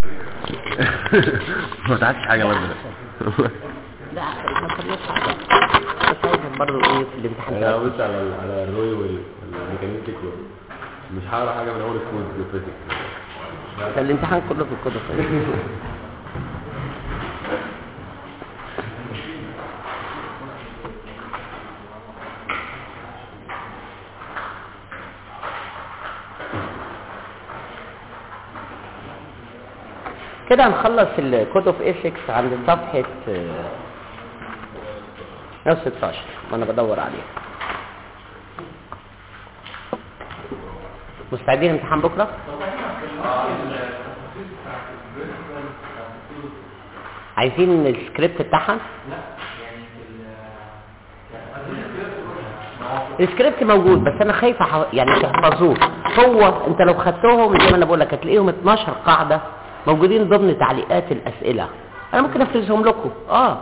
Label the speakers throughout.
Speaker 1: ما تعرفش حاجه برضه
Speaker 2: لا ما خليش حاجه بس عايزك برضه ايه في الامتحان
Speaker 1: انا بص على ال- على الروي والميكانيكتيك مش هقرا حاجه من اول الكود الفيزيكس
Speaker 2: ده الامتحان كله في الكتب كده هنخلص الكود اوف ايثكس عند صفحة آه، 116 ما انا بدور عليها مستعدين امتحان بكره؟ عايزين السكريبت بتاعها؟ السكريبت موجود بس انا خايف أح- يعني تحفظوه هو انت لو خدتهم زي ما انا بقول لك هتلاقيهم 12 قاعده موجودين ضمن تعليقات الاسئله انا ممكن افرزهم لكم اه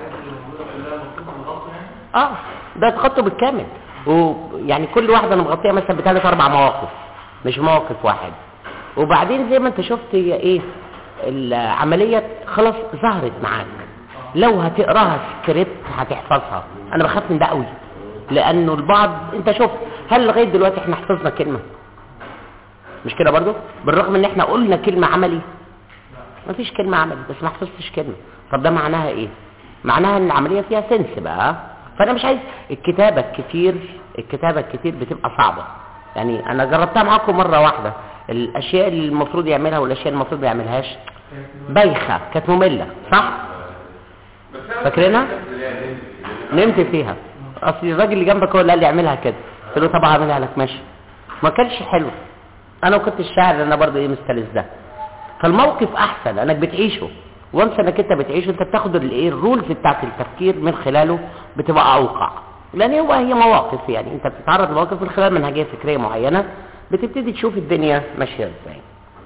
Speaker 2: اه ده اتخطوا بالكامل ويعني كل واحده انا مغطيها مثلا بثلاث اربع مواقف مش موقف واحد وبعدين زي ما انت شفت هي ايه العمليه خلاص ظهرت معاك لو هتقراها سكريبت هتحفظها انا بخاف من ده قوي لانه البعض انت شفت هل لغايه دلوقتي احنا حفظنا كلمه مش كده برضو بالرغم ان احنا قلنا كلمه عملي ما فيش كلمه عملي بس ما حفظتش كلمه طب ده معناها ايه معناها ان العمليه فيها سنس بقى فانا مش عايز الكتابه الكتير الكتابه الكتير بتبقى صعبه يعني انا جربتها معاكم مره واحده الاشياء اللي المفروض يعملها والاشياء اللي المفروض ما يعملهاش بايخه كانت ممله صح فاكرينها نمت فيها اصل الراجل اللي جنبك هو اللي قال لي اعملها كده قلت له طب هعملها لك ماشي ما كانش حلو انا كنت الشاعر انا برضه ايه مستلذ ده فالموقف احسن انك بتعيشه وانس انك انت بتعيشه انت بتاخد الايه الرولز بتاعت التفكير من خلاله بتبقى اوقع لان هو هي مواقف يعني انت بتتعرض لمواقف من خلال منهجيه فكريه معينه بتبتدي تشوف الدنيا ماشيه ازاي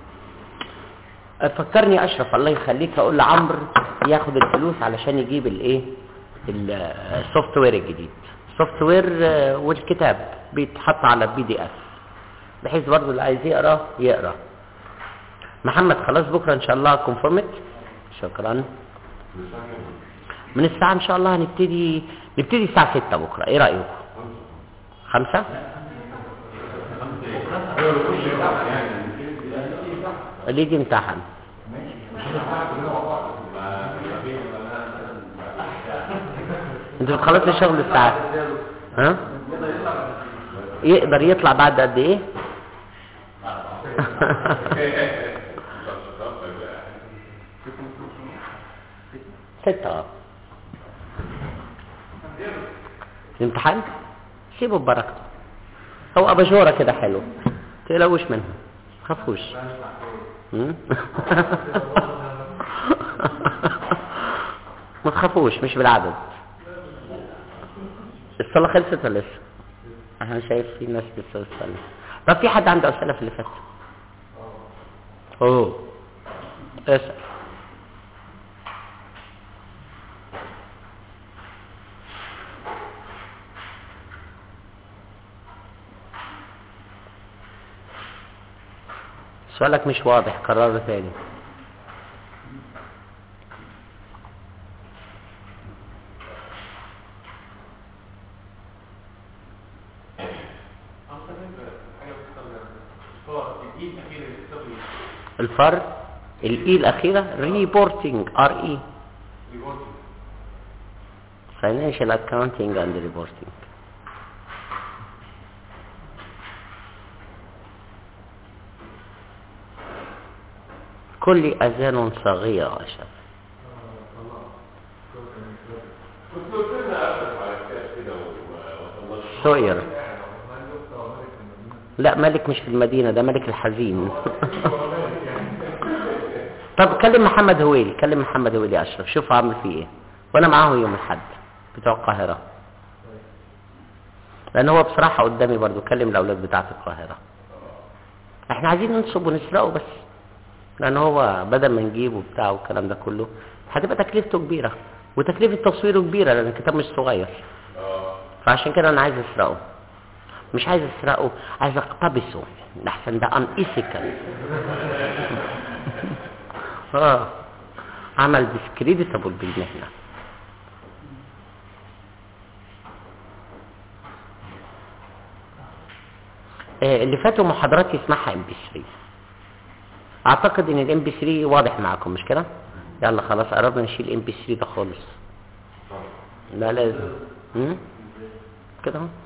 Speaker 2: فكرني اشرف الله يخليك اقول لعمرو ياخد الفلوس علشان يجيب الايه السوفت وير الجديد السوفت وير آه، والكتاب بيتحط على بي دي اف بحيث برضه اللي عايز يقرا يقرا محمد خلاص بكره ان شاء الله كونفورمت شكرا من الساعه ان شاء الله هنبتدي نبتدي الساعه 6 بكره ايه رايكم خمسة اللي يجي امتحن انت بتخلص لي شغل الساعات ها يقدر يطلع بعد قد ايه ستة اه الامتحان سيبه ببركة هو اباجورة كده حلو تقلقوش منها خافوش مم؟ ما تخافوش مش بالعدد الصلاة خلصت ولا لسه؟ انا شايف في ناس لسه بتصلي طب في حد عنده اسئلة في اللي فات؟ اوه اسأل سؤالك مش واضح كرره تاني الفر الاي الاخيره ريبورتنج ار اي financial accounting and reporting كل اذان صغيره اشد
Speaker 1: كنت قلت لنا اسف على الكاس كده وما وصلناش
Speaker 2: سوير لا ملك مش في المدينة ده ملك الحزين طب كلم محمد هويل كلم محمد هويل يا أشرف شوف عامل فيه ايه وانا معاه يوم الحد بتوع القاهرة لان هو بصراحة قدامي برضو كلم الاولاد بتاعة القاهرة احنا عايزين ننصب ونسرقه بس لان هو بدل ما نجيبه بتاعه والكلام ده كله هتبقى تكلفته كبيرة وتكلفة تصويره كبيرة لان الكتاب مش صغير فعشان كده انا عايز اسرقه مش عايز اسرقه عايز اقتبسه لحسن ده ان ايثيكال اه عمل ديسكريديتابل بالمهنه آه، اللي فاتوا محاضرات يسمعها ام بي 3 اعتقد ان الام بي 3 واضح معاكم مش كده يلا خلاص قربنا نشيل ام بي 3 ده خالص لا لازم هم؟ كده اهو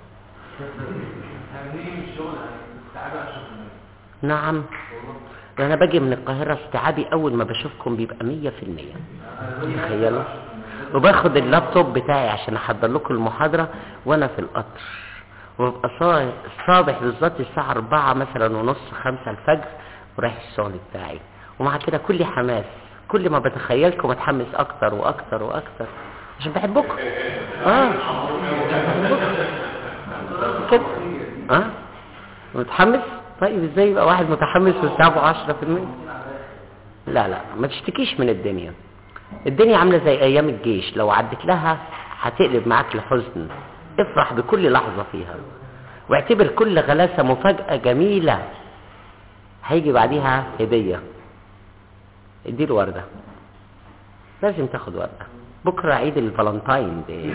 Speaker 2: نعم ده انا باجي من القاهره استيعابي اول ما بشوفكم بيبقى مية في المية تخيلوا وباخد اللابتوب بتاعي عشان احضر لكم المحاضره وانا في القطر وببقى صا- صابح بالظبط الساعه 4 مثلا ونص 5 الفجر ورايح الشغل بتاعي ومع كده كل حماس كل ما بتخيلكم اتحمس اكتر واكتر واكتر عشان بحبكم اه كده اه متحمس طيب ازاي يبقى واحد متحمس وتعبه 10% لا لا ما تشتكيش من الدنيا الدنيا عامله زي ايام الجيش لو عدت لها هتقلب معاك لحزن افرح بكل لحظه فيها واعتبر كل غلاسه مفاجاه جميله هيجي بعديها هديه اديله ورده لازم تاخد ورده بكره عيد الفالنتاين دي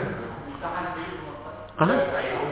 Speaker 2: اه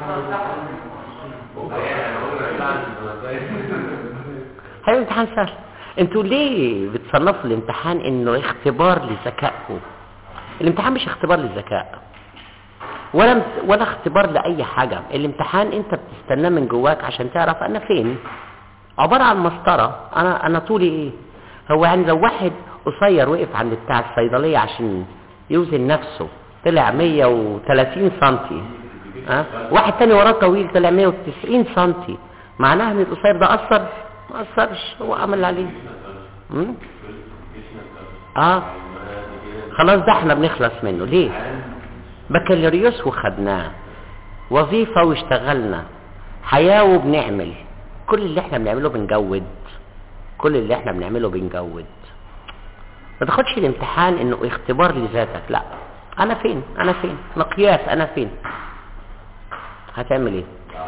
Speaker 2: هيبقى امتحان سهل انتوا ليه بتصنفوا الامتحان انه اختبار لذكائكم الامتحان مش اختبار للذكاء ولا ولا اختبار لاي حاجه الامتحان انت بتستناه من جواك عشان تعرف انا فين عباره عن مسطره انا انا طولي ايه هو يعني لو واحد قصير وقف عند بتاع الصيدليه عشان يوزن نفسه طلع 130 سنتي ها واحد تاني وراه طويل طلع 190 سنتي معناها ان القصير ده اثر ما اثرش هو عمل اللي عليه مم؟ اه خلاص ده احنا بنخلص منه ليه بكالوريوس وخدناه وظيفة واشتغلنا حياة وبنعمل كل اللي احنا بنعمله بنجود كل اللي احنا بنعمله بنجود ما تاخدش الامتحان انه اختبار لذاتك لا انا فين انا فين مقياس انا فين هتعمل ايه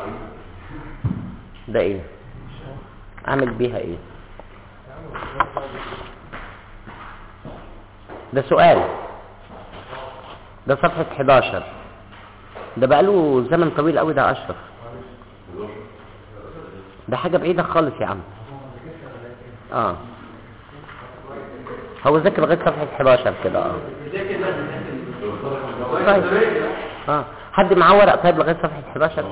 Speaker 2: ده ايه اعمل بيها ايه ده سؤال ده صفحة 11 ده بقاله زمن طويل قوي ده اشرف ده حاجة بعيدة خالص يا عم اه هو ذاكر لغاية صفحة 11 كده اه طيب اه حد معاه ورق طيب لغاية صفحة 11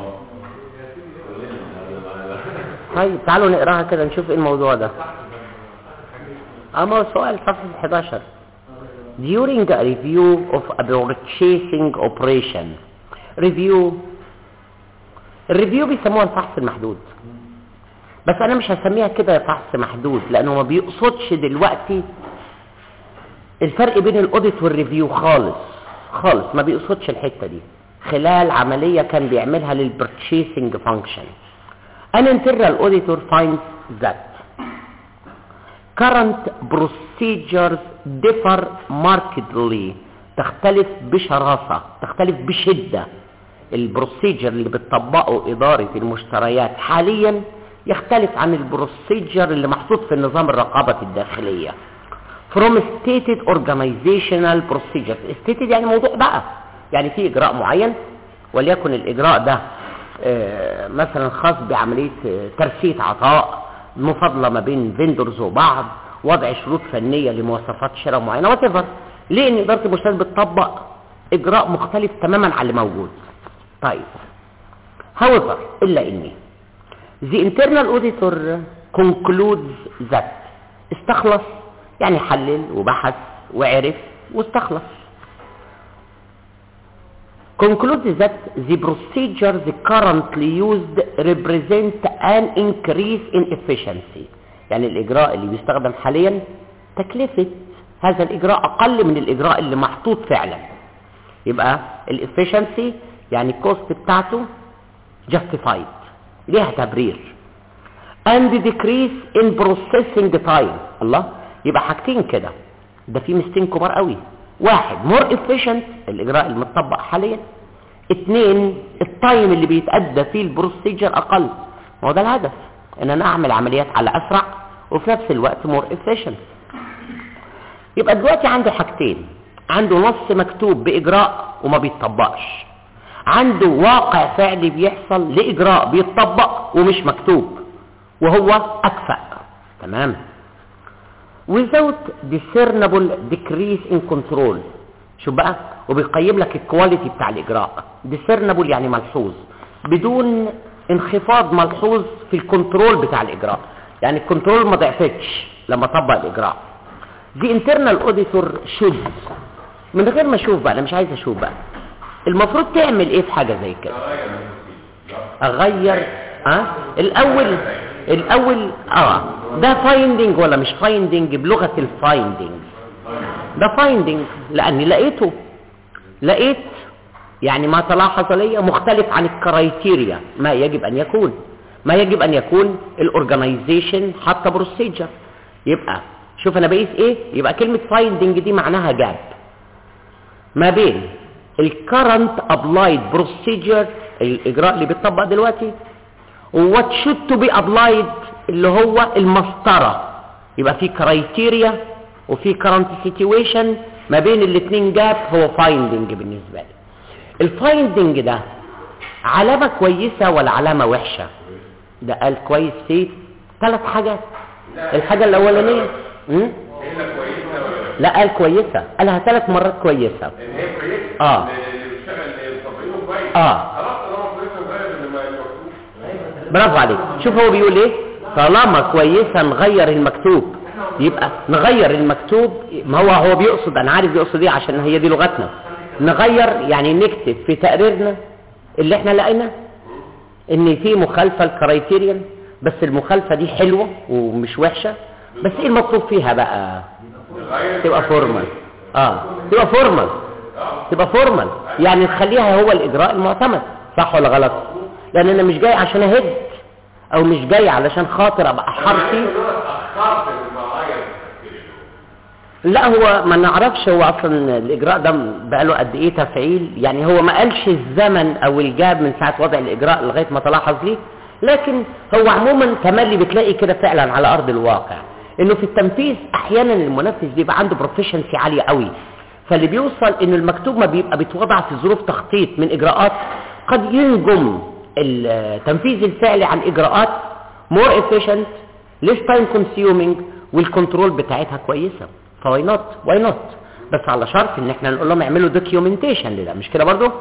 Speaker 2: طيب تعالوا نقراها كده نشوف ايه الموضوع ده اه ما هو سؤال صفحة 11 during a review of a purchasing operation review الريفيو بيسموها الفحص المحدود بس انا مش هسميها كده فحص محدود لانه ما بيقصدش دلوقتي الفرق بين الاوديت والريفيو خالص خالص ما بيقصدش الحته دي خلال عمليه كان بيعملها للبرتشيسنج فانكشن an internal auditor finds that current procedures differ markedly تختلف بشراسة تختلف بشدة البروسيجر اللي بتطبقه إدارة المشتريات حاليا يختلف عن البروسيجر اللي محطوط في النظام الرقابة الداخلية from stated organizational procedures stated يعني موضوع بقى يعني في إجراء معين وليكن الإجراء ده آه، مثلا خاص بعملية آه، ترسية عطاء مفاضلة ما بين فيندرز وبعض وضع شروط فنية لمواصفات شراء معينة وات ليه ان إدارة المشتريات بتطبق إجراء مختلف تماما عن اللي موجود طيب however إلا إني the internal auditor concludes that استخلص يعني حلل وبحث وعرف واستخلص concludes that the procedures currently used represent an increase in efficiency يعني الإجراء اللي بيستخدم حاليا تكلفة هذا الإجراء أقل من الإجراء اللي محطوط فعلا يبقى الافشنسي يعني الكوست بتاعته justified ليها تبرير and decrease in processing time الله يبقى حاجتين كده ده في ميزتين كبار قوي واحد more efficient الاجراء المتطبق حاليا اتنين التايم اللي بيتأدى فيه البروسيجر اقل ما هو ده الهدف ان انا اعمل عمليات على اسرع وفي نفس الوقت more efficient يبقى دلوقتي عنده حاجتين عنده نص مكتوب باجراء وما بيتطبقش عنده واقع فعلي بيحصل لاجراء بيتطبق ومش مكتوب وهو اكفأ تمام without discernible decrease in control شوف بقى وبيقيم لك الكواليتي بتاع الاجراء discernible يعني ملحوظ بدون انخفاض ملحوظ في الكنترول بتاع الاجراء يعني الكنترول ما ضعفتش لما طبق الاجراء دي internal auditor should من غير ما اشوف بقى انا مش عايز اشوف بقى المفروض تعمل ايه في حاجه زي كده اغير اه الاول الاول اه ده فايندنج ولا مش فايندنج بلغه الفايندنج ده فايندنج لاني لقيته لقيت يعني ما تلاحظ لي مختلف عن الكرايتيريا ما يجب ان يكون ما يجب ان يكون الاورجنايزيشن حتى بروسيجر يبقى شوف انا بقيس ايه يبقى كلمه فايندنج دي معناها جاب ما بين الكرنت ابلايد بروسيجر الاجراء اللي بيتطبق دلوقتي وات شود تو بي ابلايد اللي هو المسطره يبقى في كرايتيريا وفي كرنت سيتويشن ما بين الاثنين جاب هو فايندنج بالنسبه لي الفايندنج ده علامه كويسه ولا علامه وحشه ده قال كويس في ثلاث حاجات الحاجه الاولانيه م? لا قال كويسه قالها ثلاث مرات كويسه
Speaker 1: ان هي كويسه
Speaker 2: آه.
Speaker 1: اللي بيشتغل اللي مطبقينه كويس
Speaker 2: اه
Speaker 1: خلاص طالما كويسه غير اللي ما المكتوب
Speaker 2: برافو عليك شوف هو بيقول ايه طالما كويسه نغير المكتوب يبقى نغير المكتوب ما هو هو بيقصد انا عارف بيقصد ايه عشان هي دي لغتنا نغير يعني نكتب في تقريرنا اللي احنا لقينا ان في مخالفه الكرايتيريان بس المخالفه دي حلوه ومش وحشه بس ايه المطلوب فيها بقى تبقى فورمال اه تبقى فورمال تبقى فورمال يعني نخليها هو الاجراء المعتمد صح ولا غلط لان انا مش جاي عشان اهد او مش جاي علشان خاطر ابقى حرفي
Speaker 1: اخرت المعايا
Speaker 2: لا هو ما نعرفش هو اصلا الاجراء ده بقاله قد ايه تفعيل يعني هو ما قالش الزمن او الجاب من ساعه وضع الاجراء لغايه ما تلاحظ ليه لكن هو عموما تملي بتلاقي كده فعلا على ارض الواقع انه في التنفيذ احيانا المنفذ بيبقى عنده بروفيشنسي عاليه قوي فاللي بيوصل ان المكتوب ما بيبقى بيتوضع في ظروف تخطيط من اجراءات قد ينجم التنفيذ الفعلي عن اجراءات more efficient less time consuming والكنترول بتاعتها كويسه فواي نوت واي نوت بس على شرط ان احنا نقول لهم اعملوا دوكيومنتيشن لده مش كده برضو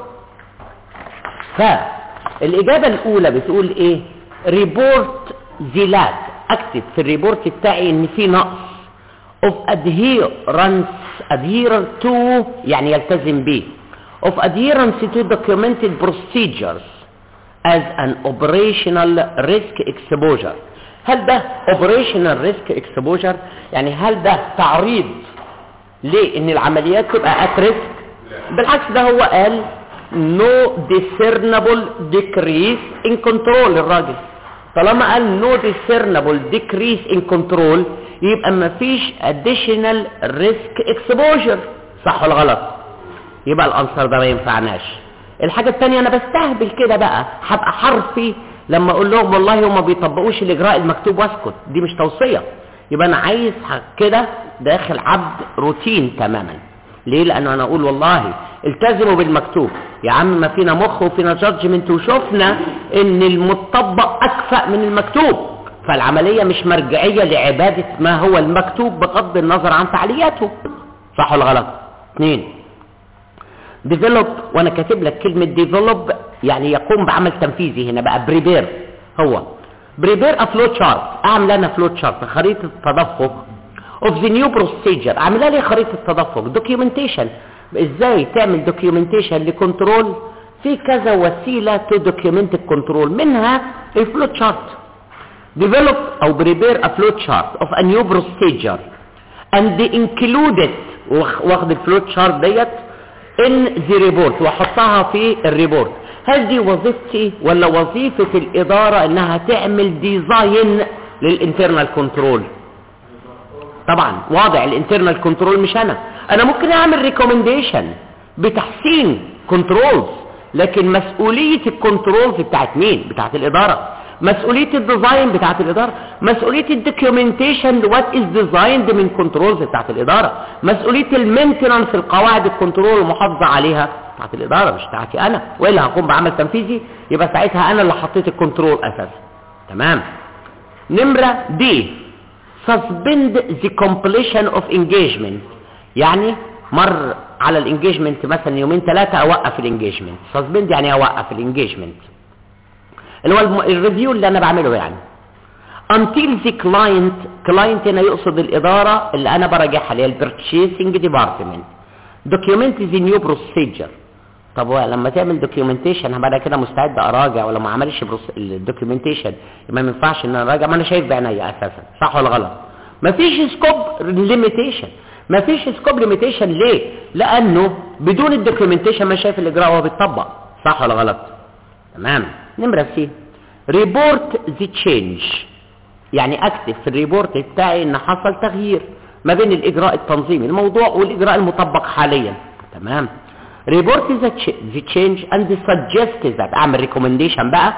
Speaker 2: فالاجابه الاولى بتقول ايه ريبورت زيلات اكتب في الريبورت بتاعي ان في نقص of adherence adherence to يعني يلتزم به of adherence to documented procedures as an operational risk exposure هل ده operational risk exposure يعني هل ده تعريض لان العمليات تبقى at risk بالعكس ده هو قال no discernible decrease in control الراجل طالما قال no discernible decrease in control يبقى ما فيش additional risk exposure صح ولا غلط يبقى الانصر ده ما ينفعناش الحاجة التانية انا بستهبل كده بقى هبقى حرفي لما اقول لهم والله هم ما بيطبقوش الاجراء المكتوب واسكت دي مش توصية يبقى انا عايز كده داخل عبد روتين تماما ليه لانه انا اقول والله التزموا بالمكتوب يا عم ما فينا مخ وفينا جادجمنت وشفنا ان المطبق اكفأ من المكتوب فالعملية مش مرجعية لعبادة ما هو المكتوب بغض النظر عن فعالياته صح ولا غلط اثنين ديفلوب وانا كاتب لك كلمة ديفلوب يعني يقوم بعمل تنفيذي هنا بقى بريبير هو بريبير ا فلو تشارت اعمل انا فلو تشارت خريطة تدفق اوف ذا نيو بروسيجر اعملها لي خريطة تدفق دوكيومنتيشن ازاي تعمل دوكيومنتيشن لكنترول في كذا وسيلة تو دوكيومنت الكنترول منها الفلو تشارت develop او prepare a flow chart of a new procedure and included واخد الفلو تشارت ديت in the report واحطها في الريبورت هل دي وظيفتي ولا وظيفة الإدارة انها تعمل ديزاين للانترنال كنترول طبعا واضع الانترنال كنترول مش انا انا ممكن اعمل ريكومنديشن بتحسين كنترولز لكن مسؤولية الكنترولز بتاعت مين بتاعت الإدارة مسؤوليه الديزاين بتاعت الاداره مسؤوليه الدوكيومنتيشن وات از ديزايند من كنترولز بتاعت الاداره مسؤوليه المينتنانس القواعد الكنترول المحافظه عليها بتاعت الاداره مش بتاعتي انا والا هقوم بعمل تنفيذي يبقى ساعتها انا اللي حطيت الكنترول اساسا تمام نمره دي suspend the completion of engagement يعني مر على الانجيجمنت مثلا يومين ثلاثة اوقف الانجيجمنت suspend يعني اوقف الانجيجمنت اللي هو الم- الريفيو اللي انا بعمله يعني until the client client هنا يقصد الادارة اللي انا براجعها اللي هي البرتشيسنج ديبارتمنت document the new procedure طب هو لما تعمل دوكيومنتيشن هبقى انا كده مستعد اراجع ولو ما عملش الدوكيومنتيشن يبقى ما ينفعش ان انا اراجع ما انا شايف بعينيا اساسا صح ولا غلط مفيش سكوب ليميتيشن مفيش سكوب ليميتيشن ليه لانه بدون الدوكيومنتيشن ما شايف الاجراء وهو بيتطبق صح ولا غلط تمام نمره سي ريبورت ذا تشينج يعني اكتب في الريبورت بتاعي ان حصل تغيير ما بين الاجراء التنظيمي الموضوع والاجراء المطبق حاليا تمام ريبورت ذا تشينج اند suggest that اعمل ريكومنديشن بقى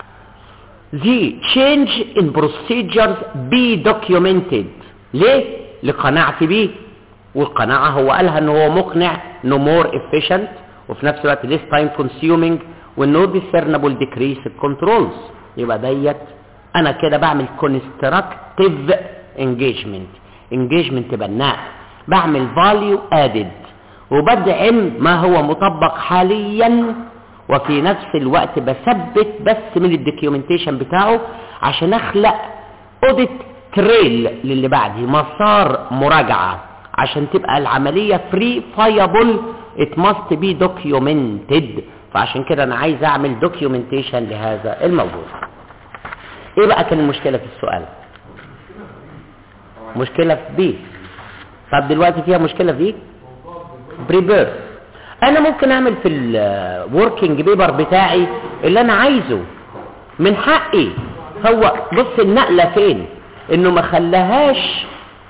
Speaker 2: the change in procedures be documented ليه لقناعتي بيه والقناعة هو قالها ان هو مقنع no more efficient وفي نفس الوقت less time consuming و no discernible decrease in controls يبقى ديت انا كده بعمل constructive engagement engagement بناء بعمل value added وبدعم ما هو مطبق حاليا وفي نفس الوقت بثبت بس من الدوكيومنتيشن بتاعه عشان اخلق اوديت تريل للي بعدي مسار مراجعة عشان تبقى العملية فري فايبل it must be documented فعشان كده انا عايز اعمل دوكيومنتيشن لهذا الموضوع ايه بقى كان المشكلة في السؤال مشكلة في بي طب دلوقتي فيها مشكلة في ايه بريبير انا ممكن اعمل في الوركينج بيبر بتاعي اللي انا عايزه من حقي هو بص النقلة فين انه ما خلاهاش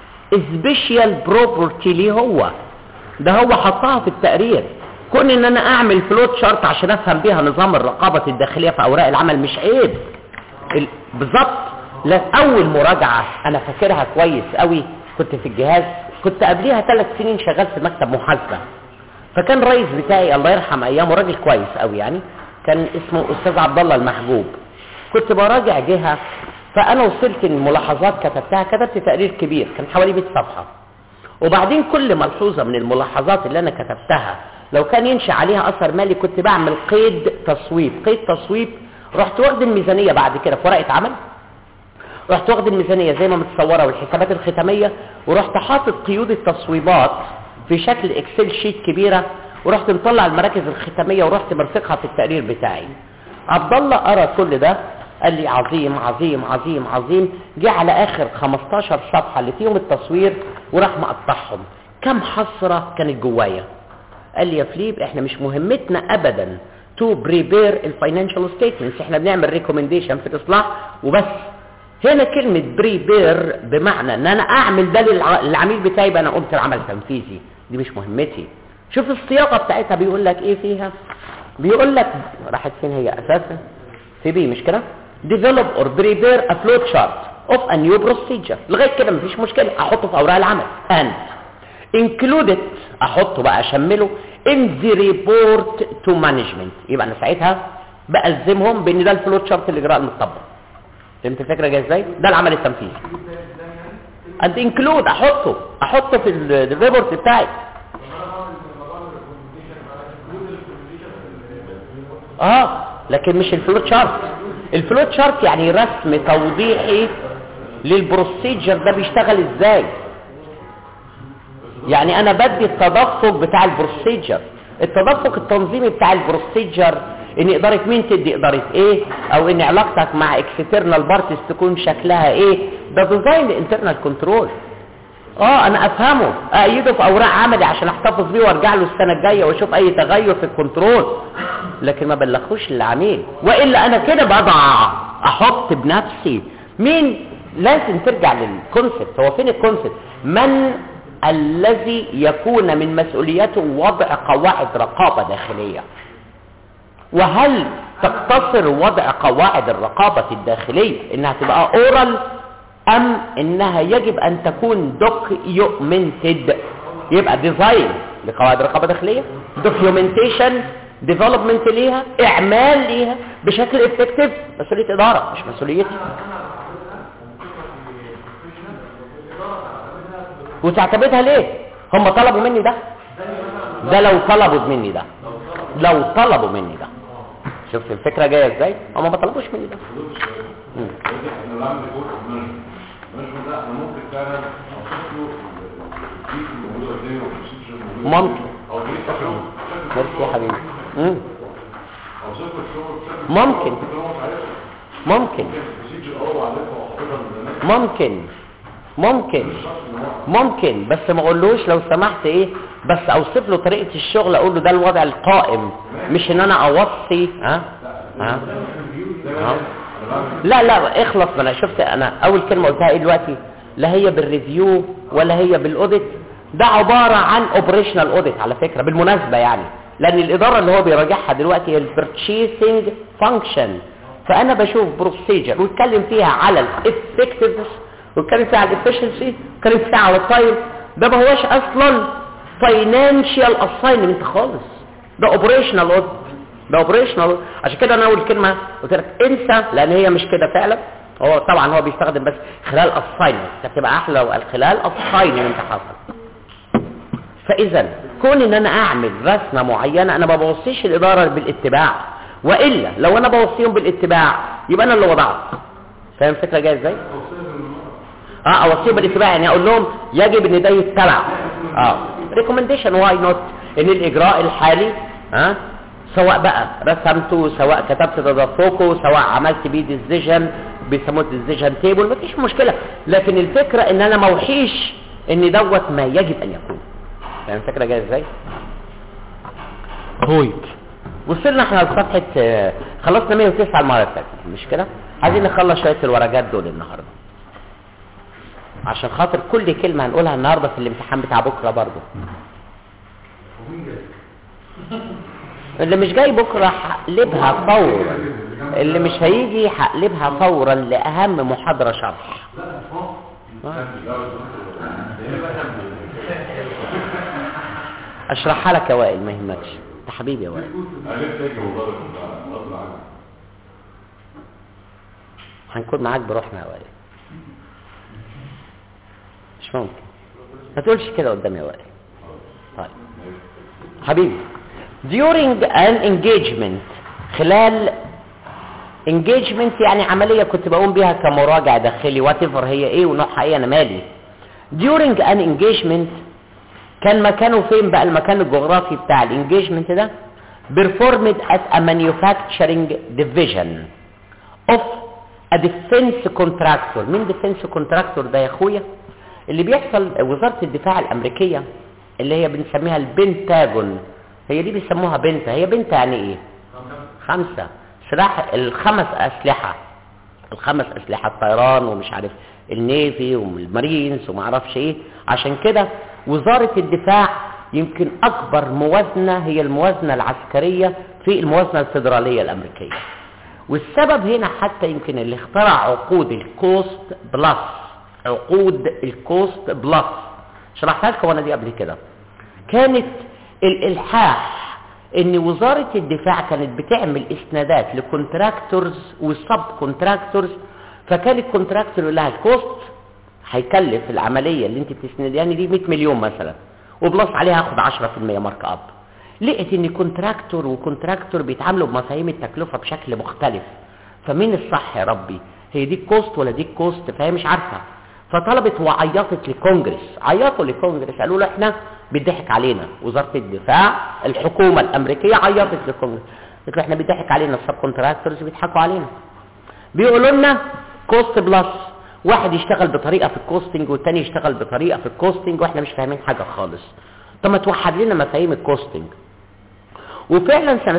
Speaker 2: سبيشال بروبرتي ليه هو ده هو حطها في التقرير كون ان انا اعمل فلوت شارت عشان افهم بيها نظام الرقابة الداخلية في اوراق العمل مش عيب ال- بالظبط لا اول مراجعة انا فاكرها كويس قوي كنت في الجهاز كنت قبليها ثلاث سنين شغال في مكتب محاسبة فكان رئيس بتاعي الله يرحم ايامه راجل كويس قوي يعني كان اسمه استاذ عبد الله المحجوب كنت براجع جهه فانا وصلت الملاحظات كتبتها كتبت تقرير كبير كان حوالي 100 صفحه وبعدين كل ملحوظه من الملاحظات اللي انا كتبتها لو كان ينشا عليها اثر مالي كنت بعمل قيد تصويب قيد تصويب رحت واخد الميزانيه بعد كده في ورقه عمل رحت واخد الميزانيه زي ما متصوره والحسابات الختاميه ورحت حاطط قيود التصويبات في شكل اكسل شيت كبيره ورحت مطلع المراكز الختاميه ورحت مرفقها في التقرير بتاعي عبد الله قرا كل ده قال لي عظيم عظيم عظيم عظيم جه على اخر 15 صفحه اللي فيهم التصوير وراح مقطعهم كم حسره كانت جوايا قال لي يا فليب احنا مش مهمتنا ابدا تو بريبير الفاينانشال ستيتمنتس احنا بنعمل ريكومنديشن في الاصلاح وبس هنا كلمة بريبير بمعنى ان انا اعمل ده للع- للعميل بتاعي يبقى انا قمت العمل تنفيذي دي مش مهمتي شوف الصياغة بتاعتها بيقول لك ايه فيها بيقول لك راحت فين هي اساسا في بي مش كده develop or prepare a flow chart of a new procedure لغاية كده مفيش مشكلة احطه في اوراق العمل and included احطه بقى اشمله in the report to management يبقى انا ساعتها بألزمهم بان ده الفلو تشارت الاجراء المطبق فهمت الفكره جايه ازاي ده العمل التنفيذي and include احطه احطه في ال- الريبورت بتاعي اه لكن مش الفلو تشارت الفلو تشارت يعني رسم توضيحي للبروسيجر ده بيشتغل ازاي يعني انا بدي التدفق بتاع البروسيجر التدفق التنظيمي بتاع البروسيجر ان اداره مين تدي اداره ايه او ان علاقتك مع اكسترنال بارتيز تكون شكلها ايه ده ديزاين الانترنال كنترول اه انا افهمه ايده في اوراق عملي عشان احتفظ بيه وارجع له السنه الجايه واشوف اي تغير في الكنترول لكن ما بلغوش للعميل والا انا كده بضع احط بنفسي مين لازم ترجع للكونسبت هو فين الكونسبت من الذي يكون من مسؤوليته وضع قواعد رقابه داخليه وهل تقتصر وضع قواعد الرقابة الداخلية انها تبقى اورال ام انها يجب ان تكون دوكيومنتد يبقى ديزاين لقواعد الرقابة الداخلية دوكيومنتيشن ديفلوبمنت ليها اعمال ليها بشكل افكتيف مسؤولية ادارة مش مسؤوليتي وتعتمدها ليه هم طلبوا مني ده ده لو طلبوا مني ده لو طلبوا مني ده شفت الفكرة جاية ازاي هم ما طلبوش مني ده مم.
Speaker 1: انا بعمل ريبورت مانجمنت مانجمنت ده انا ممكن فعلا اوصف له البيس الموجوده قدامي والبروسيجر الموجوده
Speaker 2: ممكن
Speaker 1: او بيس شغل
Speaker 2: ميرسي يا حبيبي مم.
Speaker 1: اوصف له الشغل بشكل
Speaker 2: ممكن.
Speaker 1: ممكن هو مش عارفها
Speaker 2: ممكن
Speaker 1: البروسيجر اه وعارفها وحافظها من زمان
Speaker 2: ممكن ممكن
Speaker 1: الشخص ان هو
Speaker 2: ممكن بس ما اقولوش لو سمحت ايه بس اوصف له طريقة الشغل اقول له ده الوضع القائم مش ان انا اوصي ها ها ها لا لا اخلص ما انا شفت انا اول كلمة قلتها ايه دلوقتي لا هي بالريفيو ولا هي بالاوديت ده عبارة عن اوبريشنال اوديت على فكرة بالمناسبة يعني لان الادارة اللي هو بيراجعها دلوقتي هي البرتشيسنج فانكشن فانا بشوف بروسيجر ويتكلم فيها على الافكتفنس ويتكلم فيها على الافشنسي ويتكلم فيها على التايم ده ما هوش اصلا فاينانشال اساينمنت خالص ده اوبريشنال اوديت ده اوبريشنال عشان كده انا اول كلمه قلت لك انسى لان هي مش كده فعلا هو طبعا هو بيستخدم بس خلال اساينمنت هتبقى احلى لو قال خلال اساينمنت حصل فاذا كون ان انا اعمل رسمه معينه انا ما بوصيش الاداره بالاتباع والا لو انا بوصيهم بالاتباع يبقى انا اللي وضعت فاهم الفكره جايه ازاي اه اوصيهم بالاتباع يعني اقول لهم يجب ان ده يتبع اه ريكومنديشن واي نوت ان الاجراء الحالي ها آه سواء بقى رسمته سواء كتبت تدفقه سواء عملت بيه ديسيجن بيسموه ديسيجن تيبل مفيش مشكله لكن الفكره ان انا ما اوحيش ان دوت ما يجب ان يكون فاهم الفكره جايه ازاي
Speaker 3: بوينت
Speaker 2: وصلنا احنا لصفحه آه، خلصنا 109 المره اللي فاتت مش كده عايزين نخلص شويه الورقات دول النهارده عشان خاطر كل كلمه هنقولها النهارده في الامتحان بتاع بكره برضه اللي مش جاي بكره هقلبها فورا اللي مش هيجي هقلبها فورا لاهم محاضره شرح اشرحها لك يا وائل ما يهمكش انت حبيبي يا وائل
Speaker 1: انا لسه فاكر والله كنت غصب عني
Speaker 2: هنكون معاك بروحنا يا وائل مش ممكن ما تقولش كده قدامي يا وائل طيب حبيبي during an engagement خلال engagement يعني عملية كنت بقوم بيها كمراجع داخلي whatever هي ايه ونوعها ايه انا مالي during an engagement كان مكانه فين بقى المكان الجغرافي بتاع الانجيجمنت ده performed at a manufacturing division of a defense contractor مين defense contractor ده يا اخويا اللي بيحصل وزارة الدفاع الامريكية اللي هي بنسميها البنتاجون هي دي بيسموها بنتا هي بنتا يعني ايه خمسة سلاح الخمس اسلحة الخمس اسلحة الطيران ومش عارف النيفي والمارينز وما اعرفش ايه عشان كده وزارة الدفاع يمكن اكبر موازنة هي الموازنة العسكرية في الموازنة الفيدرالية الامريكية والسبب هنا حتى يمكن اللي اخترع عقود الكوست بلس عقود الكوست بلس شرحتها لكم انا دي قبل كده كانت الالحاح ان وزارة الدفاع كانت بتعمل اسنادات لكونتراكتورز وسب كونتراكتورز فكان الكونتراكتور يقول لها الكوست هيكلف العملية اللي انت بتسند يعني دي 100 مليون مثلا وبلس عليها هاخد 10% مارك اب لقيت ان كونتراكتور وكونتراكتور بيتعاملوا بمفاهيم التكلفة بشكل مختلف فمين الصح يا ربي هي دي الكوست ولا دي الكوست فهي مش عارفة فطلبت وعيطت لكونجرس عيطوا لكونجرس قالوا له احنا بيضحك علينا وزارة الدفاع الحكومة الامريكية عيطت لكونجرس قالت له احنا بيضحك علينا السب كونتراكتورز بيضحكوا علينا بيقولوا لنا كوست بلس واحد يشتغل بطريقة في الكوستنج والتاني يشتغل بطريقة في الكوستنج واحنا مش فاهمين حاجة خالص طب ما توحد لنا مفاهيم الكوستنج وفعلا سنة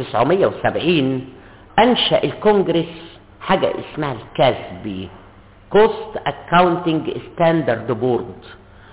Speaker 2: 1970 أنشأ الكونجرس حاجة اسمها الكاسبي كوست اكاونتنج ستاندرد بورد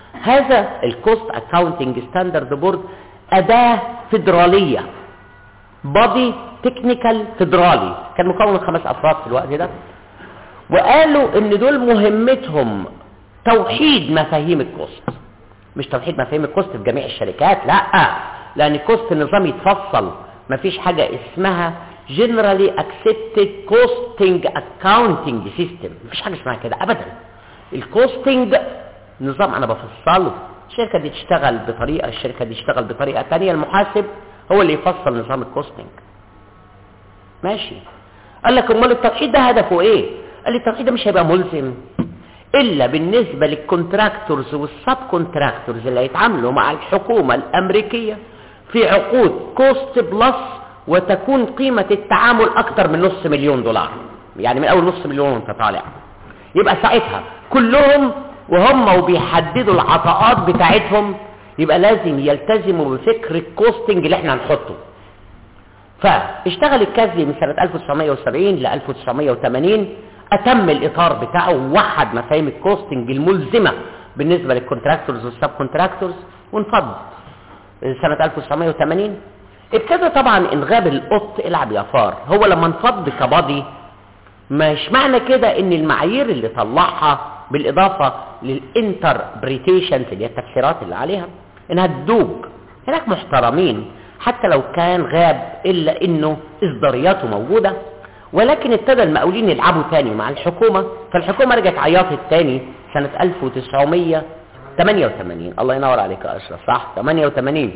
Speaker 2: هذا الكوست اكاونتنج ستاندرد بورد أداة فيدرالية بادي تكنيكال فيدرالي كان مكون من خمس افراد في الوقت ده وقالوا ان دول مهمتهم توحيد مفاهيم الكوست مش توحيد مفاهيم الكوست في جميع الشركات لا لان الكوست نظام يتفصل مفيش حاجة اسمها generally accepted costing accounting system مفيش حاجة اسمها كده ابدا الكوستنج نظام انا بفصله الشركة دي تشتغل بطريقة الشركة دي تشتغل بطريقة تانية المحاسب هو اللي يفصل نظام الكوستنج ماشي قال لك امال التوحيد ده هدفه ايه قال لي التوحيد ده مش هيبقى ملزم الا بالنسبة للكونتراكتورز والسب كونتراكتورز اللي هيتعاملوا مع الحكومة الامريكية في عقود كوست بلس وتكون قيمة التعامل اكتر من نص مليون دولار يعني من اول نص مليون وانت طالع يبقى ساعتها كلهم وهم وبيحددوا العطاءات بتاعتهم يبقى لازم يلتزموا بفكر الكوستنج اللي احنا هنحطه فاشتغل الكازلي من سنة 1970 ل 1980 اتم الاطار بتاعه ووحد مفاهيم الكوستنج الملزمة بالنسبة للكونتراكتورز والسب كونتراكتورز وانفض سنة 1980 ابتدى طبعا انغاب القط العب يا فار هو لما انفض كبادي مش معنى كده ان المعايير اللي طلعها بالاضافة للانتربريتيشنز اللي هي التفسيرات اللي عليها انها تدوب هناك محترمين حتى لو كان غاب الا انه اصدارياته موجودة ولكن ابتدى المقاولين يلعبوا تاني مع الحكومة فالحكومة رجعت عياطت تاني سنة 1988 الله ينور عليك يا اشرف صح 88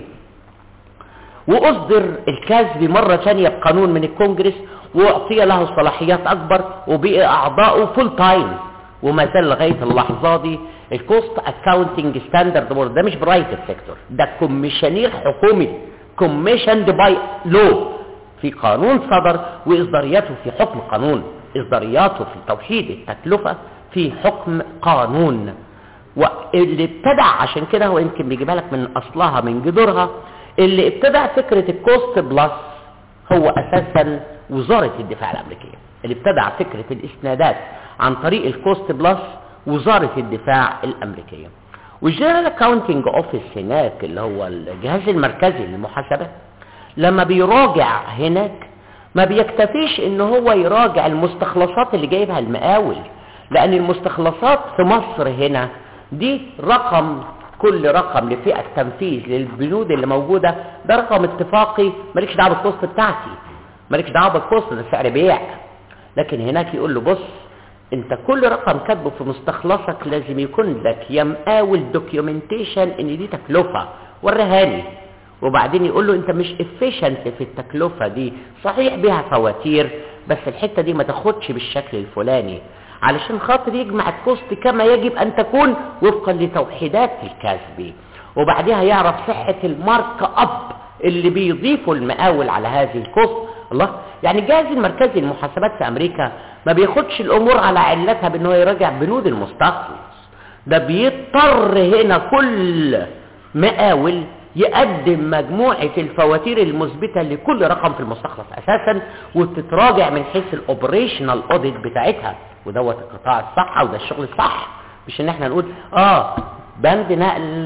Speaker 2: واصدر الكاسبي مرة ثانية بقانون من الكونجرس واعطي له صلاحيات اكبر وبقي اعضائه فول تايم وما زال لغايه اللحظه دي الكوست اكاونتنج ستاندرد بورد ده مش برايفت سيكتور ده كوميشنير حكومي كوميشند باي لو في قانون صدر واصدارياته في حكم قانون اصدارياته في توحيد التكلفه في حكم قانون واللي ابتدع عشان كده هو يمكن بيجيبها لك من اصلها من جذورها اللي ابتدع فكره الكوست بلس هو اساسا وزاره الدفاع الامريكيه اللي ابتدع فكره الاسنادات عن طريق الكوست بلس وزاره الدفاع الامريكيه والجنرال اكاونتنج اوفيس هناك اللي هو الجهاز المركزي للمحاسبه لما بيراجع هناك ما بيكتفيش ان هو يراجع المستخلصات اللي جايبها المقاول لان المستخلصات في مصر هنا دي رقم كل رقم لفئة تنفيذ للبنود اللي موجودة ده رقم اتفاقي مالكش دعوه بالكوست بتاعتي مالكش دعوه بالكوست ده سعر بيع لكن هناك يقول له بص انت كل رقم كاتبه في مستخلصك لازم يكون لك يا مقاول دوكيومنتيشن ان دي تكلفة وريهاني وبعدين يقول له انت مش افيشنت في التكلفة دي صحيح بيها فواتير بس الحتة دي ما تاخدش بالشكل الفلاني علشان خاطر يجمع الكوست كما يجب ان تكون وفقا لتوحيدات الكسب وبعدها يعرف صحة المارك اب اللي بيضيفه المقاول على هذه الكوست الله يعني الجهاز المركزي للمحاسبات في امريكا ما بياخدش الامور على علتها بانه يراجع بنود المستخلص ده بيضطر هنا كل مقاول يقدم مجموعة الفواتير المثبتة لكل رقم في المستخلص اساسا وتتراجع من حيث الاوبريشنال اوديت بتاعتها ودوت القطاع الصح وده الشغل الصح مش ان احنا نقول اه بند نقل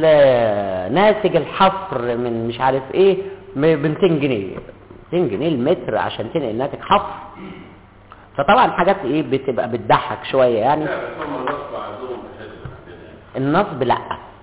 Speaker 2: ناتج الحفر من مش عارف ايه ب 200 جنيه 200 جنيه المتر عشان تنقل ناتج حفر فطبعا حاجات ايه بتبقى بتضحك شويه يعني
Speaker 1: لا بس هم النصب عندهم اساسا عندنا
Speaker 2: النصب لا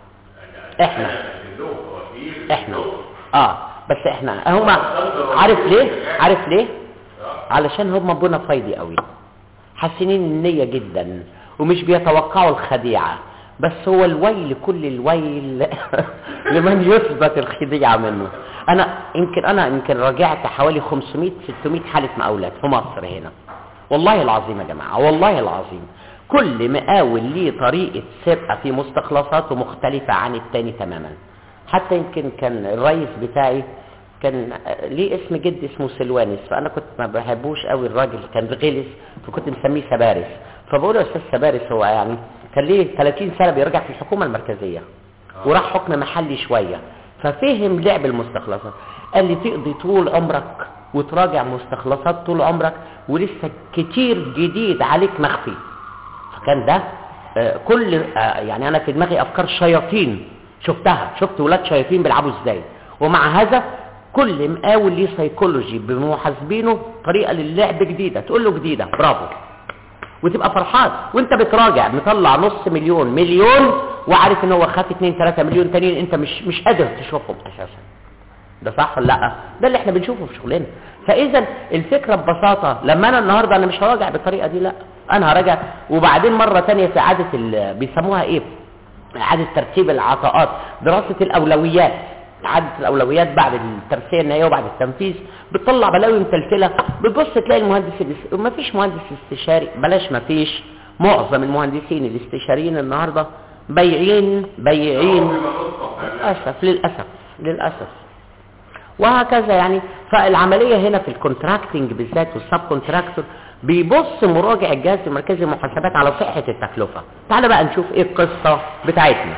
Speaker 2: احنا
Speaker 1: عندهم فواتير
Speaker 2: احنا اه بس احنا هم عارف ليه عارف ليه علشان هم بنا فايدي قوي حاسين النية جدا ومش بيتوقعوا الخديعة بس هو الويل كل الويل لمن يثبت الخديعة منه انا يمكن انا يمكن راجعت حوالي 500 600 حالة مقاولات في مصر هنا والله العظيم يا جماعة والله العظيم كل مقاول ليه طريقة سرقة في مستخلصاته مختلفة عن التاني تماما حتى يمكن كان الرئيس بتاعي كان ليه اسم جد اسمه سلوانس فانا كنت ما بحبوش قوي الراجل كان غلس فكنت مسميه سبارس فبقول له يا استاذ سبارس هو يعني كان ليه 30 سنه بيرجع في الحكومه المركزيه وراح حكم محلي شويه ففهم لعب المستخلصات قال لي تقضي طول عمرك وتراجع مستخلصات طول عمرك ولسه كتير جديد عليك مخفي فكان ده آه، كل آه، يعني انا في دماغي افكار شياطين شفتها شفت ولاد شياطين بيلعبوا ازاي ومع هذا كل مقاول ليه سيكولوجي بمحاسبينه طريقه للعب جديده تقول له جديده برافو وتبقى فرحان وانت بتراجع مطلع نص مليون مليون وعارف ان هو خد 2 3 مليون تانيين انت مش مش قادر تشوفهم اساسا ده صح ولا لا ده اللي احنا بنشوفه في شغلنا فاذا الفكره ببساطه لما انا النهارده انا مش هراجع بالطريقه دي لا انا هراجع وبعدين مره تانية في اعاده ال- بيسموها ايه اعاده ترتيب العطاءات دراسه الاولويات اعاده الاولويات بعد الترسيه النهائيه وبعد التنفيذ بتطلع بلاوي متلتله بتبص تلاقي المهندس الاس- ما فيش مهندس استشاري بلاش ما فيش معظم المهندسين الاستشاريين النهارده بيعين بيعين للاسف للاسف للاسف وهكذا يعني فالعمليه هنا في الكونتراكتنج بالذات والسب كونتراكتور بيبص مراجع الجهاز المركزي للمحاسبات على صحه التكلفه تعال بقى نشوف ايه القصه بتاعتنا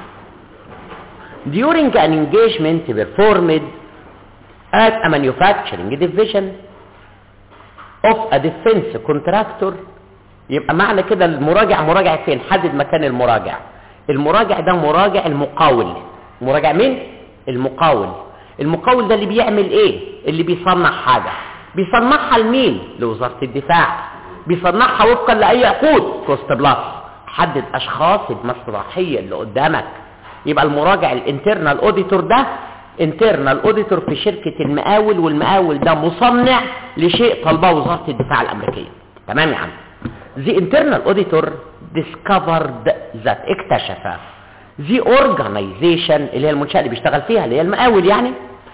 Speaker 2: during an engagement performed at a manufacturing division of a defense contractor يبقى معنى كده المراجع مراجع فين حدد مكان المراجع المراجع ده مراجع المقاول مراجع مين المقاول المقاول ده اللي بيعمل ايه اللي بيصنع حاجة بيصنعها لمين لوزارة الدفاع بيصنعها وفقا لأي عقود كوست بلس حدد اشخاص المصلاحية اللي قدامك يبقى المراجع الانترنال اوديتور ده انترنال اوديتور في شركة المقاول والمقاول ده مصنع لشيء طلبه وزارة الدفاع الامريكية تمام يا عم The internal auditor discovered that اكتشف the organization اللي هي المنشأة اللي بيشتغل فيها اللي هي المقاول يعني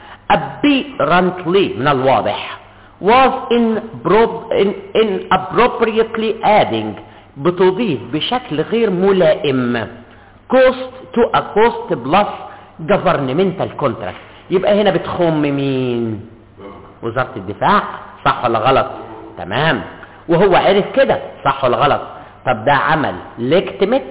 Speaker 2: apparently من الواضح was in, in, inappropriately adding بتضيف بشكل غير ملائم cost to a cost plus governmental contract يبقى هنا بتخم مين وزارة الدفاع صح ولا غلط تمام وهو عرف كده صح ولا غلط طب ده عمل ليكتمت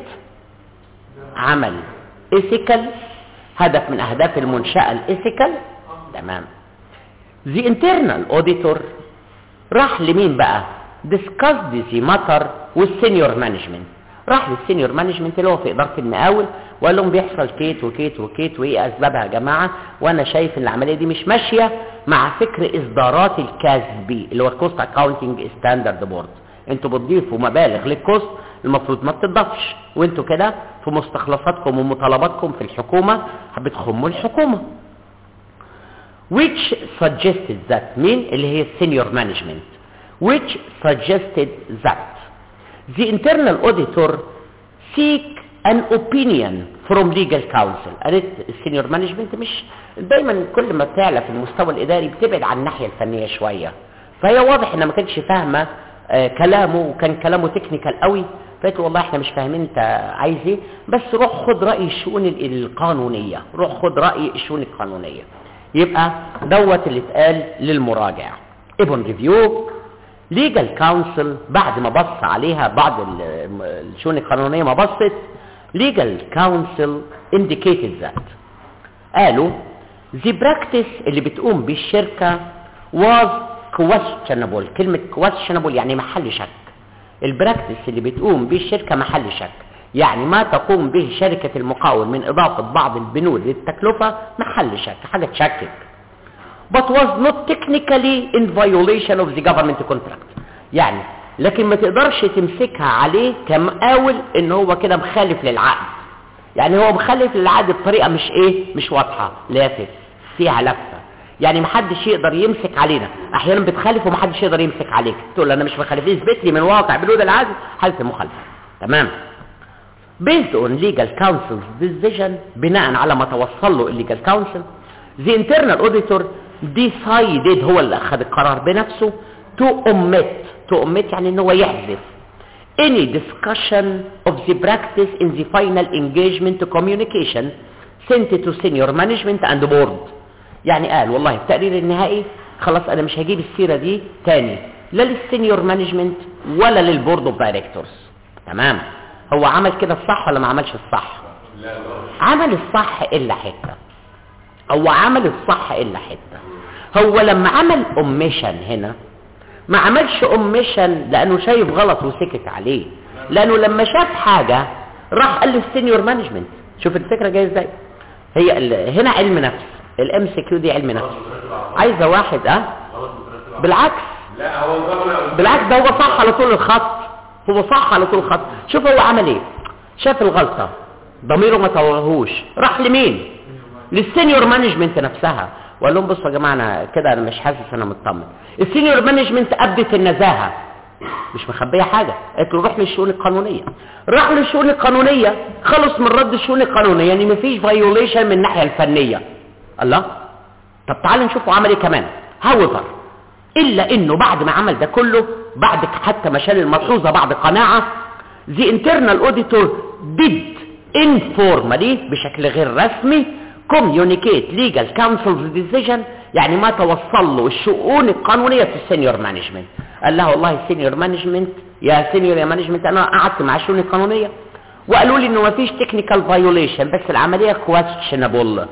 Speaker 2: عمل ايثيكال هدف من اهداف المنشأة الايثيكال تمام The internal auditor راح لمين بقى discussed the matter والسينيور مانجمنت راح للسينيور مانجمنت اللي هو في اداره المقاول وقال لهم بيحصل كيت وكيت وكيت وايه اسبابها يا جماعه وانا شايف ان العمليه دي مش ماشيه مع فكر اصدارات الكاسبي اللي هو الكوست اكاونتنج ستاندرد بورد انتوا بتضيفوا مبالغ للكوست المفروض ما بتضافش وانتوا كده في مستخلصاتكم ومطالباتكم في الحكومه بتخموا الحكومه which suggested that مين اللي هي السينيور مانجمنت which suggested that the internal auditor seek an opinion from legal counsel قالت السينيور مانجمنت مش دايما كل ما بتعلى في المستوى الاداري بتبعد عن الناحيه الفنيه شويه فهي واضح انها ما كانتش فاهمه آه كلامه وكان كلامه تكنيكال قوي فقلت والله احنا مش فاهمين انت عايز ايه بس روح خد راي الشؤون القانونيه روح خد راي الشؤون القانونيه يبقى دوت اللي اتقال للمراجع ابن ريفيو ليجال كونسل بعد ما بص عليها بعض الشؤون القانونيه ما بصت ليجال كونسل indicated that قالوا the practice اللي بتقوم بالشركه was questionable كلمه questionable يعني محل شك البراكتس اللي بتقوم به الشركه محل شك يعني ما تقوم به شركة المقاول من إضافة بعض البنود للتكلفة محل شك حاجة تشكك but was not technically in violation of the government contract يعني لكن ما تقدرش تمسكها عليه كمقاول ان هو كده مخالف للعقد يعني هو مخالف للعقد بطريقة مش ايه مش واضحة لافف فيها لفة يعني محدش يقدر يمسك علينا احيانا بتخالف ومحدش يقدر يمسك عليك تقول له انا مش مخالف اثبت لي من واقع بنود العقد حالة المخالفة تمام based on legal counsel's decision بناء على ما توصل له legal counsel the internal auditor decided هو اللي اخذ القرار بنفسه to omit to omit يعني ان هو يحذف any discussion of the practice in the final engagement communication sent to senior management and board يعني قال والله التقرير النهائي خلاص انا مش هجيب السيرة دي تاني لا للسينيور مانجمنت ولا للبورد اوف دايركتورز تمام هو عمل كده الصح ولا ما عملش الصح عمل الصح الا حته هو عمل الصح الا حته هو لما عمل اوميشن هنا ما عملش اوميشن لانه شايف غلط وسكت عليه لانه لما شاف حاجه راح قال للسينيور مانجمنت شوف الفكره جايه ازاي هي هنا علم نفس الام سي كيو دي علم نفس عايزه واحد اه
Speaker 3: غلط مترتب على
Speaker 2: بالعكس
Speaker 1: لا هو نظام
Speaker 2: بالعكس ده هو صح على طول الخط هو صح على طول الخط شوف هو عمل ايه شاف الغلطة ضميره ما توهوش راح لمين للسينيور مانجمنت نفسها وقال لهم بصوا يا جماعه انا كده انا مش حاسس انا مطمن السينيور مانجمنت ابدت النزاهه مش مخبيه حاجه قالت له روح للشؤون القانونيه راح للشؤون القانونيه خلص من رد الشؤون القانونيه ان مفيش فايوليشن من الناحيه الفنيه الله طب تعال نشوفه عمل ايه كمان هاوفر الا انه بعد ما عمل ده كله بعد حتى ما شال الملحوظه بعد قناعه the internal auditor did informally بشكل غير رسمي communicate legal counsel's decision يعني ما توصل له الشؤون القانونيه في السينيور مانجمنت قال لها والله السينيور مانجمنت يا سينيور يا مانجمنت انا قعدت مع الشؤون القانونيه وقالوا لي انه ما فيش تكنيكال فايوليشن بس العمليه questionable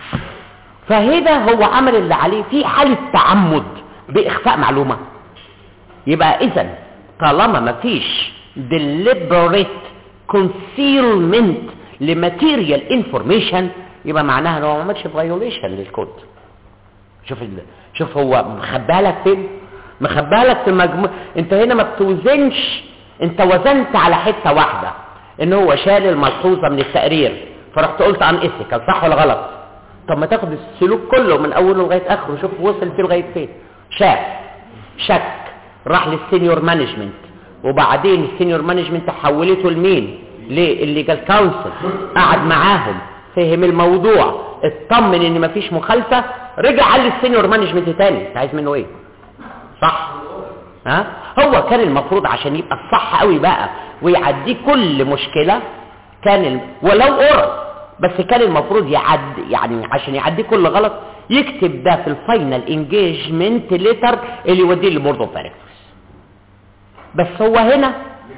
Speaker 2: فهنا هو عمل اللي عليه في حالة تعمد بإخفاء معلومة يبقى إذا طالما ما فيش deliberate concealment لماتيريال انفورميشن يبقى معناها ان هو ما عملش فايوليشن للكود شوف ال... شوف هو مخبيها لك فين مخبيها لك في مجموع انت هنا ما بتوزنش انت وزنت على حته واحده ان هو شال الملحوظه من التقرير فرحت قلت عن ايثيكال صح ولا غلط طب ما تاخد السلوك كله من اوله لغايه اخره شوف وصل فيه لغايه فين شاف شك راح للسينيور مانجمنت وبعدين السينيور مانجمنت حولته لمين للليجال كونسل قعد معاهم فهم الموضوع اطمن ان مفيش مخالفه رجع قال للسينيور مانجمنت تاني انت عايز منه ايه صح ها هو كان المفروض عشان يبقى الصح قوي بقى ويعديه كل مشكله كان ال... ولو قرب بس كان المفروض يعدي يعني عشان يعدي كل غلط يكتب ده في الفاينل انجيجمنت ليتر اللي يوديه للبورد اوف دايركتورز بس هو هنا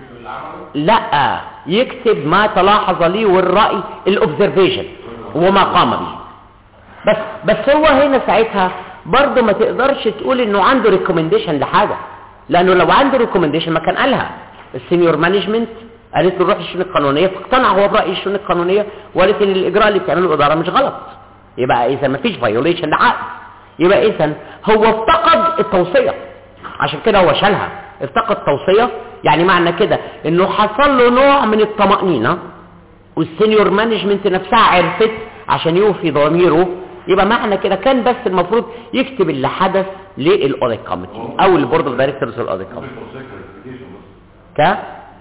Speaker 2: لا يكتب ما تلاحظ لي والرأي الاوبزرفيشن وما قام به بس بس هو هنا ساعتها برضه ما تقدرش تقول انه عنده ريكومنديشن لحاجه لانه لو عنده ريكومنديشن ما كان قالها السينيور مانجمنت قالت له روح الشؤون القانونيه فاقتنع هو براي الشؤون القانونيه وقالت ان الاجراء اللي بتعمله الاداره مش غلط يبقى اذا ما فيش فايوليشن لعقد يبقى اذا هو افتقد التوصيه عشان كده هو شالها افتقد توصيه يعني معنى كده انه حصل له نوع من الطمانينه والسينيور مانجمنت نفسها عرفت عشان يوفي ضميره يبقى معنى كده كان بس المفروض يكتب اللي حدث للاوديت كوميتي او البورد اوف دايركتورز الاوديت كوميتي ك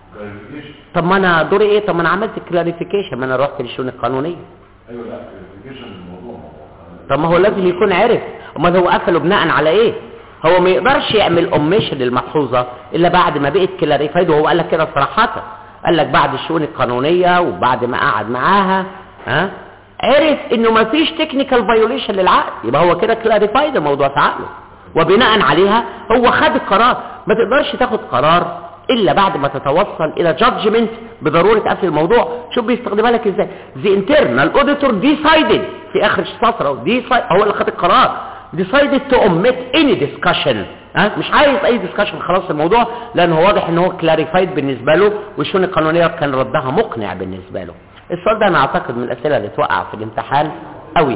Speaker 2: طب ما انا دوري ايه طب ما انا عملت كلاريفيكيشن ما انا رحت للشؤون القانونيه
Speaker 1: ايوه لا كلاريفيكيشن الموضوع
Speaker 2: طب ما هو لازم يكون عرف امال هو قفله بناء على ايه هو ما يقدرش يعمل اوميشن للملحوظه الا بعد ما بقت كلاريفايد وهو قال لك كده صراحه قال لك بعد الشؤون القانونيه وبعد ما قعد معاها ها عرف انه ما فيش تكنيكال فايوليشن للعقد يبقى هو كده كلاريفايد الموضوع في عقله وبناء عليها هو خد القرار ما تقدرش تاخد قرار الا بعد ما تتوصل الى جادجمنت بضروره قفل الموضوع شوف بيستخدمها لك ازاي the internal auditor decided في اخر السطر decide- هو اللي خد القرار decided to omit any discussion ها مش عايز اي discussion خلاص الموضوع لان هو واضح ان هو كلاريفايد بالنسبه له والشؤون القانونيه كان ردها مقنع بالنسبه له السؤال ده انا اعتقد من الاسئله اللي توقع في الامتحان قوي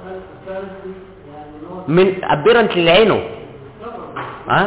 Speaker 2: من ابيرنت لعينه ها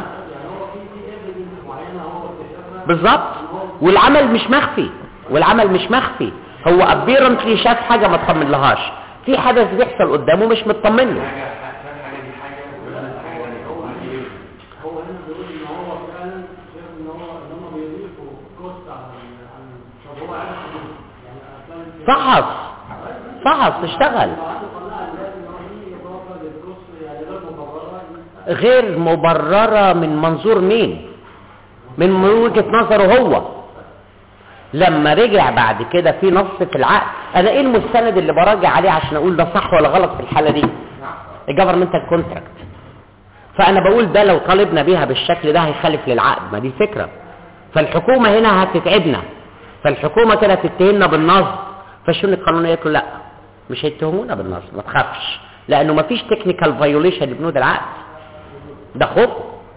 Speaker 2: بالظبط والعمل مش مخفي والعمل مش مخفي هو ابيرنتلي شاف حاجه ما تطمن لهاش في حدث بيحصل قدامه مش مطمن له
Speaker 3: حاجه شاف حاجه دي حاجه ولا حاجه دي هو
Speaker 4: هو هنا بيقول ان هو فعلا شايف ان هو ان هم بيضيفوا كوست عن عن طب هو عارف كده. يعني أفلام-
Speaker 2: فحص فحص اشتغل
Speaker 4: عنده قناعه لازم ان هو دي اضافه للكوست يعني غير مبرره
Speaker 2: غير مبررة من منظور مين من وجهة نظره هو لما رجع بعد كده في نص في العقد انا ايه المستند اللي براجع عليه عشان اقول ده صح ولا غلط في الحالة دي الجفرمنتال كونتراكت فانا بقول ده لو طالبنا بيها بالشكل ده هيخالف للعقد ما دي الفكرة فالحكومة هنا هتتعبنا فالحكومة كده تتهمنا بالنصب فالشؤون القانونية تقول لا مش هيتهمونا بالنصب ما تخافش لانه ما فيش تكنيكال فايوليشن لبنود العقد ده خوف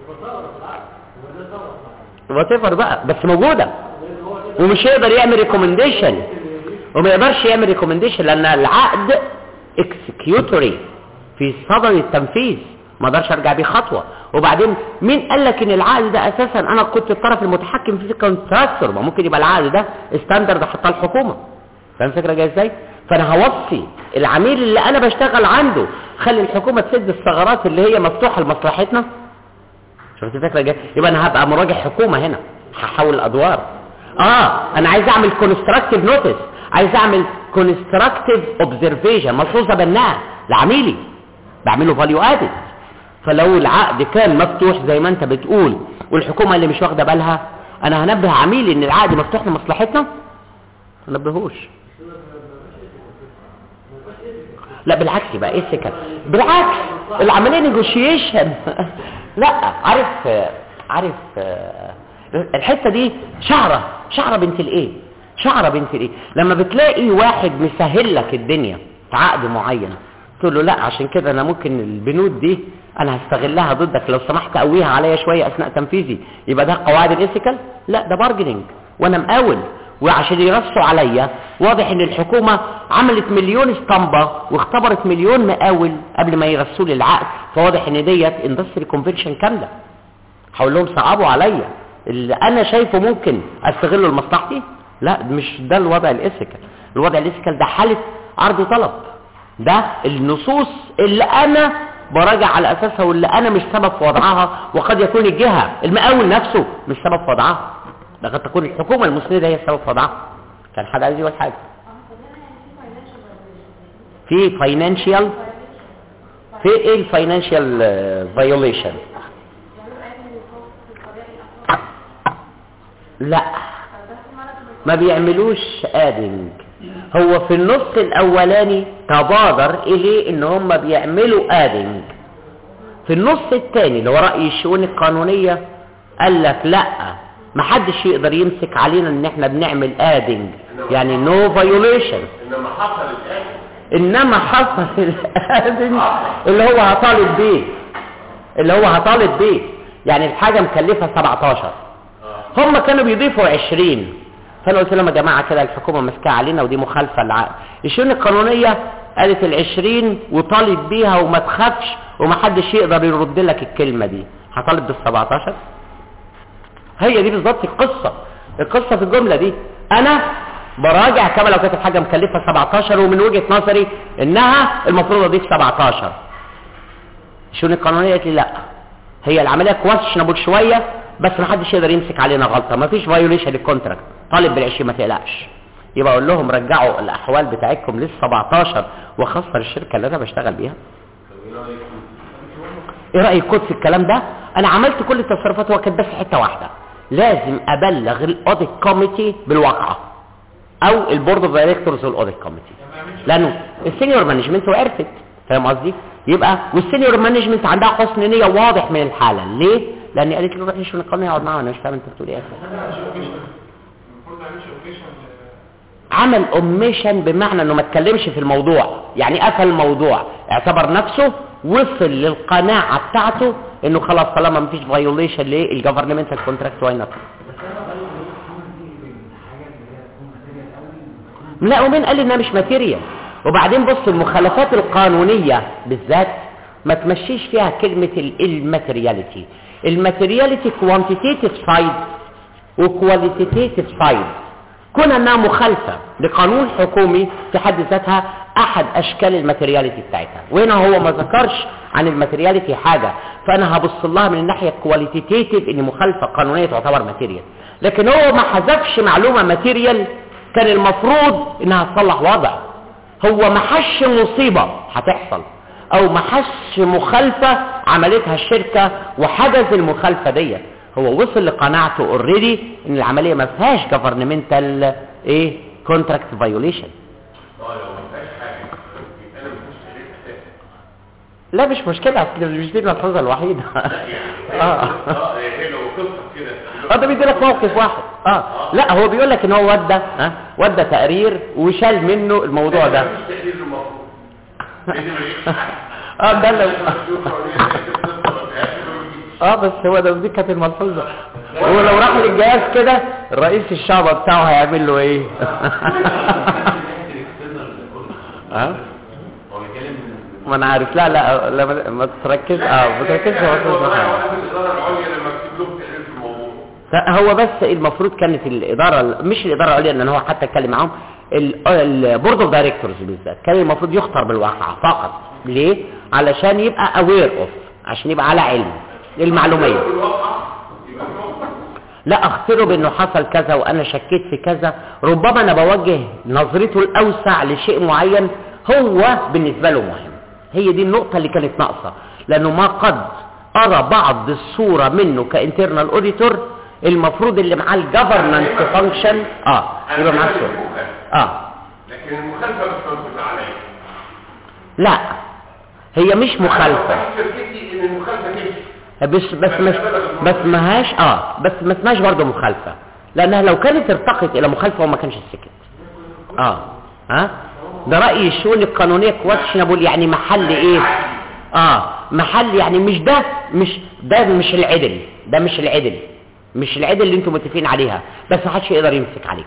Speaker 2: وات بقى بس موجوده ومش هيقدر يعمل ريكومنديشن وما يقدرش يعمل ريكومنديشن لان العقد اكسكيوتوري في صدد التنفيذ ما اقدرش ارجع بيه خطوه وبعدين مين قال لك ان العقد ده اساسا انا كنت الطرف المتحكم فيه كونتراكتور ما ممكن يبقى العقد ده ستاندرد حطها الحكومه فاهم الفكره جايه ازاي فانا هوصي العميل اللي انا بشتغل عنده خلي الحكومه تسد الثغرات اللي هي مفتوحه لمصلحتنا شفت الفكره جايه يبقى انا هبقى مراجع حكومه هنا هحول الادوار اه انا عايز اعمل كونستراكتيف نوتس عايز اعمل كونستراكتيف اوبزرفيشن ملحوظه بناء لعميلي بعمله فاليو ادد فلو العقد كان مفتوح زي ما انت بتقول والحكومه اللي مش واخده بالها انا هنبه عميلي ان العقد مفتوح لمصلحتنا ما نبهوش لا بالعكس يبقى ايه السكن بالعكس العمليه نيجوشيشن لا عارف عارف الحته دي شعره شعره بنت الايه شعره بنت الايه لما بتلاقي واحد مسهل لك الدنيا في عقد معين تقول له لا عشان كده انا ممكن البنود دي انا هستغلها ضدك لو سمحت قويها عليا شويه اثناء تنفيذي يبقى ده قواعد الايثيكال لا ده بارجنينج وانا مقاول وعشان يرصوا عليا واضح ان الحكومه عملت مليون اسطمبه واختبرت مليون مقاول قبل ما يرسوا لي العقد فواضح ان ديت اندستري كونفنشن كامله هقول لهم صعبوا عليا اللي انا شايفه ممكن استغله لمصلحتي لا مش ده الوضع الايثيكال الوضع الايثيكال ده حاله عرض وطلب ده النصوص اللي انا براجع على اساسها واللي انا مش سبب في وضعها وقد يكون الجهه المقاول نفسه مش سبب في وضعها ده قد تكون الحكومه المسنده هي السبب في وضعها كان حد عايز يقول حاجه في فاينانشال في ايه الفاينانشال فايوليشن لا ما بيعملوش ادنج هو في النص الاولاني تبادر اليه ان هم بيعملوا ادنج في النص الثاني اللي هو راي الشؤون القانونيه قال لك لا ما حدش يقدر يمسك علينا ان احنا بنعمل ادنج يعني نو فايوليشن
Speaker 1: انما حصل الان
Speaker 2: انما حصل الادنج اللي هو هطالب بيه اللي هو هطالب بيه يعني الحاجه مكلفه 17 هم كانوا بيضيفوا 20 فانا قلت لهم يا جماعه كده الحكومه ماسكاها علينا ودي مخالفه للعقد الشؤون القانونيه قالت ال20 وطالب بيها وما تخافش وما حدش يقدر يرد لك الكلمه دي هطالب بال 17 هي دي بالظبط القصه القصه في الجمله دي انا براجع كما لو كانت الحاجه مكلفه 17 ومن وجهه نظري انها المفروض اضيف 17 الشؤون القانونيه قالت لي لا هي العمليه كويشنبل شويه بس ما حدش يقدر يمسك علينا غلطه ما فيش فايوليشن للكونتراكت طالب بالعشرين ما تقلقش يبقى اقول لهم رجعوا الاحوال بتاعتكم لل 17 واخسر الشركه اللي انا بشتغل بيها ايه راي الكود في الكلام ده انا عملت كل التصرفات هو كانت بس حته واحده لازم ابلغ الاوديت كوميتي بالواقعه او البورد اوف دايركتورز والاوديت كوميتي لانه السينيور مانجمنت وعرفت فاهم قصدي يبقى والسينيور مانجمنت عندها حسن نيه واضح من الحاله ليه لان قالت لي روح يشوف القانون يقعد معاه انا مش فاهم انت بتقول ايه عمل اوميشن بمعنى انه ما اتكلمش في الموضوع يعني قفل الموضوع اعتبر نفسه وصل للقناعه بتاعته انه خلاص طالما مفيش فايوليشن للجفرنمنتال كونتراكت واي نوت لا ومين قال انها مش ماتيريال وبعدين بص المخالفات القانونيه بالذات ما تمشيش فيها كلمه الماتيرياليتي الماتيرياليتي كوانتيتيف سايد وكواليتيتيف سايد كون انها مخالفه لقانون حكومي في حد ذاتها احد اشكال الماتيرياليتي بتاعتها وهنا هو ما ذكرش عن الماتيرياليتي حاجه فانا هبص لها من الناحيه الكواليتيتيف ان مخالفه قانونيه تعتبر ماتيريال لكن هو ما حذفش معلومه ماتيريال كان المفروض انها تصلح وضع هو ما حش مصيبه هتحصل او ما حش مخالفه عملتها الشركه وحجز المخالفه ديت هو وصل لقناعته اوريدي ان العمليه ما فيهاش جفرنمنتال ايه كونتراكت فايوليشن
Speaker 1: اه لو ما فيهاش حاجه يبقى انا مش شريك اساسا
Speaker 2: لا مش مشكله اصل مش دي الملحوظه الوحيده اه
Speaker 1: اه هي لو قصه كده
Speaker 2: اه ده بيدي لك موقف واحد اه لا هو بيقول لك ان هو ودى ها ودى تقرير وشال منه الموضوع ده
Speaker 1: مفيش تقدير المفروض تقدير مفيش حاجة.
Speaker 2: اه ده لو
Speaker 1: شوف قوانين القصة ما فيهاش ويجي.
Speaker 2: اه بس هو ده دي كانت الملحوظه هو لو راح للجهاز كده رئيس الشعب بتاعه هيعمل له ايه
Speaker 3: الاكسترنال
Speaker 2: اه
Speaker 3: هو بيتكلم
Speaker 2: ما انا عارف لا لا لا ما- ما تركز اه ما تركزش في مصلحة
Speaker 1: هو
Speaker 2: محمد.
Speaker 1: قال الاداره العليا لما اكتب لهم تحرير في الموضوع
Speaker 2: لا، هو بس المفروض كانت الاداره مش الاداره العليا لان هو حتى اتكلم معاهم البورد اوف دايركتورز بالذات كان المفروض يخطر بالواقع فقط ليه علشان يبقى اوير اوف عشان يبقى على علم المعلوميه
Speaker 1: في الواقع يبقى في الواقع
Speaker 2: لا اخسره بانه حصل كذا وانا شكيت في كذا ربما انا بوجه نظرته الاوسع لشيء معين هو بالنسبه له مهم هي دي النقطه اللي كانت ناقصه لانه ما قد ارى بعض الصوره منه كانترنال اوديتور المفروض اللي معاه الجفرنانس فانكشن اه يبقى معاه الصوره اه
Speaker 1: لكن المخالفه مش موجوده عليا
Speaker 2: لا هي مش مخالفه
Speaker 1: أنا شركتي ان المخالفه تمشي
Speaker 2: بس بس مس بس ماهاش اه بس ما اسمهاش برضه مخالفه لانها لو كانت ارتقت الى مخالفه وما كانش سكت اه ها ده راي الشؤون القانونيه كواتشنبل يعني محل ايه اه محل يعني مش ده مش ده مش العدل ده مش العدل مش العدل اللي انتم متفقين عليها بس ما حدش يقدر يمسك عليك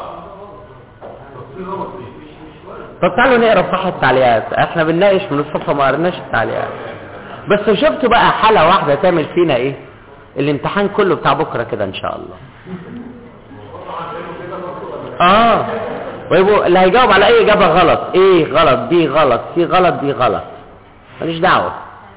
Speaker 2: طب تعالوا نقرا صح التعليقات احنا بنناقش من الصفحه ما قرناش التعليقات بس شفتوا بقى حالة واحدة تعمل فينا ايه الامتحان كله بتاع بكرة كده ان شاء الله اه ويبقوا اللي هيجاوب على اي اجابة غلط ايه غلط دي غلط دي غلط دي غلط ماليش دعوة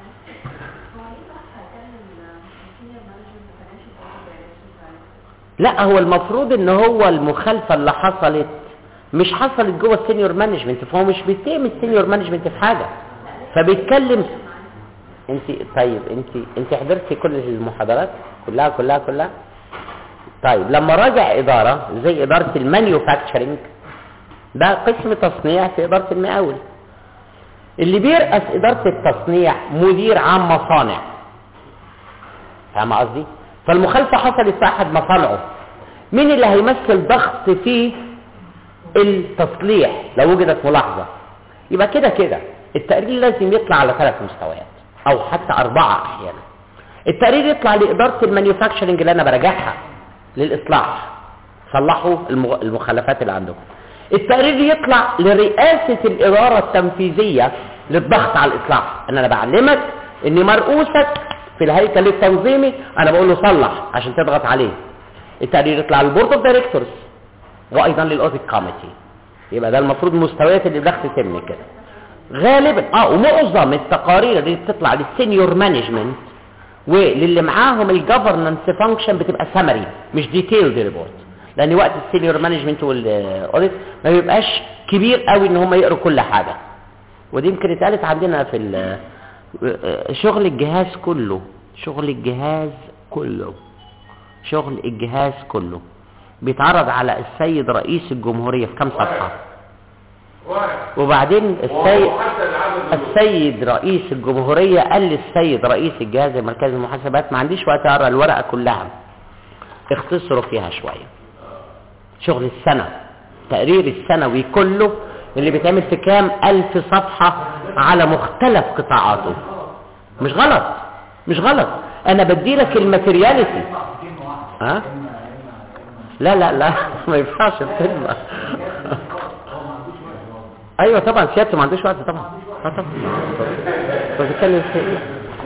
Speaker 2: لا هو المفروض ان هو المخالفة اللي حصلت مش حصلت جوه السينيور مانجمنت فهو مش بيتهم السينيور مانجمنت في حاجة فبيتكلم انت طيب انت انت حضرتي كل المحاضرات كلها كلها كلها طيب لما راجع اداره زي اداره المانيوفاكتشرنج ده قسم تصنيع في اداره المقاول اللي بيرأس اداره التصنيع مدير عام مصانع فاهم قصدي فالمخالفه حصلت في احد مصانعه مين اللي هيمثل ضغط في التصليح لو وجدت ملاحظه يبقى كده كده التقرير لازم يطلع على ثلاث مستويات او حتى اربعه احيانا التقرير يطلع لاداره المانيفاكتشرنج اللي انا براجعها للاصلاح صلحوا المغ- المخالفات اللي عندكم التقرير يطلع لرئاسه الاداره التنفيذيه للضغط على الاصلاح ان انا بعلمك ان مرؤوسك في الهيكل التنظيمي انا بقول له صلح عشان تضغط عليه التقرير يطلع للبورد اوف دايركتورز وايضا للاوديت كوميتي يبقى ده المفروض مستويات اللي الضغط تتم كده غالبا اه ومعظم التقارير اللي بتطلع للسينيور مانجمنت وللي معاهم الجفرنانس فانكشن بتبقى سمري مش ديتيلد ريبورت لان وقت السينيور مانجمنت والاوديت ما بيبقاش كبير قوي ان هم يقروا كل حاجه ودي يمكن اتقالت عندنا في ال- شغل الجهاز كله شغل الجهاز كله شغل الجهاز كله بيتعرض على السيد رئيس الجمهورية في كام صفحة
Speaker 1: واحد
Speaker 2: وبعدين السيد
Speaker 1: وحتى العدد
Speaker 2: السيد رئيس الجمهورية قال للسيد رئيس الجهاز المركزي للمحاسبات ما عنديش وقت اقرا الورقة كلها اختصروا فيها شوية شغل السنة تقرير السنوي كله اللي بيتعمل في كام ألف صفحة على مختلف قطاعاته مش غلط مش غلط انا بديلك الماتيرياليتي ها لا لا لا ما ينفعش الكلمة ايوه طبعا سيادته ما عندوش وقت طبعا اه طبعا انت بتتكلم في ايه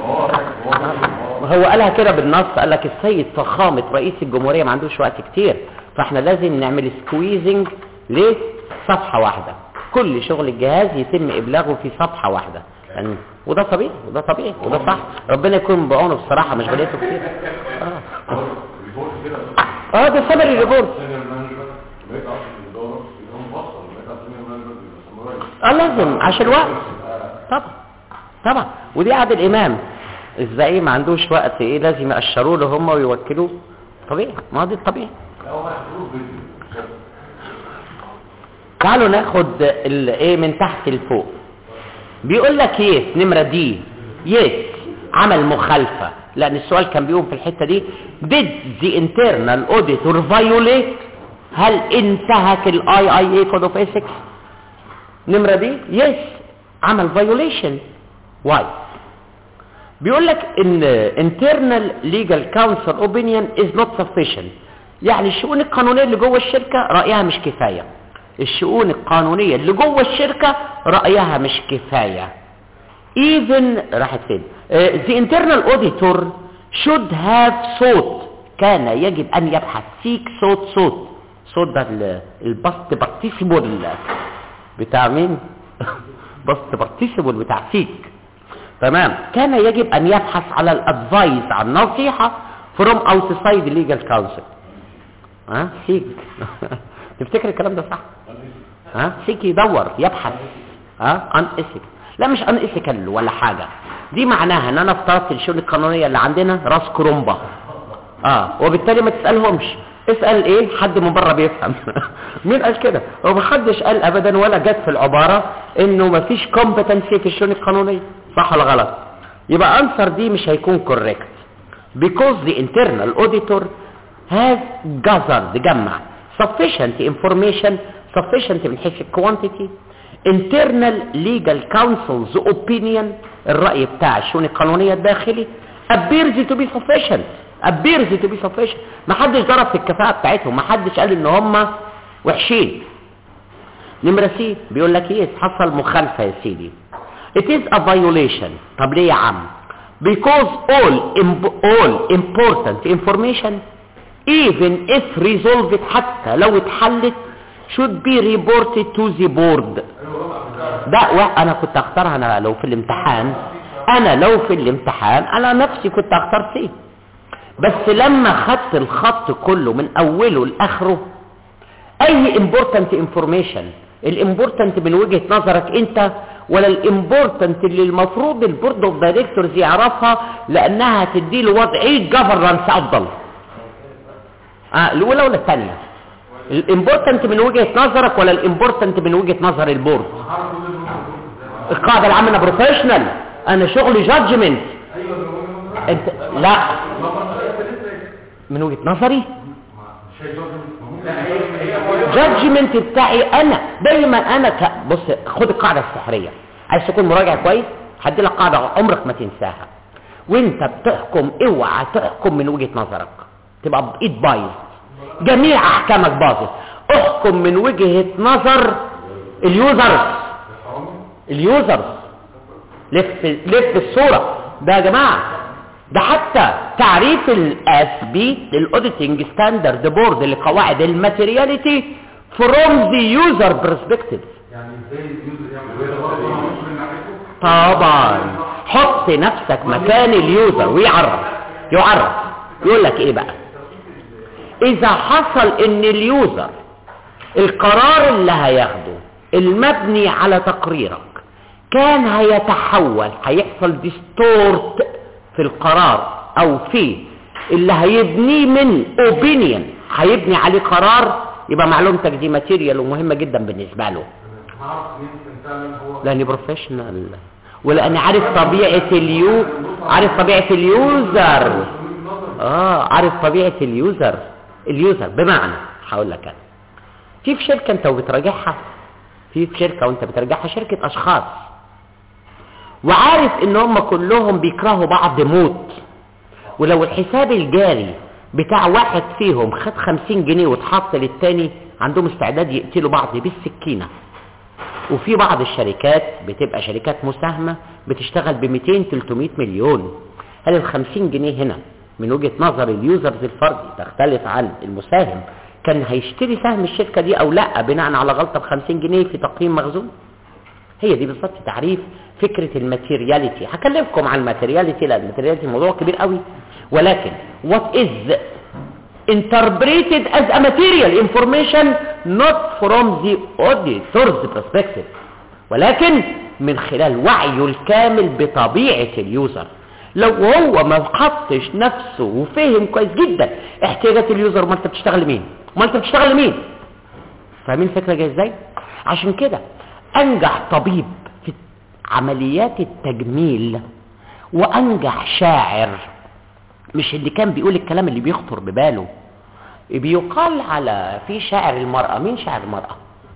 Speaker 2: هو قالها كده بالنص قال لك السيد فخامة رئيس الجمهورية ما عندوش وقت كتير فاحنا لازم نعمل سكويزنج لصفحة واحدة كل شغل الجهاز يتم ابلاغه في صفحة واحدة يعني وده طبيعي وده طبيعي وده صح ربنا يكون بعونه بصراحة مش بليته كتير اه
Speaker 1: ريبورت كده
Speaker 2: اه ده سمري ريبورت
Speaker 1: سينيور مانجمنت بقيت اصلا في الاداره يبقى مفصل بقيت سينيور مانجمنت يبقى سمرايز
Speaker 2: اه لازم عشان الوقت طبعا طبعا ودي عاد الامام ازاي ما عندوش وقت ايه لازم يقشروا له هم ويوكلوه طبيعي ما هو دي الطبيعي
Speaker 1: هو محسوب فيديو
Speaker 2: تعالوا ناخد ال- ايه من تحت لفوق بيقول لك يس نمره دي يس عمل مخالفه لان السؤال كان بيقوم في الحته دي did the internal auditor violate هل انتهك الاي اي اي كود اوف ethics نمره دي يس عمل violation واي بيقول لك ان internal legal counsel opinion is not sufficient يعني الشؤون القانونيه اللي جوه الشركه رايها مش كفايه الشؤون القانونيه اللي جوه الشركه رايها مش كفايه even راحت فين آه، the internal auditor should have sought كان يجب ان يبحث seek sought sought sought ده ال- البسط participle بتاع مين بسط participle بتاع seek تمام كان يجب ان يبحث على الادفايس عن نصيحة from outside legal counsel ها سيك تفتكر الكلام ده صح ها سيك يدور يبحث ها ان اسك لا مش ان اسكال ولا حاجة دي معناها ان انا افترضت الشؤون القانونية اللي عندنا راس كرومبا اه وبالتالي ما تسألهمش اسأل ايه حد من بره بيفهم مين قال كده ومحدش قال ابدا ولا جت في العبارة انه مفيش كومبتنسي في الشؤون القانونية صح ولا غلط يبقى انسر دي مش هيكون كوريكت because the internal auditor has gathered جمع sufficient information sufficient من حيث الكوانتيتي internal legal counsel's opinion الرأي بتاع الشؤون القانونية الداخلي appears to be sufficient appears to be sufficient ما حدش ضرب في الكفاءة بتاعتهم ما حدش قال ان هم وحشين نمرة سي بيقول لك ايه حصل مخالفة يا سيدي it is a violation طب ليه يا عم because all imp- all important information even if resolved حتى لو اتحلت should be reported to the board ده و- انا كنت اختارها انا لو في الامتحان انا لو في الامتحان انا نفسي كنت اختار سي بس لما خدت الخط كله من اوله لاخره اي important information الامبورتنت من وجهة نظرك انت ولا الامبورتنت اللي المفروض البورد اوف دايركتورز يعرفها لانها تدي له وضعيه جفرنس افضل اه الاولى ولا الثانيه الامبورتنت من وجهة نظرك ولا الامبورتنت من وجهة نظر البورد القاعدة العامة انا بروفيشنال انا شغلي جادجمنت انت لا من وجهة نظري جادجمنت بتاعي انا دايما انا ك... بص خد القاعده السحريه عايز تكون مراجع كويس هدي لك قاعده عمرك ما تنساها وانت بتحكم اوعى تحكم من وجهه نظرك تبقى بايد بايظ جميع احكامك باظت احكم من وجهه نظر اليوزرز اليوزرز لف لف الصوره ده يا جماعه ده حتى تعريف الاس بي للاوديتنج ستاندرد بورد لقواعد الماتيرياليتي فروم ذا يوزر برسبكتيف
Speaker 1: يعني ازاي اليوزر يعمل
Speaker 2: طبعا حط نفسك مكان اليوزر ويعرف يعرف يقول لك ايه بقى اذا حصل ان اليوزر القرار اللي هياخده المبني على تقريرك كان هيتحول هيحصل ديستورت في القرار او في اللي هيبنيه من اوبينيون هيبني عليه قرار يبقى معلومتك دي ماتيريال ومهمه جدا بالنسبه له
Speaker 1: هعرف يمكن فعلا هو
Speaker 2: لاني بروفيشنال ولاني عارف طبيعه اليو عارف طبيعه اليوزر اه عارف طبيعه اليوزر اليوزر بمعنى هقول لك انا في في شركه انت وبتراجعها في في شركه وانت بتراجعها شركه اشخاص وعارف ان هم كلهم بيكرهوا بعض موت ولو الحساب الجاري بتاع واحد فيهم خد خمسين جنيه واتحط للتاني عندهم استعداد يقتلوا بعض بالسكينة وفي بعض الشركات بتبقى شركات مساهمة بتشتغل ب 200 300 مليون هل ال 50 جنيه هنا من وجهة نظر اليوزرز الفردي تختلف عن المساهم كان هيشتري سهم الشركة دي او لا بناء على غلطة ب 50 جنيه في تقييم مخزون هي دي بالظبط تعريف فكرة الماتيرياليتي هكلمكم عن الماتيرياليتي لان الماتيرياليتي موضوع كبير قوي ولكن what is interpreted as a material information not from the auditor's perspective ولكن من خلال وعيه الكامل بطبيعة اليوزر لو هو ما حطش نفسه وفهم كويس جدا احتياجات اليوزر ما انت بتشتغل لمين ما انت بتشتغل لمين فاهمين الفكرة جايه ازاي عشان كده انجح طبيب في عمليات التجميل وانجح شاعر مش اللي كان بيقول الكلام اللي بيخطر بباله بيقال على في شاعر المرأة مين شاعر المرأة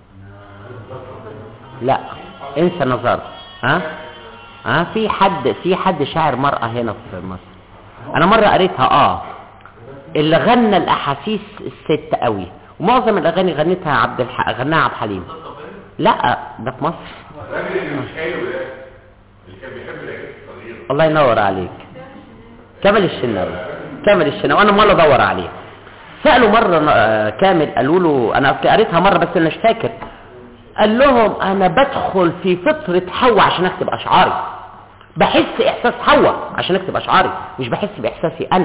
Speaker 2: لا انسى نظر ها ها في حد في حد شاعر مرأة هنا في مصر انا مرة قريتها اه اللي غنى الاحاسيس الست قوي ومعظم الاغاني غنتها عبد الح... غناها عبد الحليم لا ده في مصر
Speaker 1: الراجل اللي مش حلو ده اللي كان بيحب
Speaker 2: الله ينور عليك كامل الشناوي كامل الشناوي انا مرة ادور عليه سألوا مرة آه، كامل قالوا له انا اصلي قريتها مرة بس انا مش فاكر قال لهم انا بدخل في فطرة حواء عشان اكتب اشعاري بحس احساس حواء عشان اكتب اشعاري مش بحس باحساسي انا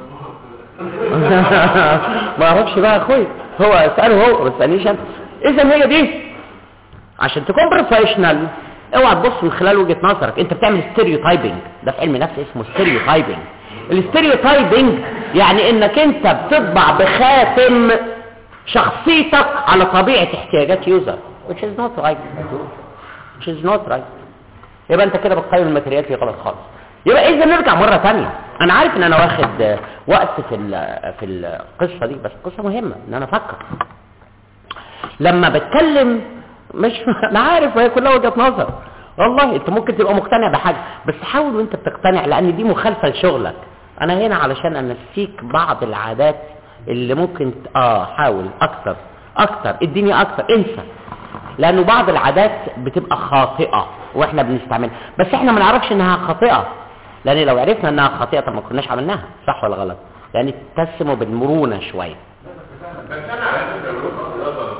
Speaker 2: ما اعرفش بقى يا اخويا هو اساله هو ما تسالنيش انا اذا هي دي عشان تكون بروفيشنال اوعى تبص من خلال وجهه نظرك انت بتعمل ستيريوتايبنج ده في علم النفس اسمه ستيريوتايبنج الستيريوتايبنج يعني انك انت بتطبع بخاتم شخصيتك على طبيعه احتياجات يوزر which is not right which is not right يبقى انت كده بتقيم الماتريال فيه غلط خالص يبقى اذا نرجع مره ثانيه انا عارف ان انا واخد آه، وقت في ال- في القصه دي بس قصه مهمه ان انا افكر لما بتكلم مش انا عارف وهي كلها وجهه نظر والله انت ممكن تبقى مقتنع بحاجه بس حاول وانت بتقتنع لان دي مخالفه لشغلك انا هنا علشان انسيك بعض العادات اللي ممكن ت- اه حاول اكتر اكتر اديني اكتر انسى لانه بعض العادات بتبقى خاطئه واحنا بنستعملها بس احنا ما نعرفش انها خاطئه لان لو عرفنا انها خاطئه طب ما كناش عملناها صح ولا غلط يعني تسموا بالمرونه شويه
Speaker 1: بس انا على فكره بروح الرياضه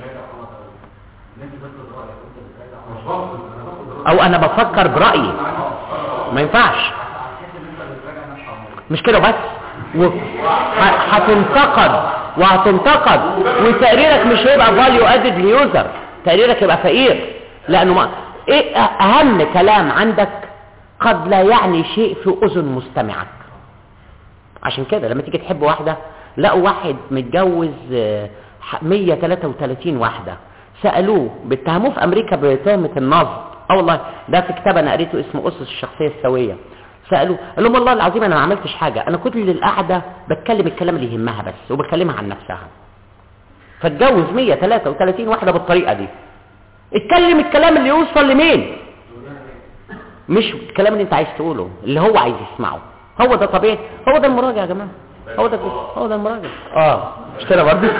Speaker 1: مش باخد انا باخد
Speaker 2: او انا بفكر برايي ما ينفعش مش كده بس و- ه- هتنتقد وهتنتقد وتقريرك مش هيبقى فاليو ادد ليوزر تقريرك يبقى فقير لانه ما ايه أ- اهم كلام عندك قد لا يعني شيء في اذن مستمعك عشان كده لما تيجي تحب واحده لقوا واحد متجوز آه، ح- 133 واحده سالوه بيتهموه في امريكا بتهمه النصب اه والله ده في كتاب انا قريته اسمه اسس الشخصيه السويه سالوه قال لهم والله العظيم انا ما عملتش حاجه انا كل القعده بتكلم الكلام اللي يهمها بس وبكلمها عن نفسها فاتجوز 133 واحده بالطريقه دي اتكلم الكلام اللي يوصل لمين مش الكلام اللي انت عايز تقوله اللي هو عايز يسمعه هو ده طبيعي هو ده المراجع يا جماعه هو ده هو ده المراجع اه مش كده برضه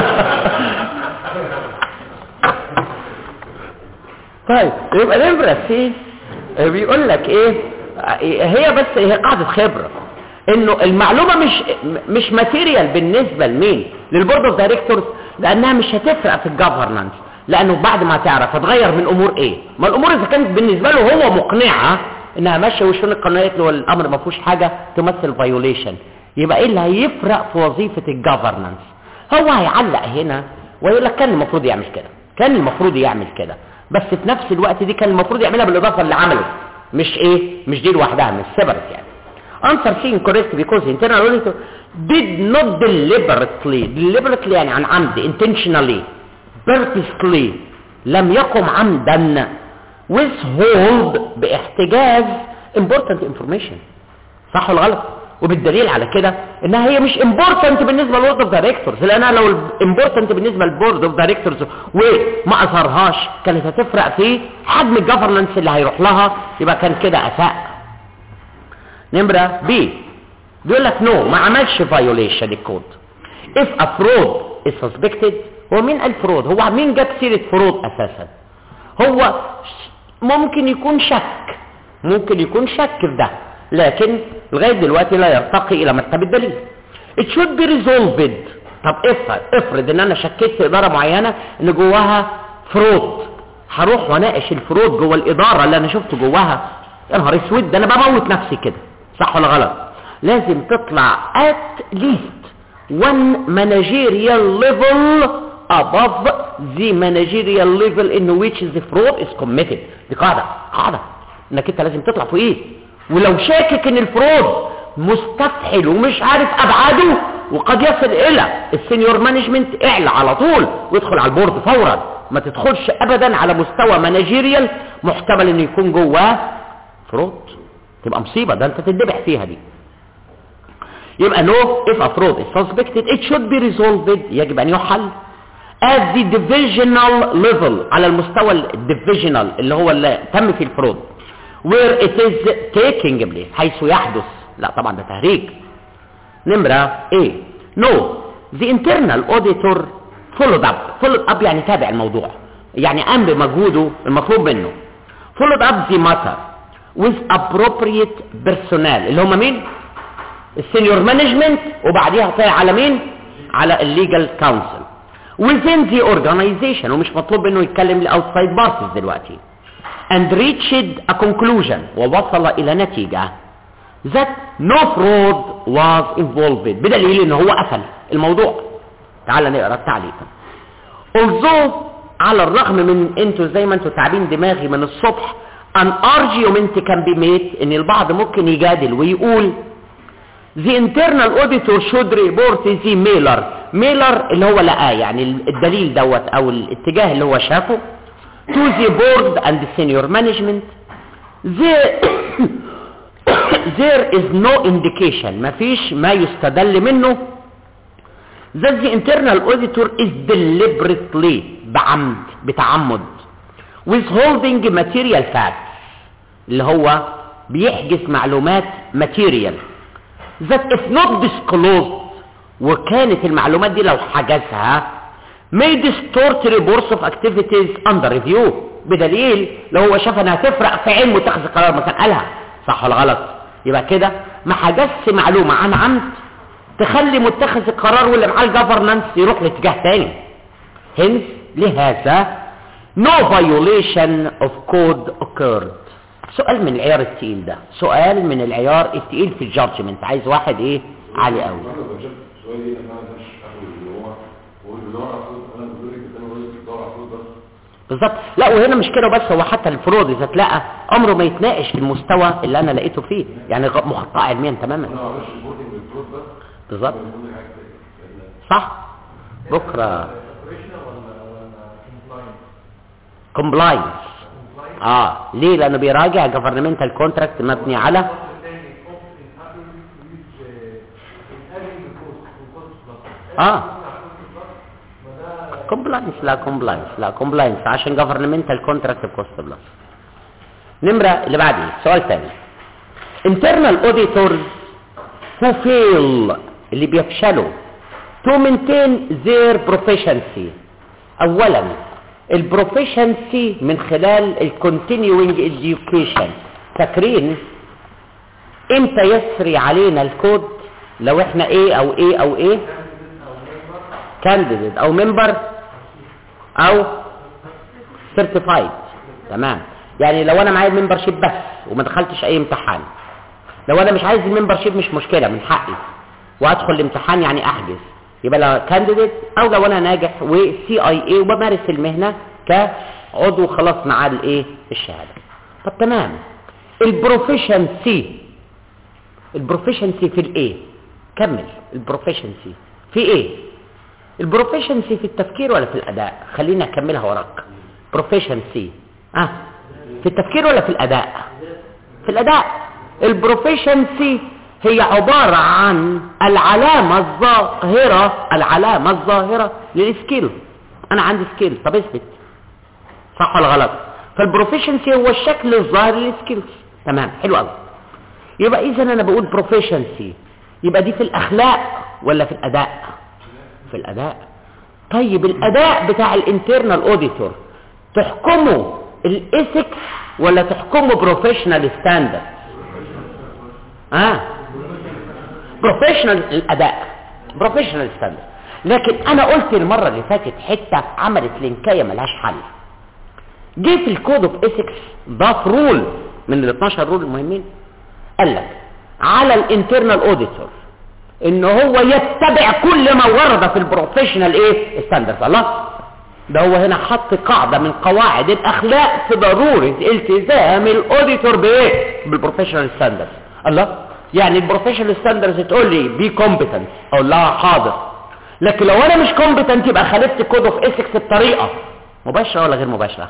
Speaker 2: طيب يبقى نمرة سي بيقول لك ايه هي بس هي قاعدة خبرة انه المعلومة مش مش ماتيريال بالنسبة لمين للبورد اوف دايركتورز لانها مش هتفرق في الجفرنانس لانه بعد ما تعرف هتغير من امور ايه ما الامور اذا كانت بالنسبة له هو مقنعة انها ماشية وشون القانونية له الامر ما فيهوش حاجة تمثل فايوليشن يبقى ايه اللي هيفرق في وظيفة الجفرنانس هو هيعلق هنا ويقول لك كان المفروض يعمل كده كان المفروض يعمل كده بس في نفس الوقت دي كان المفروض يعملها بالاضافه اللي عمله مش ايه مش دي لوحدها مش سيبرت يعني answer C incorrect because internal auditor did not deliberately deliberately يعني عن عمد intentionally purposely لم يقم عمدا withhold باحتجاز important information صح ولا غلط وبالدليل على كده انها هي مش امبورتنت بالنسبه للبورد اوف دايركتورز لانها لو امبورتنت بالنسبه للبورد اوف دايركتورز وما اظهرهاش كانت هتفرق في حجم الجفرنس اللي هيروح لها يبقى كان كده اساء نمره بي بيقول لك نو ما عملش فايوليشن الكود if a fraud is suspected هو مين قال فرود هو مين جاب سيره فرود اساسا هو ممكن يكون شك ممكن يكون شك في ده لكن لغايه دلوقتي لا يرتقي الى مرتبه الدليل it should be resolved طب افرض افرض ان انا شكيت في اداره معينه ان جواها فرود هروح واناقش الفرود جوه الاداره اللي انا شفته جواها يا نهار اسود ده انا بموت نفسي كده صح ولا غلط لازم تطلع at least one managerial level above the managerial level in which the fraud is committed دي قاعده قاعده انك انت لازم تطلع فوقيه ولو شاكك ان الفرود مستفحل ومش عارف ابعاده وقد يصل الى السينيور مانجمنت اعلى على طول وادخل على البورد فورا ما تدخلش ابدا على مستوى مانجيريال محتمل انه يكون جواه فرود تبقى مصيبه ده انت تدبح فيها دي يبقى no if a fraud is suspected it should be resolved يجب ان يحل at the divisional level على المستوى الديفيجنال اللي هو اللي تم فيه الفرود where it is taking place حيث يحدث لا طبعا ده تهريج نمرة A no the internal auditor followed up followed up يعني تابع الموضوع يعني قام بمجهوده المطلوب منه followed up the matter with appropriate personnel اللي هم مين السينيور مانجمنت وبعديها طلع على مين على الليجال كونسل within the organization ومش مطلوب انه يتكلم لاوتسايد بارتيز دلوقتي and reached a conclusion ووصل الى نتيجة that no fraud was involved بدليل ان هو قفل الموضوع تعال نقرا التعليق although على الرغم من انتوا زي ما انتوا تعبين دماغي من الصبح an argument can be made ان البعض ممكن يجادل ويقول the internal auditor should report the mailer mailer اللي هو لقاه يعني الدليل دوت او الاتجاه اللي هو شافه to the board and the senior management there, there is no indication مفيش ما يستدل منه that the internal auditor is deliberately بعمد بتعمد withholding material facts اللي هو بيحجز معلومات material that if not disclosed وكانت المعلومات دي لو حجزها may distort reports of activities under review بدليل لو هو شاف انها تفرق في عين متخذ القرار مثلا قالها صح ولا غلط يبقى كده ما حجزش معلومه عن عمد تخلي متخذ القرار واللي معاه الجفرنانس يروح لاتجاه تاني hence لهذا no violation of code occurred سؤال من العيار التقيل ده سؤال من العيار التقيل في الجادجمنت عايز واحد ايه عالي قوي
Speaker 1: انا بجد سؤالي انا ما مش اخد اللي هو هو اللي بيدور على فلوس انا بقول لك انا بقول لك بيدور على فلوس بس
Speaker 2: بالظبط لا وهنا مش كده بس هو حتى الفرود اذا اتلقى عمره ما يتناقش في المستوى اللي انا لقيته فيه يعني غ- مخطئ علميا تماما
Speaker 1: انا ما بعملش ريبورتنج بالفلوس بس
Speaker 2: بالظبط
Speaker 1: أنا بقول لك حاجه تانية. لأن
Speaker 2: صح بكره
Speaker 3: operational ولا ولا compliance
Speaker 2: كومبلاينس اه ليه لانه بيراجع جفرنمنتال كونتراكت مبني على
Speaker 3: الثاني cost in aggregate to reach uh, in aggregate cost to cost plus
Speaker 2: اه
Speaker 3: ما ده
Speaker 2: كومبلاينس لا كومبلاينس لا كومبلاينس عشان جفرنمنتال كونتراكت بكوست بلس نمرة اللي بعديه سؤال ثاني internal auditors who fail اللي بيفشلوا to maintain their proficiency اولا البروفيشنسي من خلال الكونتينيوينج education فاكرين امتى يسري علينا الكود لو احنا ايه او ايه او ايه كانديديت او ممبر او سيرتيفايد تمام يعني لو انا معايا الممبر شيب بس وما دخلتش اي امتحان لو انا مش عايز الممبر شيب مش مشكله من حقي وادخل الامتحان يعني احجز يبقى لو كانديديت او لو انا ناجح وسي اي اي وبمارس المهنه كعضو خلاص معاه الايه الشهاده طب تمام البروفيشنسي البروفيشنسي في الايه كمل البروفيشنسي في ايه البروفيشنسي في التفكير ولا في الاداء خليني اكملها وراك بروفيشنسي اه في التفكير ولا في الاداء في الاداء البروفيشنسي هي عبارة عن العلامة الظاهرة العلامة الظاهرة للسكيل انا عندي سكيل طب اثبت صح ولا غلط فالبروفيشنسي هو الشكل الظاهر للسكيلز تمام حلو قوي يبقى اذا انا بقول بروفيشنسي يبقى دي في الاخلاق ولا في الاداء في الاداء طيب الاداء بتاع الانترنال اوديتور تحكمه الايثكس ولا تحكمه بروفيشنال ستاندرد اه بروفيشنال الاداء بروفيشنال ستاندرد لكن انا قلت المره اللي فاتت حته عملت لينكايه ملهاش حل جه في الكود اوف ايثكس ضاف رول من ال 12 رول المهمين قال لك على الانترنال اوديتور ان هو يتبع كل ما ورد في البروفيشنال ايه ستاندرز الله ده هو هنا حط قاعده من قواعد الاخلاق في ضروره التزام الاوديتور بايه بالبروفيشنال ستاندرز الله يعني البروفيشنال ستاندرز تقول لي بي كومبتنت اقول لها حاضر لكن لو انا مش كومبتنت يبقى خالفت كود اوف ايثكس بطريقه مباشره ولا غير مباشره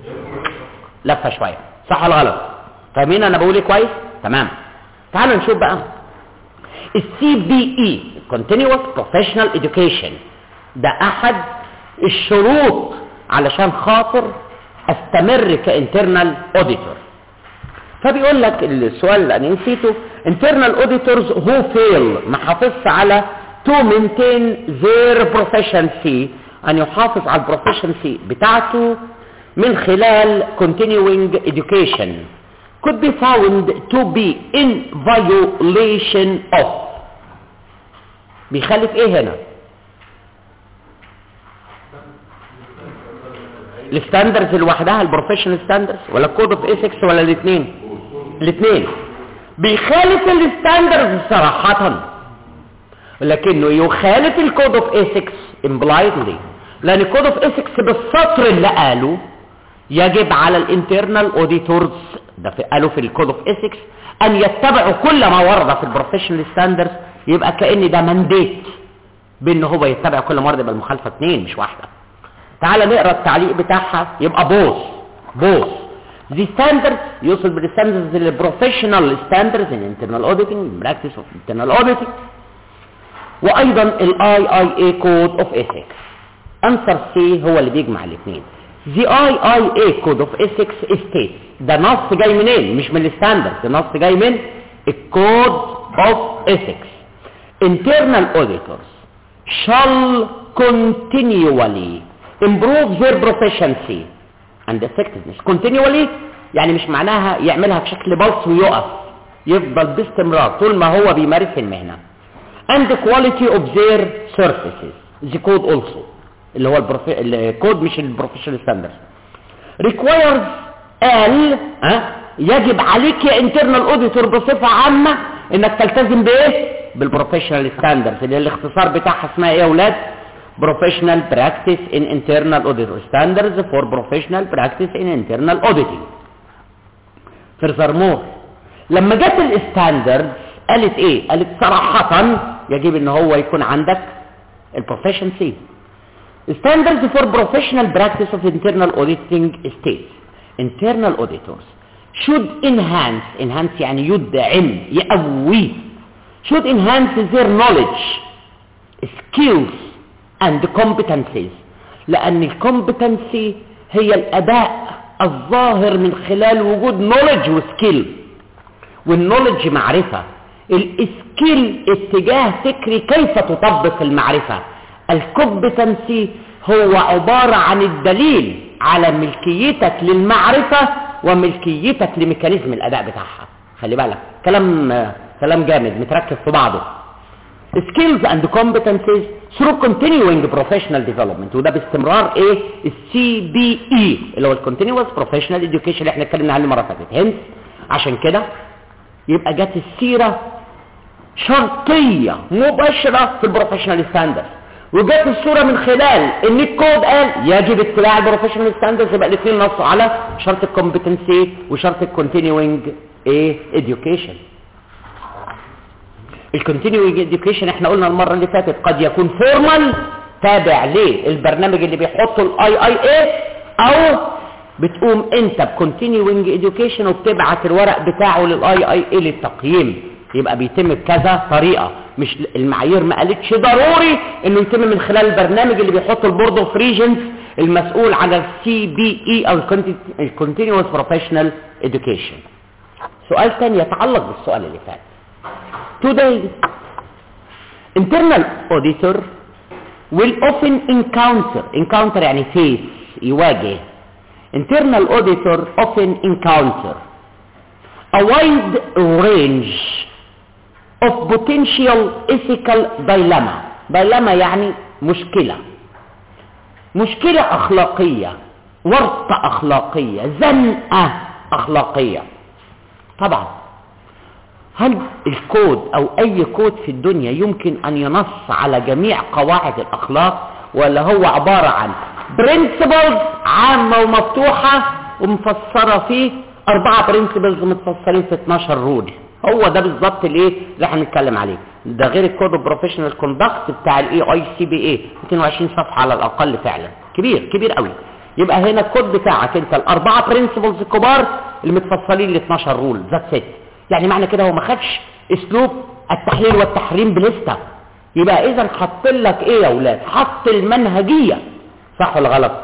Speaker 2: لفه شويه صح ولا غلط فاهمين انا بقول ايه كويس تمام تعالوا نشوف بقى السي بي اي continuous professional education ده احد الشروط علشان خاطر استمر كانترنال اوديتور فبيقول لك السؤال اللي انا نسيته internal auditors who fail ما حافظش على to maintain their proficiency ان يحافظ على البروفيشنسي بتاعته من خلال continuing education could be found to be in violation of بيخالف ايه هنا الستاندرز لوحدها البروفيشنال ستاندرز ولا كود اوف ايثكس ولا الاثنين الاثنين بيخالف الستاندرز صراحة لكنه يخالف الكود اوف ايثكس امبلايدلي لان الكود اوف ايثكس بالسطر اللي قاله يجب على الانترنال اوديتورز ده في قالوا في الكود اوف ايثكس ان يتبعوا كل ما ورد في البروفيشنال ستاندرز يبقى كان ده منديت بان هو يتبع كل ما ورد يبقى المخالفه اثنين مش واحده تعال نقرا التعليق بتاعها يبقى بوث بوث The standards يوصل بالستاندرز للبروفيشنال ستاندرز in internal auditing practice of internal auditing وايضا الاي اي اي كود اوف ethics answer C هو اللي بيجمع الاثنين The IIA Code of Ethics states ده نص جاي منين مش من الستاندرد ده نص جاي من الكود of Ethics Internal auditors shall continually improve their proficiency and effectiveness continually يعني مش معناها يعملها بشكل بلس ويقف يفضل باستمرار طول ما هو بيمارس المهنة and the quality of their services the code also اللي هو البروفي... الكود مش البروفيشنال ستاندرد requires قال ها يجب عليك يا انترنال اوديتور بصفه عامه انك تلتزم بايه بالبروفيشنال ستاندرز اللي الاختصار بتاعها اسمها ايه يا اولاد بروفيشنال براكتس ان انترنال اوديتور ستاندرز فور بروفيشنال براكتس ان انترنال اوديتنج furthermore لما جت الستاندرز قالت ايه قالت صراحه يجب ان هو يكون عندك البروفيشنسي Standards for professional practice of internal auditing states internal auditors should enhance enhance يعني يدعم يقوي should enhance their knowledge skills and competencies لأن الكومبتنسي هي الأداء الظاهر من خلال وجود knowledge وسكيل والنولج معرفة السكيل اتجاه فكري كيف تطبق المعرفة الكومبتنسي هو عبارة عن الدليل على ملكيتك للمعرفة وملكيتك لميكانيزم الأداء بتاعها خلي بالك كلام كلام جامد متركز في بعضه skills and competencies through continuing professional development وده باستمرار ايه السي بي اي اللي هو الكونتينوس بروفيشنال education اللي احنا اتكلمنا عنه المره اللي فاتت هنس عشان كده يبقى جت السيره شرطيه مباشره في البروفيشنال ستاندرد وجت الصوره من خلال ان الكود قال يجب اتباع البروفيشنال ستاندرز يبقى الاثنين نصوا على شرط الكومبتنسي وشرط الكونتينيوينج ايه education الكونتينيوينج education احنا قلنا المره اللي فاتت قد يكون فورمال تابع للبرنامج اللي بيحطه الاي اي اي او بتقوم انت بكونتينيوينج education وبتبعت الورق بتاعه للاي اي اي للتقييم يبقى بيتم بكذا طريقه مش المعايير ما قالتش ضروري انه يتم من خلال البرنامج اللي بيحطه البورد اوف ريجنز المسؤول عن السي بي اي او الكونتينوس بروفيشنال education سؤال تاني يتعلق بالسؤال اللي فات today internal auditor will often encounter encounter يعني face يواجه internal auditor often encounter a wide range of potential ethical dilemma dilemma يعني مشكلة مشكلة أخلاقية ورطة أخلاقية زنقة أخلاقية طبعا هل الكود أو أي كود في الدنيا يمكن أن ينص على جميع قواعد الأخلاق ولا هو عبارة عن برنسبلز عامة ومفتوحة ومفسرة فيه أربعة برنسبلز متفصلين في 12 رول هو ده بالظبط الايه اللي احنا بنتكلم عليه ده غير الكود بروفيشنال كوندكت بتاع الاي اي سي بي اي 220 صفحه على الاقل فعلا كبير كبير قوي يبقى هنا الكود بتاعك انت الاربعه برنسبلز الكبار اللي متفصلين ل 12 رول ذات ست يعني معنى كده هو ما خدش اسلوب التحليل والتحريم بلسته يبقى اذا حط لك ايه يا اولاد حط المنهجيه صح ولا غلط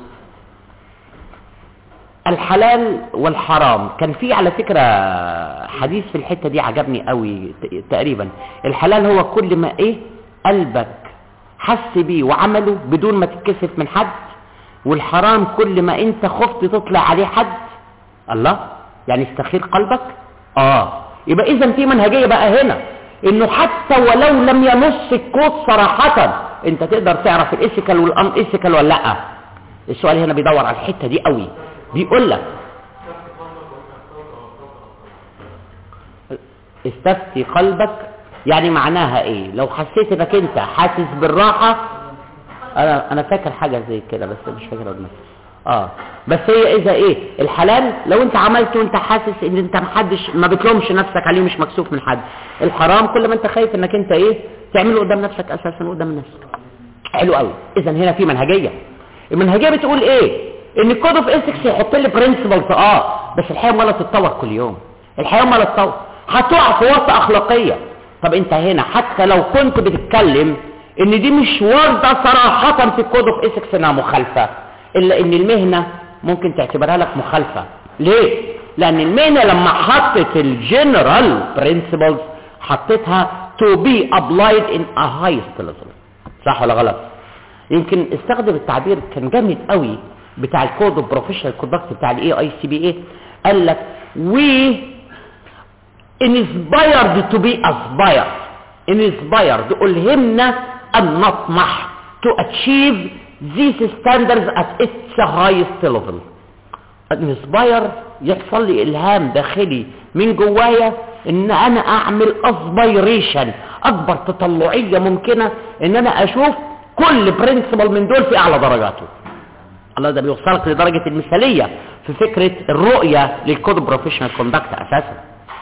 Speaker 2: الحلال والحرام كان في على فكرة حديث في الحتة دي عجبني قوي تقريبا الحلال هو كل ما ايه قلبك حس بيه وعمله بدون ما تتكسف من حد والحرام كل ما انت خفت تطلع عليه حد الله يعني استخير قلبك اه يبقى اذا في منهجيه بقى هنا انه حتى ولو لم ينص الكود صراحه انت تقدر تعرف الايثيكال والان ايثيكال ولا لا السؤال هنا بيدور على الحته دي قوي بيقول لك استفتي قلبك يعني معناها ايه لو حسيت انك انت حاسس بالراحه انا انا فاكر حاجه زي كده بس مش فاكر دماغي اه بس هي اذا ايه الحلال لو انت عملت وانت حاسس ان انت محدش ما بتلومش نفسك عليه مش مكسوف من حد الحرام كل ما انت خايف انك انت ايه تعمله قدام نفسك اساسا وقدام الناس حلو قوي اذا هنا في منهجيه المنهجيه بتقول ايه ان الكود اوف ايثكس يحط لي برنسبلز اه بس الحياه امال تتطور كل يوم الحياه امال تتطور هتقع في ورطه اخلاقيه طب انت هنا حتى لو كنت بتتكلم ان دي مش وارده صراحه في الكود اوف ايثكس انها مخالفه الا ان المهنه ممكن تعتبرها لك مخالفه ليه لان المهنه لما حطت الجنرال برنسبلز حطتها to be applied in a highest level صح ولا غلط يمكن استخدم التعبير كان جامد قوي بتاع الكود اوف بروفيشنال كوندكت بتاع الاي اي سي بي اي قال لك we inspired to be aspired inspired ألهمنا أن نطمح to achieve these standards at its highest level inspire يحصل لي إلهام داخلي من جوايا ان انا اعمل aspiration اكبر تطلعية ممكنة ان انا اشوف كل برنسبل من دول في اعلى درجاته الله ده بيوصلك لدرجة المثالية في فكرة الرؤية للكود بروفيشنال كوندكت اساسا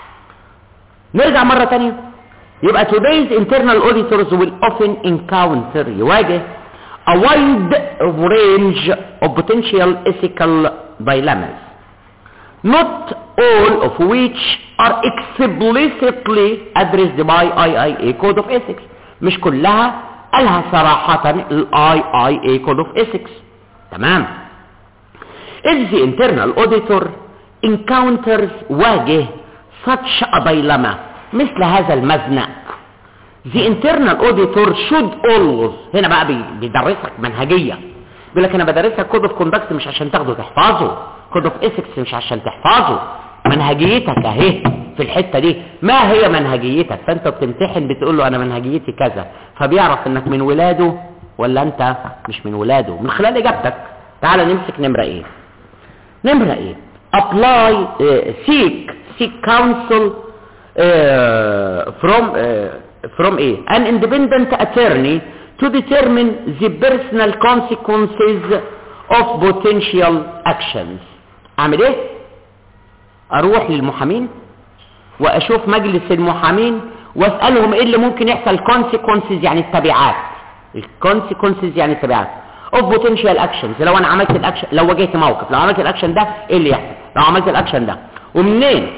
Speaker 2: نرجع مرة تانية يبقى today's internal auditors will often encounter يواجه a wide range of potential ethical dilemmas not all of which are explicitly addressed by IIA Code of Ethics مش كلها قالها صراحة ال IIA Code of Ethics تمام if the internal auditor encounters واجه such a dilemma مثل هذا المزنق the internal auditor should always هنا بقى بي- بيدرسك منهجية بيقول لك انا بدرسك كود اوف كوندكت مش عشان تاخده تحفظه كود اوف ايثكس مش عشان تحفظه منهجيتك اهي في الحتة دي ما هي منهجيتك فانت بتمتحن بتقول له انا منهجيتي كذا فبيعرف انك من ولاده ولا انت مش من ولاده من خلال اجابتك تعال نمسك نمرة ايه نمرة ايه apply uh, seek seek counsel uh, from uh, from a an independent attorney to determine the personal consequences of potential actions اعمل ايه اروح للمحامين واشوف مجلس المحامين واسالهم ايه اللي ممكن يحصل consequences يعني التبعات الكونسيكونسز يعني التبعات of potential actions لو انا عملت الاكشن لو واجهت موقف لو عملت الاكشن ده ايه اللي يحصل لو عملت الاكشن ده ومنين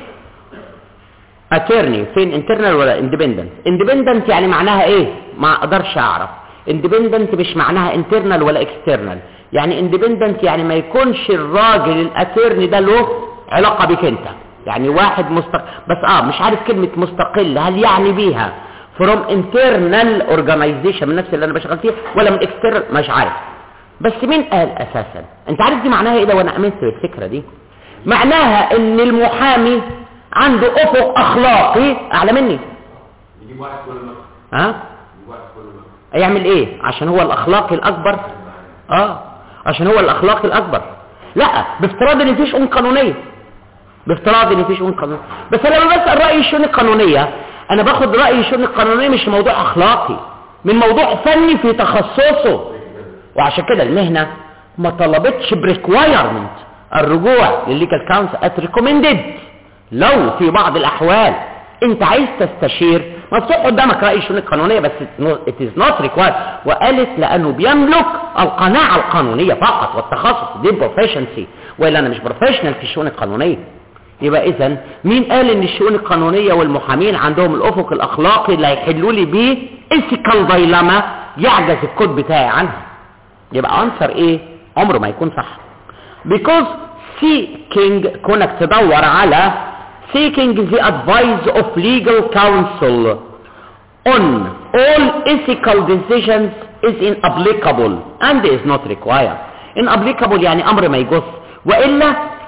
Speaker 2: اترني فين انترنال ولا اندبندنت اندبندنت يعني معناها ايه ما اقدرش اعرف اندبندنت مش معناها انترنال ولا اكسترنال يعني اندبندنت يعني ما يكونش الراجل الاترني ده له علاقه بك انت يعني واحد مستقل بس اه مش عارف كلمه مستقل هل يعني بيها from internal organization من نفس اللي انا بشتغل فيه ولا من external مش عارف بس مين قال اساسا انت عارف دي معناها ايه ده وانا امنت بالفكره دي معناها ان المحامي عنده افق اخلاقي اعلى مني
Speaker 1: يجيب واحد كل مره
Speaker 2: ها
Speaker 1: يجيب واحد كل مره
Speaker 2: يعمل ايه عشان هو الاخلاقي الاكبر اه عشان هو الاخلاقي الاكبر لا بافتراض ان في شؤون قانونيه بافتراض ان في شؤون قانونيه بس انا لما بسال راي الشؤون القانونيه انا باخد راي الشؤون القانونيه مش موضوع اخلاقي من موضوع فني في تخصصه وعشان كده المهنه ما طلبتش بريكوايرمنت الرجوع للليجال كونسل ات ريكومندد لو في بعض الاحوال انت عايز تستشير مفتوح قدامك راي الشؤون القانونيه بس it is not required وقالت لانه بيملك القناعه القانونيه فقط والتخصص دي بروفيشنسي والا انا مش بروفيشنال في الشؤون القانونيه يبقى اذا مين قال ان الشؤون القانونيه والمحامين عندهم الافق الاخلاقي اللي هيحلوا لي بيه ethical dilemma يعجز الكود بتاعي عنها يبقى انسر ايه عمره ما يكون صح because seeking كونك تدور على seeking the advice of legal counsel on all ethical decisions is inapplicable and is not required inapplicable يعني امر ما يجوز والا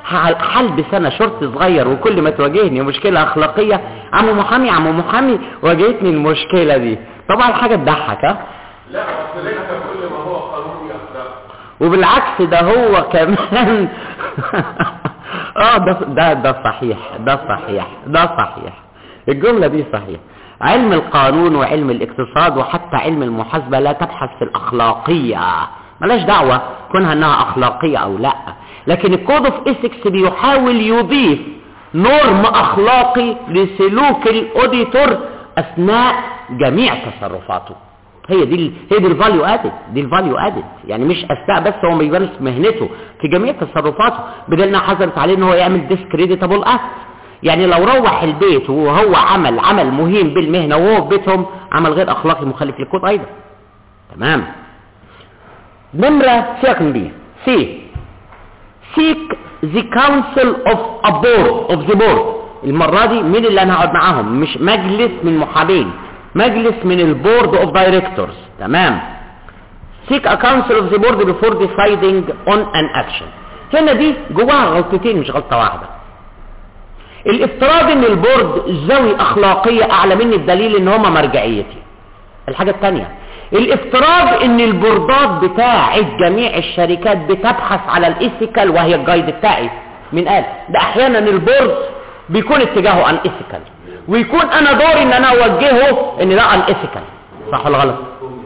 Speaker 2: ه- هلبس انا شورت صغير وكل ما تواجهني مشكله اخلاقيه عمو محامي عمو محامي واجهتني المشكله دي طبعا حاجه تضحك ها
Speaker 1: لا اصل ليس كل ما هو قانوني اخلاق
Speaker 2: وبالعكس ده هو كمان اه ده ده ده صحيح ده صحيح ده صحيح الجملة دي صحيح علم القانون وعلم الاقتصاد وحتى علم المحاسبة لا تبحث في الأخلاقية ملاش دعوة كونها انها أخلاقية أو لا لكن الكود اوف ايثكس بيحاول يضيف نورم أخلاقي لسلوك الأوديتور أثناء جميع تصرفاته هي دي ال- هي دي الفاليو ادد دي الفاليو ادد يعني مش اثناء بس هو بيمارس مهنته في جميع تصرفاته بدل انها حصلت عليه ان هو يعمل ديسكريديتابل اكت يعني لو روح البيت وهو عمل عمل مهين بالمهنه وهو في بيتهم عمل غير اخلاقي مخالف للكود ايضا تمام نمره سيبك من دي سي seek the council of a board of the board المرة دي مين اللي انا هقعد معاهم مش مجلس من محامين مجلس من البورد اوف دايركتورز تمام seek a council of the board before deciding on an action هنا دي جواها غلطتين مش غلطة واحدة الافتراض ان البورد ذوي اخلاقية اعلى مني الدليل ان هما مرجعيتي الحاجة الثانية الافتراض ان البوردات بتاعت جميع الشركات بتبحث على الايثيكال وهي الجايد بتاعي من قال ده احيانا البورد بيكون اتجاهه عن ايثيكال ويكون انا دوري ان انا اوجهه ان ده عن ايثيكال صح ولا غلط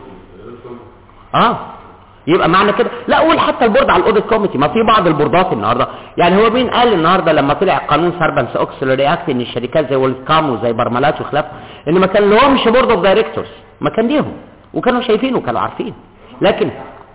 Speaker 2: اه يبقى معنى كده لا قول حتى البورد على الاوديت كوميتي ما في بعض البوردات النهارده يعني هو مين قال النهارده لما طلع قانون سربنس اوكسلري اكت ان الشركات زي ويلد كام وزي برملات وخلافه ان ما كان لهمش بورد اوف دايركتورز ما كان ليهم وكانوا شايفين وكانوا عارفين لكن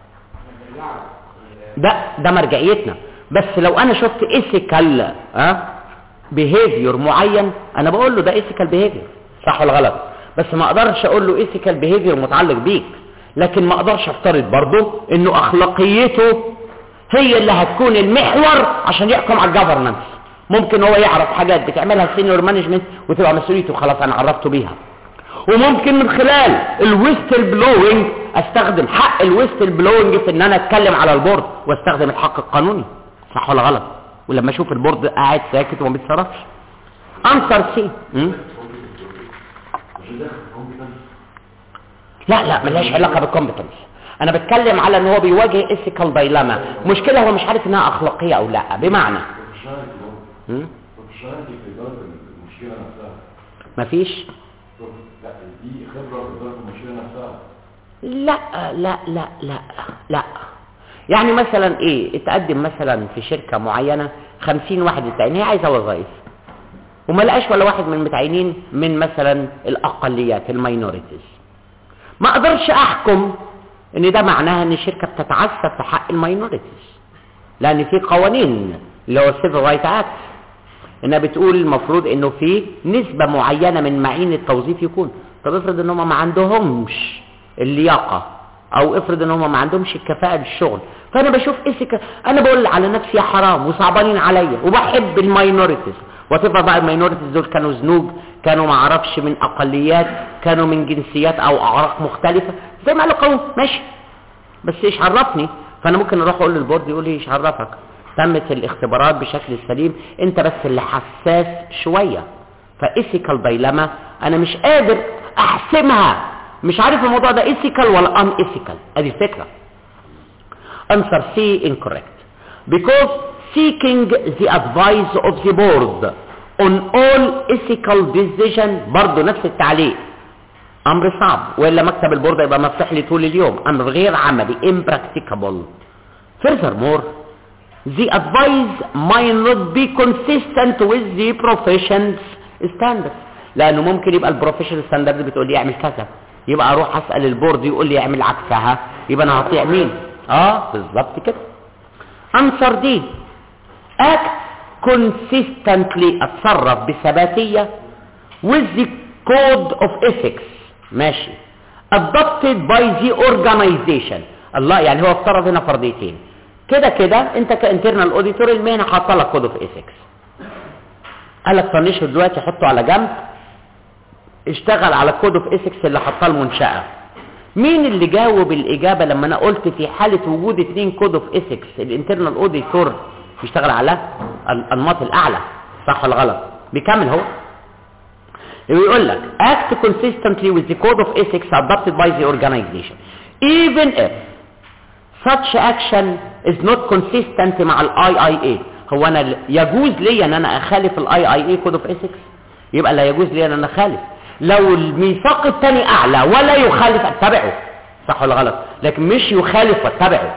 Speaker 2: ده ده مرجعيتنا بس لو انا شفت ايثيكال ها بيهيفير معين انا بقول له ده ايثيكال بيهيفير صح ولا غلط بس ما اقدرش اقول له ايثيكال بيهيفير متعلق بيك لكن ما اقدرش افترض برضه انه اخلاقيته هي اللي هتكون المحور عشان يحكم على الجفرنانس ممكن هو يعرف حاجات بتعملها السينيور مانجمنت وتبقى مسؤوليته خلاص انا عرفته بيها وممكن من خلال الويستل بلوينج استخدم حق الويستل بلوينج في ان انا اتكلم على البورد واستخدم الحق القانوني صح ولا غلط ولما اشوف البورد قاعد ساكت وما بيتصرفش انسر سي لا لا ملهاش علاقه بالكومبتنس انا بتكلم على ان هو بيواجه ايثيكال دايلاما مشكله هو مش عارف انها اخلاقيه او لا بمعنى مم؟
Speaker 1: بروفيشناليتي في اداره المشكله نفسها
Speaker 2: مفيش
Speaker 1: لا دي خبره في اداره المشكله نفسها
Speaker 2: لا لا لا لا لا يعني مثلا ايه اتقدم مثلا في شركة معينة خمسين واحد متعين هي عايزة وظائف وما لقاش ولا واحد من المتعينين من مثلا الاقليات الماينوريتيز ما اقدرش احكم ان ده معناها ان الشركة بتتعسف في حق الماينوريتيز لان في قوانين اللي هو السيفل رايت اكت انها بتقول المفروض انه في نسبة معينة من معين التوظيف يكون طب افرض ان هم ما عندهمش اللياقة او افرض ان هم ما عندهمش الكفاءة للشغل فانا بشوف اسك انا بقول على نفسي يا حرام وصعبانين عليا وبحب الماينوريتيز وتبقى بقى الماينوريتيز دول كانوا زنوج كانوا ما اعرفش من اقليات كانوا من جنسيات او اعراق مختلفة زي ما قال القانون ماشي بس ايش عرفني فانا ممكن اروح اقول للبورد يقول لي ايش عرفك تمت الاختبارات بشكل سليم انت بس اللي حساس شوية فايثيكال دايلاما انا مش قادر احسمها مش عارف الموضوع ده ايثيكال ولا ان ايثيكال ادي الفكرة answer C incorrect because seeking the advice of the board on all ethical decision برضه نفس التعليق امر صعب والا مكتب البورد يبقى مفتوح لي طول اليوم امر غير عملي impracticable furthermore the advice might not be consistent with the profession's standards لانه ممكن يبقى البروفيشنال ستاندرد بتقول لي اعمل كذا يبقى اروح اسال البورد يقول لي اعمل عكسها يبقى انا هطيع مين اه بالظبط كده انسر دي act consistently اتصرف بثباتيه with the code of ethics ماشي adopted by the organization الله يعني هو افترض هنا فرضيتين كده كده انت كانترنال اوديتور المهنه حاطه لك كود اوف ايثكس قال لك فنشه دلوقتي حطه على جنب اشتغل على كود اوف ايثكس اللي حطاه المنشاه مين اللي جاوب الاجابه لما انا قلت في حاله وجود اثنين كود اوف ايثكس الانترنال اوديتور بيشتغل على الانماط الاعلى صح ولا غلط بيكمل هو بيقول لك act consistently with the code of ethics adopted by the organization even if such action is not consistent مع الاي اي اي هو انا ل- يجوز لي ان انا اخالف الاي اي اي كود اوف ethics يبقى لا يجوز لي ان انا اخالف لو الميثاق الثاني اعلى ولا يخالف اتبعه صح ولا غلط لكن مش يخالف واتبعه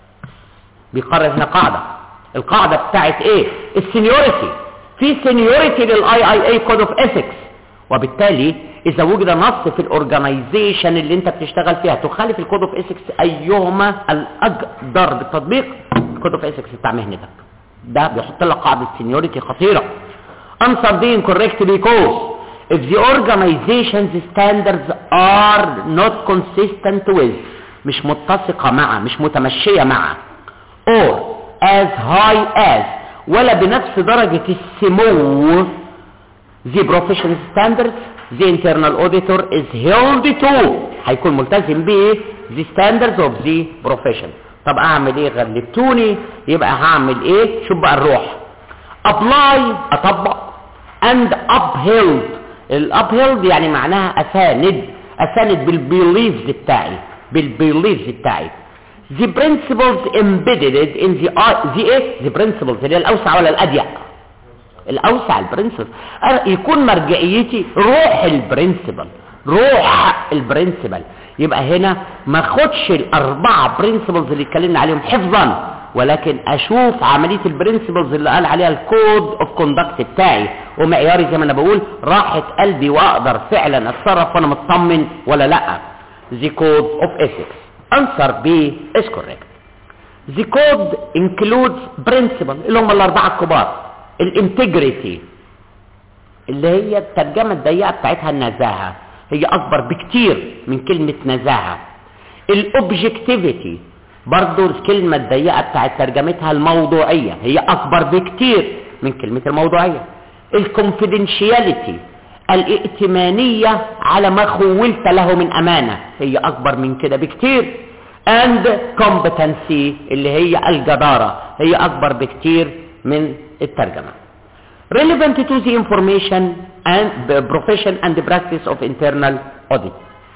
Speaker 2: بيقرر هنا قاعدة القاعدة بتاعت ايه السينيوريتي في سينيوريتي للاي اي اي كود اوف ايثكس وبالتالي اذا وجد نص في الاورجنايزيشن اللي انت بتشتغل فيها تخالف الكود اوف ايثكس ايهما الاقدر بالتطبيق الكود اوف ايثكس بتاع مهنتك ده بيحط لك قاعدة سينيوريتي خطيرة answer being correct because if the organization's standards are not consistent with مش متسقة مع مش متمشية مع or as high as ولا بنفس درجة السمو the professional standards the internal auditor is held to هيكون ملتزم ب the standards of the profession طب اعمل ايه غلبتوني يبقى هعمل ايه شوف بقى الروح apply اطبق and upheld الابهيلد يعني معناها اساند اساند بالبيليفز بتاعي بالبيليفز بتاعي the principles embedded in the the ايه the principles اللي هي الاوسع ولا الاضيق الاوسع البرنسبل يكون مرجعيتي روح البرنسبل روح البرنسبل يبقى هنا ما اخدش الاربعه برنسبلز اللي اتكلمنا عليهم حفظا ولكن اشوف عمليه البرنسبلز اللي قال عليها الكود اوف كوندكت بتاعي ومعياري زي ما انا بقول راحه قلبي واقدر فعلا اتصرف وانا مطمن ولا لا the code of ethics answer B is correct the code includes principle اللي هم الاربعه الكبار الانتجريتي اللي هي الترجمه الضيقه بتاعتها النزاهه هي اكبر بكتير من كلمه نزاهه الاوبجكتيفيتي برضو الكلمه الضيقه بتاعت ترجمتها الموضوعيه هي اكبر بكتير من كلمه الموضوعيه الكونفيدنشياليتي الائتمانيه على ما خولت له من امانه هي اكبر من كده بكتير and competency اللي هي الجداره هي اكبر بكتير من الترجمه relevant to the information and the profession and the practice of internal audit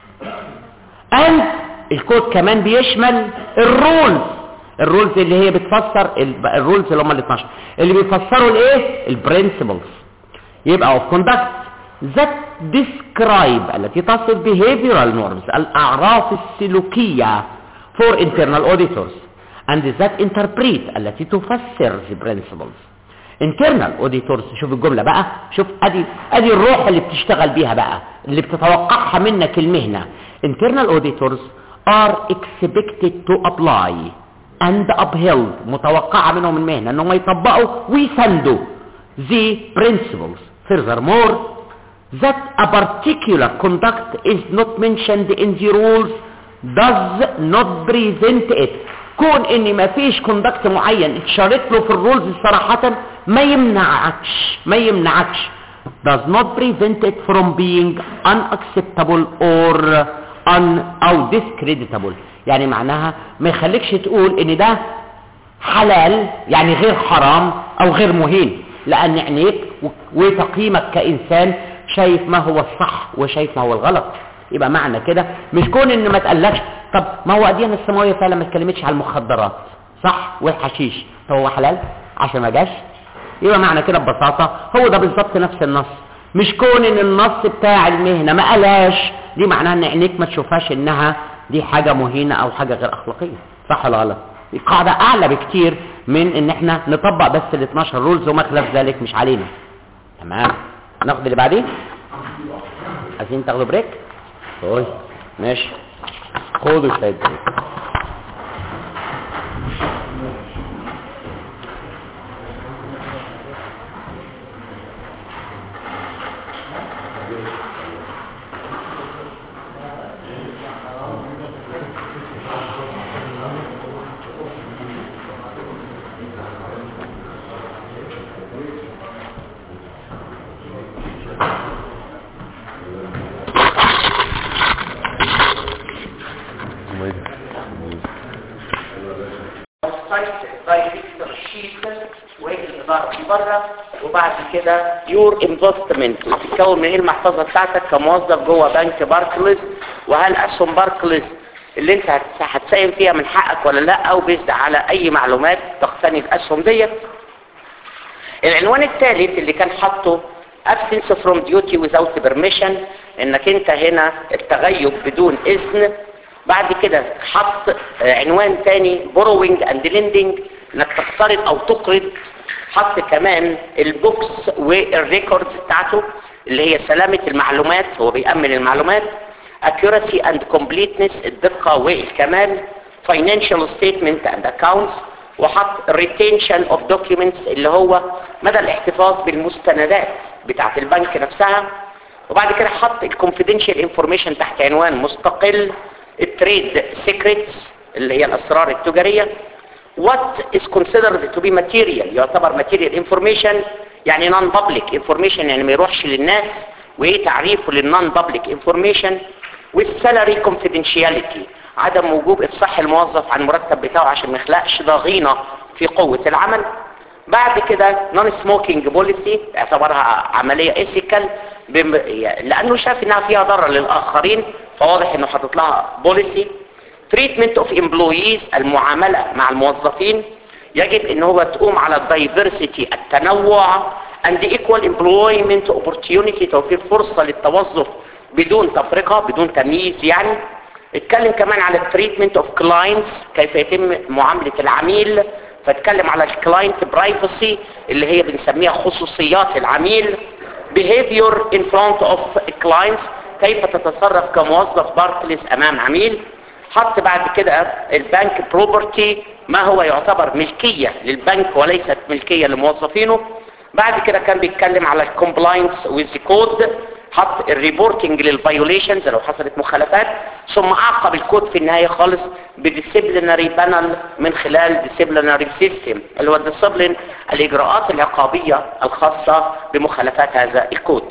Speaker 2: and الكود كمان بيشمل الرولز الرولز اللي هي بتفسر ال- الرولز اللي هم ال 12 اللي بيفسروا الايه البرنسبلز يبقى of conduct that describe التي تصف behavioral norms الاعراف السلوكيه for internal auditors and that interpret التي تفسر the principles internal auditors شوف الجملة بقى شوف ادي ادي الروح اللي بتشتغل بيها بقى اللي بتتوقعها منك المهنة internal auditors are expected to apply and upheld متوقعة منهم المهنة انهم يطبقوا ويسندوا the principles furthermore that a particular conduct is not mentioned in the rules does not present it كون ان ما فيش كوندكت معين اتشارت له في الرولز صراحة ما يمنعكش ما يمنعكش does not prevent it from being unacceptable or un او discreditable يعني معناها ما يخليكش تقول ان ده حلال يعني غير حرام او غير مهين لان عينيك و- وتقييمك كانسان شايف ما هو الصح وشايف ما هو الغلط يبقى معنى كده مش كون ان ما تقلكش طب ما هو اديان السماويه فعلا ما اتكلمتش على المخدرات صح والحشيش طب هو حلال عشان ما جاش يبقى معنى كده ببساطه هو ده بالظبط نفس النص مش كون ان النص بتاع المهنه ما قالهاش دي معناها ان عينيك ما تشوفهاش انها دي حاجه مهينه او حاجه غير اخلاقيه صح ولا غلط دي قاعده اعلى بكتير من ان احنا نطبق بس ال 12 رولز وما خلاف ذلك مش علينا تمام ناخد اللي بعديه عايزين تاخدوا بريك طيب ماشي خدوا شويه بريك السايت دايركتور شيت وهي الإدارة بره وبعد كده يور انفستمنت بتتكون من ايه المحفظه بتاعتك كموظف جوه بنك باركليز وهل اسهم باركليز اللي انت هتس- هتساهم فيها من حقك ولا لا او بيزد على اي معلومات تقتني الاسهم ديت العنوان الثالث اللي كان حاطه absence from duty without permission انك انت هنا التغيب بدون اذن بعد كده حط آه، عنوان تاني borrowing and lending انك تقترض او تقرض حط كمان البوكس والريكوردز بتاعته اللي هي سلامة المعلومات هو بيأمن المعلومات accuracy and completeness الدقة والكمال financial statement and accounts وحط retention of documents اللي هو مدى الاحتفاظ بالمستندات بتاعت البنك نفسها وبعد كده حط الكونفيدنشال انفورميشن تحت عنوان مستقل التريد سيكريتس اللي هي الاسرار التجاريه what is considered to be material يعتبر material information يعني non public information يعني ما يروحش للناس وايه تعريفه للنون public information والسالري confidentiality عدم وجوب افصاح الموظف عن المرتب بتاعه عشان ما يخلقش ضغينه في قوه العمل بعد كده نون سموكينج بوليسي اعتبرها عمليه ايثيكال لانه شاف انها فيها ضرر للاخرين فواضح انه حاطط لها بوليسي تريتمنت اوف امبلويز المعامله مع الموظفين يجب ان هو تقوم على الدايفرسيتي التنوع and equal employment opportunity توفير فرصه للتوظف بدون تفرقه بدون تمييز يعني اتكلم كمان على التريتمنت اوف كلاينتس كيف يتم معامله العميل فاتكلم على الكلاينت برايفسي اللي هي بنسميها خصوصيات العميل behavior in front of clients كيف تتصرف كموظف باركليز امام عميل حط بعد كده البنك بروبرتي ما هو يعتبر ملكية للبنك وليست ملكية لموظفينه بعد كده كان بيتكلم على الكومبلاينس ويز كود حط الريبورتنج للفايوليشنز لو حصلت مخالفات ثم اعقب الكود في النهايه خالص بديسيبلينري بانل من خلال ديسيبلينري سيستم اللي هو الديسيبلين الاجراءات العقابيه الخاصه بمخالفات هذا الكود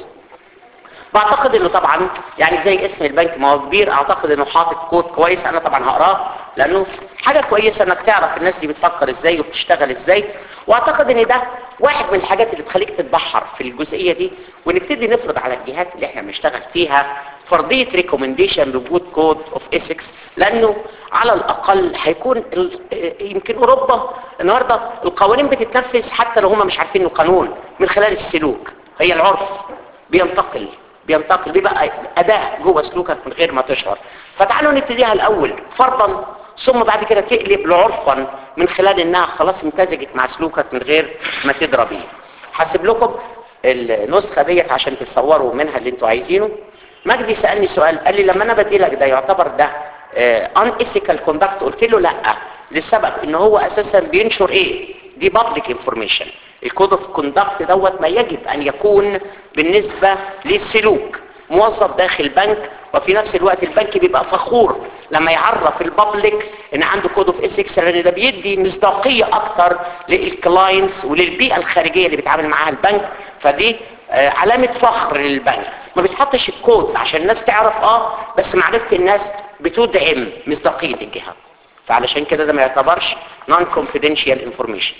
Speaker 2: بعتقد انه طبعا يعني زي اسم البنك ما هو كبير اعتقد انه حاطط كود كويس انا طبعا هقراه لانه حاجه كويسه انك تعرف الناس دي بتفكر ازاي وبتشتغل ازاي واعتقد ان ده واحد من الحاجات اللي تخليك تتبحر في الجزئيه دي ونبتدي نفرض على الجهات اللي احنا بنشتغل فيها فرضيه ريكومنديشن لوجود كود اوف ايثكس لانه على الاقل هيكون ال- يمكن اوروبا النهارده القوانين بتتنفذ حتى لو هم مش عارفين انه قانون من خلال السلوك هي العرف بينتقل بينتقل بيبقى اداء جوه سلوكك من غير ما تشعر فتعالوا نبتديها الاول فرضا ثم بعد كده تقلب لعرفا من خلال انها خلاص امتزجت مع سلوكك من غير ما تدرى بيه هسيب لكم النسخه ديت عشان تصوروا منها اللي انتوا عايزينه مجدي سالني سؤال قال لي لما انا بدي لك ده يعتبر ده ان ايثيكال كوندكت قلت له لا لسبب ان هو اساسا بينشر ايه دي بابليك انفورميشن الكود اوف كوندكت دوت ما يجب ان يكون بالنسبه للسلوك موظف داخل بنك وفي نفس الوقت البنك بيبقى فخور لما يعرف البابليك ان عنده كود اوف ايثكس لان ده بيدي مصداقيه اكتر للكلاينتس وللبيئه الخارجيه اللي بيتعامل معاها البنك فدي آه، علامه فخر للبنك ما بتحطش الكود عشان الناس تعرف اه بس معرفه الناس بتدعم مصداقيه الجهه فعلشان كده ده ما يعتبرش نون كونفيدنشال انفورميشن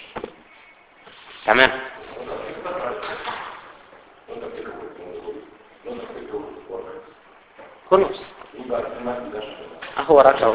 Speaker 2: تمام كنوز اهو رجعوا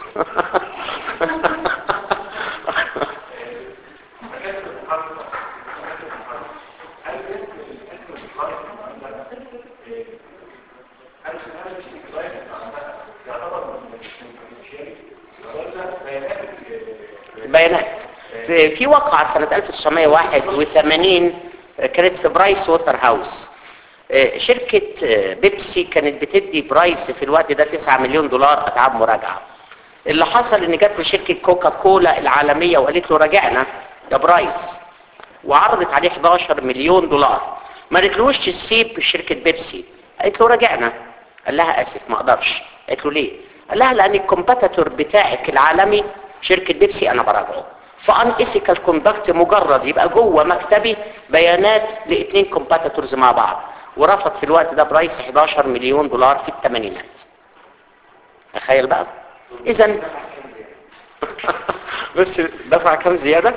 Speaker 2: بيانات في في وقعة سنة 1981 كانت في برايس ووتر هاوس آه، شركة آه، بيبسي كانت بتدي برايس في الوقت ده 9 مليون دولار أتعاب مراجعة اللي حصل ان جت له شركة كوكا كولا العالمية وقالت له راجعنا ده برايس وعرضت عليه 11 مليون دولار ما قالتلوش تسيب شركة بيبسي قالت له راجعنا قال لها اسف ما اقدرش قالت له ليه قال لها لان الكومبيتيتور بتاعك العالمي شركة بيبسي انا براجعه فان ايثيكال كوندكت مجرد يبقى جوه مكتبي بيانات لاثنين كومبيتيتورز مع بعض ورفض في الوقت ده برايس 11 مليون دولار في الثمانينات تخيل بقى اذا
Speaker 5: بس دفع كام زيادة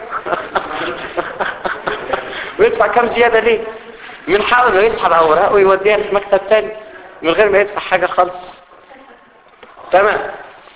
Speaker 5: ويدفع كام زيادة ليه من حقه انه يسحب اوراقه ويوديها في مكتب تاني من غير ما يدفع حاجة خالص تمام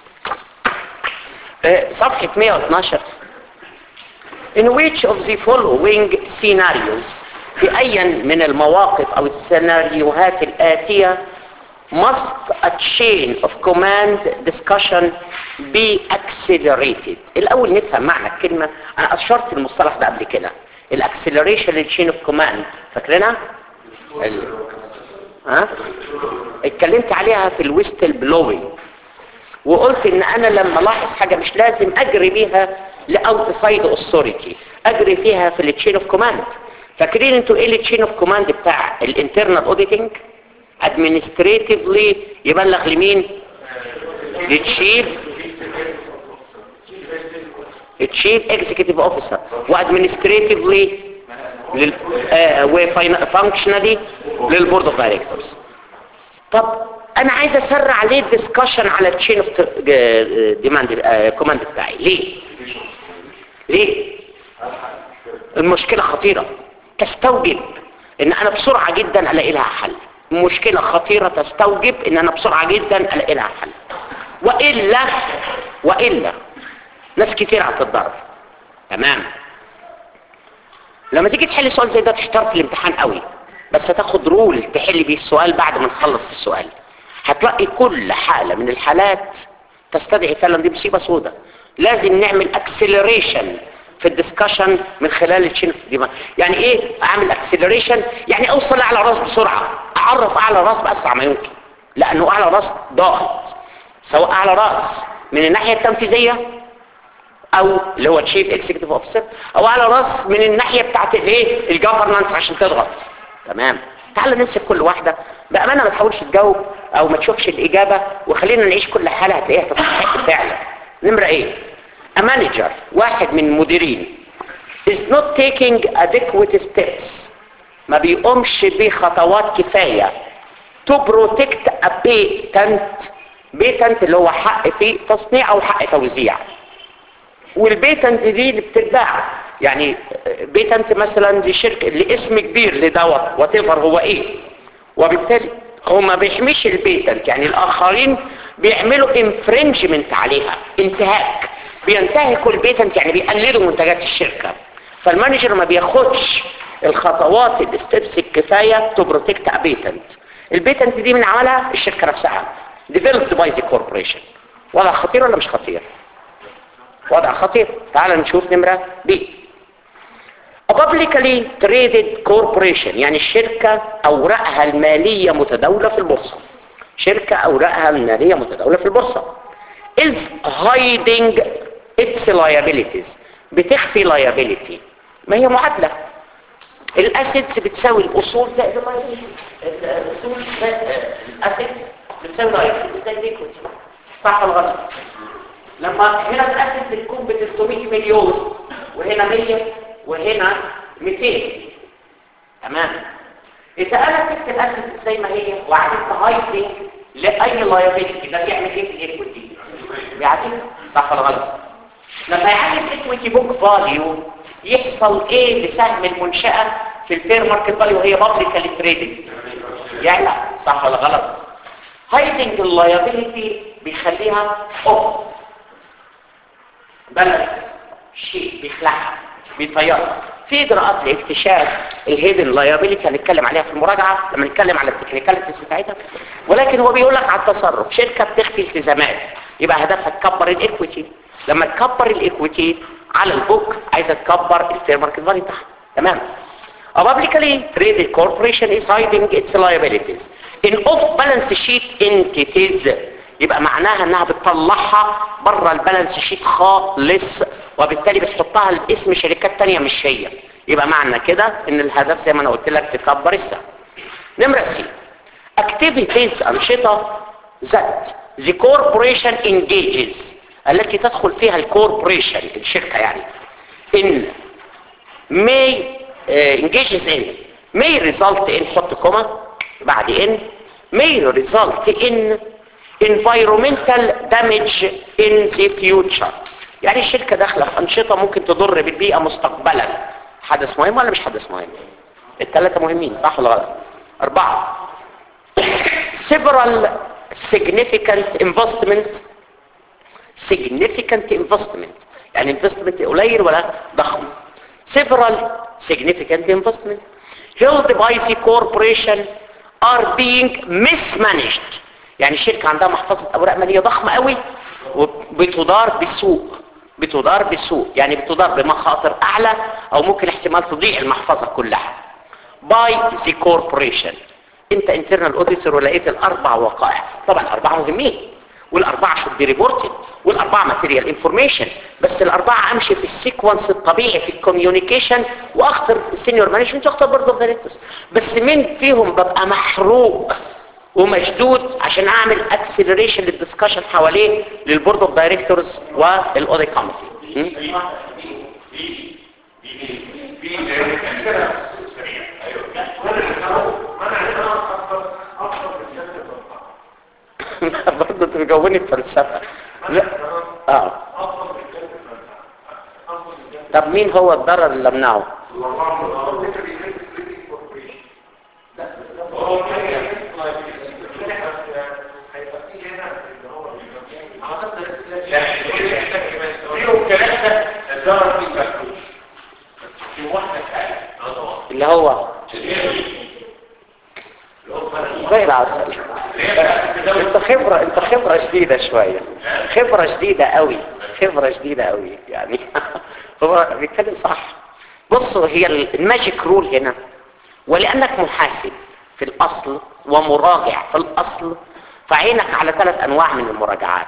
Speaker 5: آه، صفحة 112 In which of the following scenarios في أي من المواقف أو السيناريوهات الآتية must a chain of command discussion be accelerated الأول نفهم معنى الكلمة أنا أشرت المصطلح ده قبل كده الاكسلريشن للتشين اوف كوماند فاكرينها؟ ال... ها؟ اتكلمت عليها في الويستل بلوينج وقلت ان انا لما الاحظ حاجه مش لازم اجري بيها لاوتسايد اوثوريتي اجري فيها في التشين اوف كوماند فاكرين انتوا ايه التشين اوف كوماند بتاع الانترنال اوديتنج ادمنستريتيفلي يبلغ لمين للتشيف التشيف اكزيكتيف اوفيسر وادمنستريتيفلي وفانكشنالي للبورد اوف دايركتورز طب انا عايز اسرع ليه الدسكشن على التشين اوف ديماند كوماند بتاعي ليه ليه المشكله خطيره تستوجب ان انا بسرعه جدا الاقي لها حل مشكله خطيره تستوجب ان انا بسرعه جدا الاقي لها حل والا والا ناس كتير هتتضرر تمام لما تيجي تحل سؤال زي ده تحتار في الامتحان قوي بس هتاخد رول تحل بيه السؤال بعد ما نخلص السؤال هتلاقي كل حالة من الحالات تستدعي فعلا دي مصيبة سودة لازم نعمل اكسلريشن في الدسكشن من خلال التشين دي يعني ايه اعمل اكسلريشن يعني اوصل اعلى راس بسرعة اعرف اعلى راس باسرع ما يمكن لانه اعلى راس ضاغط سواء اعلى راس من الناحية التنفيذية او اللي هو تشيف اكزيكتيف اوفيسر او على راس من الناحيه بتاعت الايه الجفرنانس عشان تضغط تمام تعال نمسك كل واحده بامانه ما تحاولش تجاوب او ما تشوفش الاجابه وخلينا نعيش كل حاله هتلاقيها تستحق فعلا نمره ايه a manager واحد من المديرين is not taking adequate steps ما بيقومش بخطوات كفايه to protect a patent patent اللي هو حق في تصنيع او حق توزيع والبيتنت دي اللي بتتباع يعني بيتنت مثلا دي شركة لاسم كبير لدواء واتيفر هو ايه وبالتالي هو ما بيحميش البيتنت يعني الاخرين بيعملوا انفرنجمنت عليها انتهاك بينتهكوا البيتنت يعني بيقللوا منتجات الشركة فالمانجر ما بياخدش الخطوات الستبس الكفاية تو بروتكت ا بيتنت البيتنت دي من عملها الشركة نفسها developed by the corporation وضع خطير ولا مش خطير وضع خطير تعال نشوف نمرة ب A publicly traded corporation يعني الشركة أوراقها المالية متداولة في البورصة شركة أوراقها المالية متداولة في البورصة is hiding its liabilities بتخفي liability ما هي معادلة الاسيتس بتساوي الاصول زائد اللايبيلتي الاصول زائد الاسيتس بتساوي liability زائد الايكويتي صح ولا غلط لما هنا الاسيت بتكون ب 300 مليون وهنا 100 وهنا 200 تمام اذا انا سبت الاسيت زي ما هي وعملت هايدنج لاي لايبيلتي ده بيعمل ايه في الايكويتي بيعدل صح ولا غلط لما يعمل ايكويتي بوك فاليو يحصل ايه لسهم المنشاه في الفير ماركت فاليو وهي بابليكالي تريدنج يعني لا صح ولا غلط هايدنج اللايبيلتي بيخليها اوف بلد شيء بيخلعها بيطيرها في اجراءات لاكتشاف الهيدن لايبيلتي هنتكلم عليها في المراجعه لما نتكلم على التكنيكاليتيز بتاعتها ولكن هو بيقول لك على التصرف شركه بتخفي التزامات يبقى هدفها تكبر الايكويتي لما تكبر الايكويتي على البوك عايزه تكبر الفير ماركت فاليو بتاعها تمام A publicly traded corporation is hiding its liabilities in off-balance sheet entities يبقى معناها انها بتطلعها بره البالانس شيت خالص وبالتالي بتحطها لاسم شركات تانية مش هي يبقى معنى كده ان الهدف زي ما انا قلت لك تكبر السهم نمرة سي activities انشطة ذات the corporation engages التي تدخل فيها الكوربوريشن الشركة يعني in may uh, engages in may result in حط كوما بعد in may result in environmental damage in the future يعني الشركة داخلة في أنشطة ممكن تضر بالبيئة مستقبلا حدث مهم ولا مش حدث مهم الثلاثة مهمين صح ولا غلط أربعة several significant investments significant investment يعني investment قليل ولا ضخم several significant investment held by the corporation are being mismanaged يعني الشركة عندها محفظة أوراق مالية ضخمة قوي وبتدار بالسوق بتدار بالسوق يعني بتدار بمخاطر أعلى أو ممكن احتمال تضيع المحفظة كلها by the corporation انت internal auditor ولقيت الاربع وقائع طبعا الاربعه مهمين والاربعه should be reported والاربعه material information بس الاربعه امشي في السيكونس الطبيعي في الكوميونيكيشن واختار السينيور مانجمنت واختار بورد اوف دايركتورز بس مين فيهم ببقى محروق ومشدود عشان اعمل اكسلريشن للدسكشن حواليه للبورد اوف دايركتورز والاوديت كوميتي برضه تجوني بفلسفه لا اه طب مين هو الضرر اللي امنعه
Speaker 1: فيهم ثلاثة الضرر في المكتوب في واحدة ثانية
Speaker 5: اللي هو زي العسل انت خبرة انت خبرة شديدة شوية خبرة شديدة قوي خبرة شديدة قوي يعني هو بيتكلم صح بصوا هي الماجيك رول هنا ولانك محاسب في الاصل ومراجع في الاصل فعينك على ثلاث انواع من المراجعات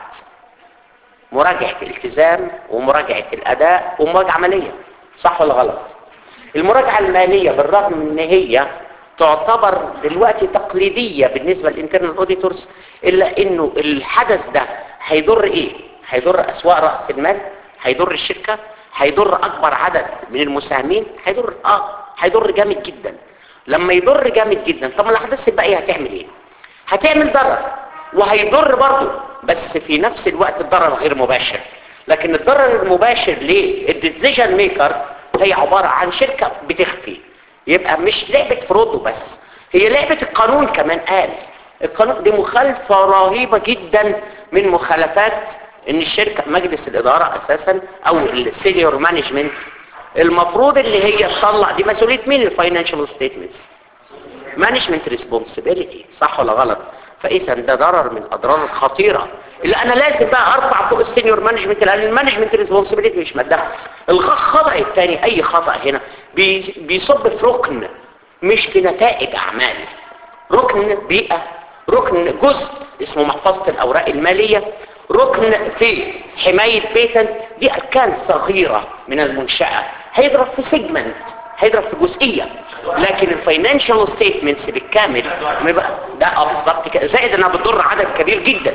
Speaker 5: مراجعة الالتزام ومراجعة الاداء ومراجعة عملية صح ولا غلط المراجعة المالية بالرغم من ان هي تعتبر دلوقتي تقليدية بالنسبة للانترنال اوديتورز الا انه الحدث ده هيضر ايه هيضر اسواق رأس المال هيضر الشركة هيضر اكبر عدد من المساهمين هيضر اه هيضر جامد جدا لما يضر جامد جدا طب الاحداث الباقية هتعمل ايه هتعمل ضرر وهيضر برضه بس في نفس الوقت الضرر غير مباشر لكن الضرر المباشر للديسيجن ميكر هي عبارة عن شركة بتخفي يبقى مش لعبة فرودو بس هي لعبة القانون كمان قال القانون دي مخالفة رهيبة جدا من مخالفات ان الشركة مجلس الادارة اساسا او السينيور مانجمنت المفروض اللي هي تطلع دي مسؤولية مين الفاينانشال ستيتمنتس مانجمنت ريسبونسبيلتي صح ولا غلط فاذا ده ضرر من الاضرار الخطيره اللي انا لازم بقى ارفع فوق السينيور مانجمنت لان المانجمنت ريسبونسبيلتي مش مادة الخطا الثاني اي خطا هنا بي بيصب في ركن مش في نتائج اعمال ركن بيئه ركن جزء اسمه محفظه الاوراق الماليه ركن في حمايه بيتنت دي اركان صغيره من المنشاه هيضرب في سيجمنت هيضرب في جزئيه لكن الفاينانشال ستيتمنتس بالكامل بيبقى ده اه بالظبط كده زائد انها بتضر عدد كبير جدا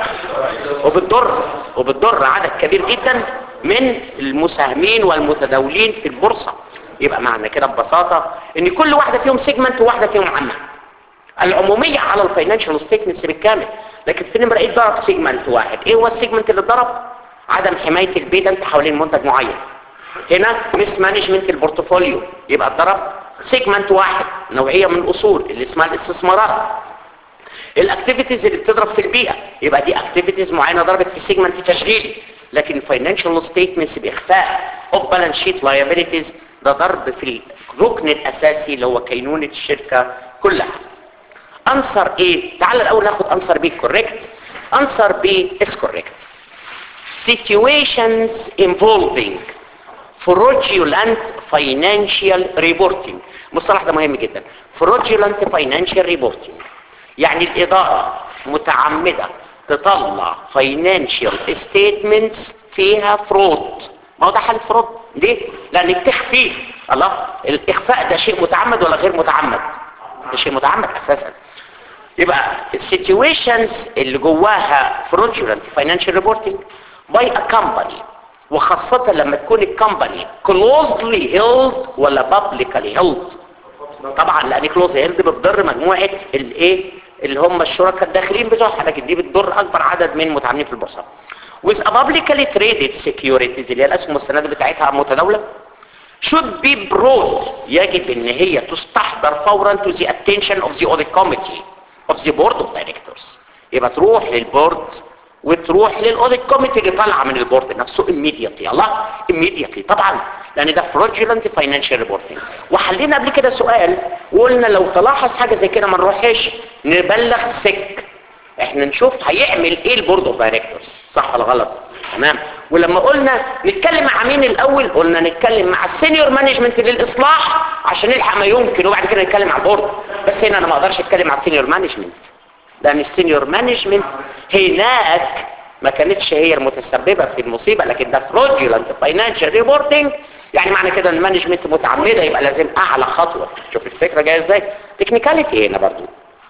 Speaker 5: وبتضر وبتضر عدد كبير جدا من المساهمين والمتداولين في البورصه يبقى معنى كده ببساطه ان كل واحده فيهم سيجمنت وواحده فيهم عامه العموميه على الفاينانشال ستيتمنتس بالكامل لكن في نمره ايه ضرب سيجمنت واحد ايه هو السيجمنت اللي ضرب عدم حمايه البيدنت حوالين منتج معين هنا مس مانجمنت البورتفوليو يبقى اتضرب سيجمنت واحد نوعيه من الاصول اللي اسمها الاستثمارات الاكتيفيتيز اللي بتضرب في البيئه يبقى دي اكتيفيتيز معينه ضربت في سيجمنت تشغيلي لكن الفاينانشال ستيتمنتس باخفاء اوف بالانس شيت لايبيليتيز ده ضرب في الركن الاساسي اللي هو كينونه الشركه كلها انسر ايه تعال الاول ناخد انسر بي كوريكت انسر بي از كوريكت situations involving fraudulent financial reporting المصطلح ده مهم جدا fraudulent financial reporting يعني الإدارة متعمدة تطلع financial statements فيها فرود ما هو ده حالة فرود ليه؟ لأن بتخفي الله الإخفاء ده شيء متعمد ولا غير متعمد؟ ده شيء متعمد أساسا يبقى السيتويشنز اللي جواها fraudulent financial reporting by a company وخاصة لما تكون الكمباني closely held ولا publicly held طبعا لان closely held بتضر مجموعة الايه اللي هم الشركاء الداخلين بتوعها لكن دي بتضر اكبر عدد من المتعاملين في البورصة with a publicly traded securities اللي هي الاسهم والسندات بتاعتها متداوله should be brought يجب ان هي تستحضر فورا to the attention of the audit committee of the board of directors يبقى تروح للبورد وتروح للاوديت كوميتي اللي طالعه من البورد نفسه immediately الله immediately طبعا لان ده fraudulent financial reporting وحلينا قبل كده سؤال وقلنا لو تلاحظ حاجه زي كده ما نروحش نبلغ سك احنا نشوف هيعمل ايه البورد اوف دايركتورز صح ولا غلط تمام ولما قلنا نتكلم مع مين الاول قلنا نتكلم مع السينيور مانجمنت للاصلاح عشان نلحق ما يمكن وبعد كده نتكلم على البورد بس هنا انا ما اقدرش اتكلم مع السينيور مانجمنت لان السينيور مانجمنت هناك ما كانتش هي المتسببه في المصيبه لكن ده fraudulent فاينانشال ريبورتنج يعني معنى كده ان المانجمنت متعمده يبقى لازم اعلى خطوه شوف الفكره جايه ازاي تكنيكاليتي هنا برضو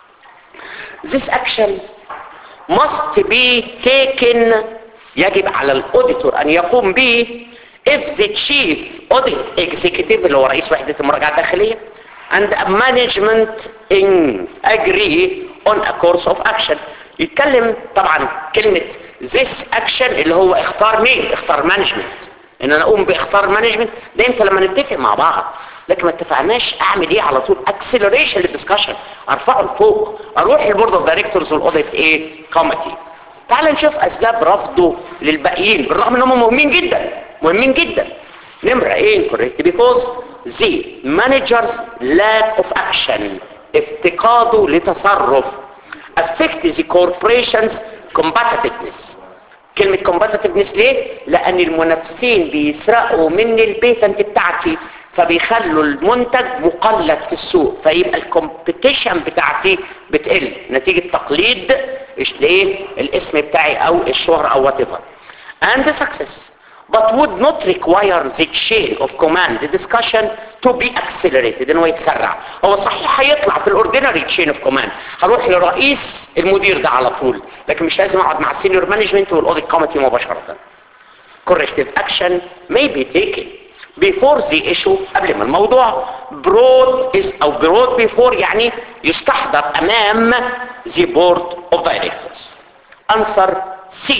Speaker 5: this action must be taken يجب على الاوديتور ان يقوم به if the chief audit executive اللي هو رئيس وحدة المراجعة الداخلية and a management in agree on a course of action يتكلم طبعا كلمة this action اللي هو اختار مين اختار management ان انا اقوم باختار management ده امتى لما نتفق مع بعض لكن ما اتفقناش اعمل ايه على طول acceleration للدسكشن ارفعه لفوق اروح للبورد اوف دايركتورز والاوديت ايه كوميتي تعال نشوف اسباب رفضه للباقيين بالرغم ان هم مهمين جدا مهمين جدا نمرة ايه incorrect because the manager's lack of action افتقاده لتصرف affect the corporation's competitiveness كلمة competitiveness ليه؟ لأن المنافسين بيسرقوا مني البيتنت بتاعتي فبيخلوا المنتج مقلد في السوق فيبقى الكومبيتيشن بتاعتي بتقل نتيجة تقليد إيش ليه الاسم بتاعي او الشهرة او whatever and the success but would not require the chain of command the discussion to be accelerated انه يتسرع هو صحيح هيطلع في الاوردينري chain of command هروح لرئيس المدير ده على طول لكن مش لازم اقعد مع السينيور مانجمنت والاوديت كوميتي مباشرة corrective action may be taken before the issue قبل ما الموضوع brought is او brought before يعني يستحضر امام the board of directors answer C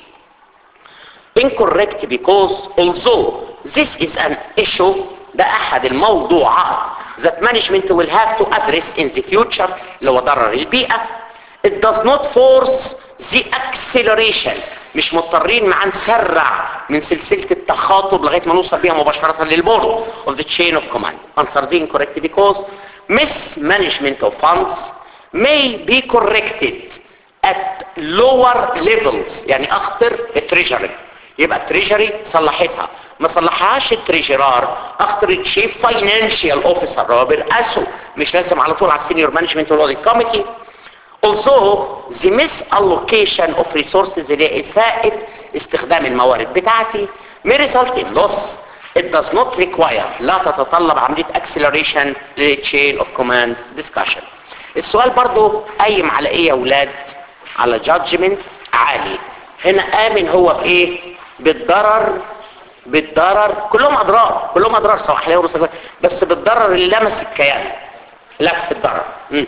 Speaker 5: incorrect because although this is an issue ده احد الموضوعات that management will have to address in the future اللي هو ضرر البيئة it does not force the acceleration مش مضطرين معاه نسرع من سلسلة التخاطب لغاية ما نوصل بيها مباشرة للبورد of the chain of command answer D incorrect because mismanagement of funds may be corrected at lower levels يعني اخطر التريجري يبقى التريجري صلحتها ما صلحهاش التريجرار اخطر الشيف فاينانشال اوفيسر هو بيرأسه مش لازم على طول على السينيور مانجمنت والاوديت كوميتي also the misallocation of resources اللي هي إساءة استخدام الموارد بتاعتي may result in loss it does not require لا تتطلب عملية acceleration ل chain of command discussion السؤال برضو قايم على ايه يا ولاد على judgment عالي هنا آمن هو بايه بالضرر بالضرر كلهم اضرار كلهم اضرار سواء حاليا ورسالة بس بالضرر اللي لمس الكيان لا في الضرر مم.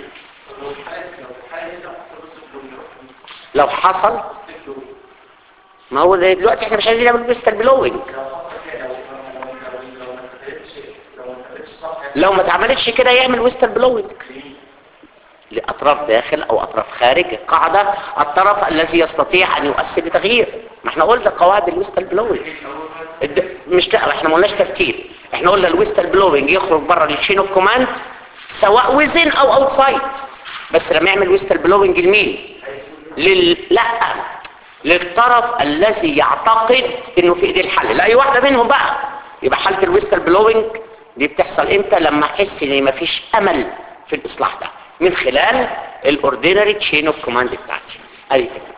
Speaker 5: لو حصل ما هو زي دلوقتي احنا مش عايزين نعمل بيستر بلوينج لو ما اتعملتش كده يعمل ويستر بلوينج لأطراف داخل أو أطراف خارج القاعدة الطرف الذي يستطيع أن يؤثر بتغيير ما احنا قلنا قواعد الويستر بلوينج الد- مش لا احنا ما قلناش ترتيب احنا قلنا الويستر بلوينج يخرج بره التشين اوف كوماند سواء وزن او اوتسايد بس لما يعمل ويستر بلوينج لمين لل... لا للطرف الذي يعتقد انه في ايديه الحل لا اي واحده منهم بقى يبقى حاله الويستر بلوينج دي بتحصل امتى لما احس ان مفيش امل في الاصلاح ده من خلال الاوردينري تشين اوف كوماند بتاعتي ادي كده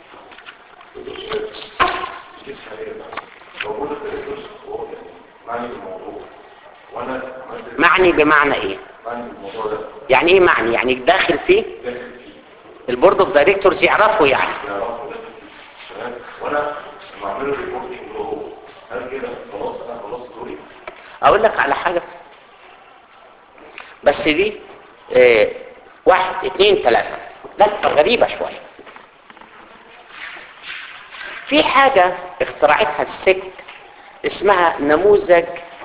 Speaker 1: موجود التلفزيون هو معني بالموضوع وانا عملت
Speaker 5: معني بمعنى ايه
Speaker 1: معني بالموضوع ده
Speaker 5: يعني ايه معني يعني داخل فيه
Speaker 1: داخل فيه
Speaker 5: البورد اوف دايركتورز يعرفوا يعني
Speaker 1: يعرفوا داخل فيه تمام وانا لما اعمله ريبورتنج له هو هل كده خلاص انا خلاص دوري
Speaker 5: اقول لك على حاجة بس دي اه واحد اتنين تلاتة لا غريبة شوية في حاجة اخترعتها الست اسمها نموذج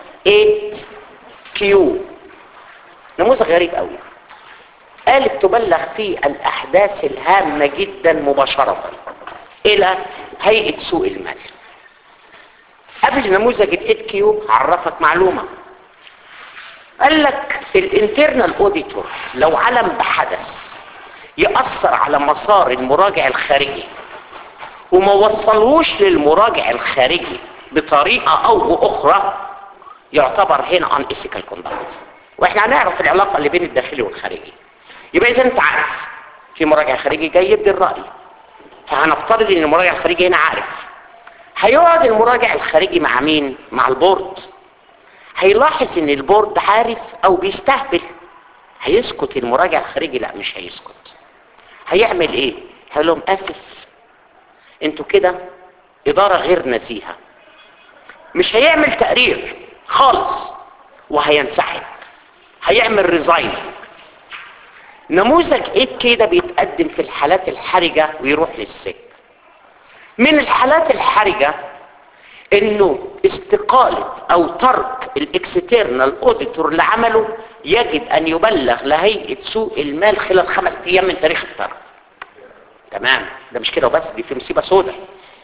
Speaker 5: 8Q نموذج غريب قوي قالت تبلغ فيه الأحداث الهامة جدا مباشرة إلى هيئة سوق المال قبل نموذج ال 8Q عرفك معلومة قال لك الانترنال اوديتور لو علم بحدث يأثر على مسار المراجع الخارجي وما وصلوش للمراجع الخارجي بطريقة او باخرى يعتبر هنا عن ethical conduct واحنا هنعرف العلاقة اللي بين الداخلي والخارجي يبقى اذا انت عارف في مراجع خارجي جاي يبدي الرأي فهنفترض ان المراجع الخارجي هنا عارف هيقعد المراجع الخارجي مع مين مع البورد هيلاحظ ان البورد عارف او بيستهبل هيسكت المراجع الخارجي لا مش هيسكت هيعمل ايه هيقول لهم اسف انتوا كده اداره غير نزيهه مش هيعمل تقرير خالص وهينسحب هيعمل ريزاين نموذج ايه كده بيتقدم في الحالات الحرجه ويروح للسجن من الحالات الحرجه انه استقالة او ترك الاكسترنال اوديتور اللي عمله يجب ان يبلغ لهيئة سوق المال خلال خمس ايام من تاريخ الترك تمام ده مش كده وبس دي في مصيبة سوداء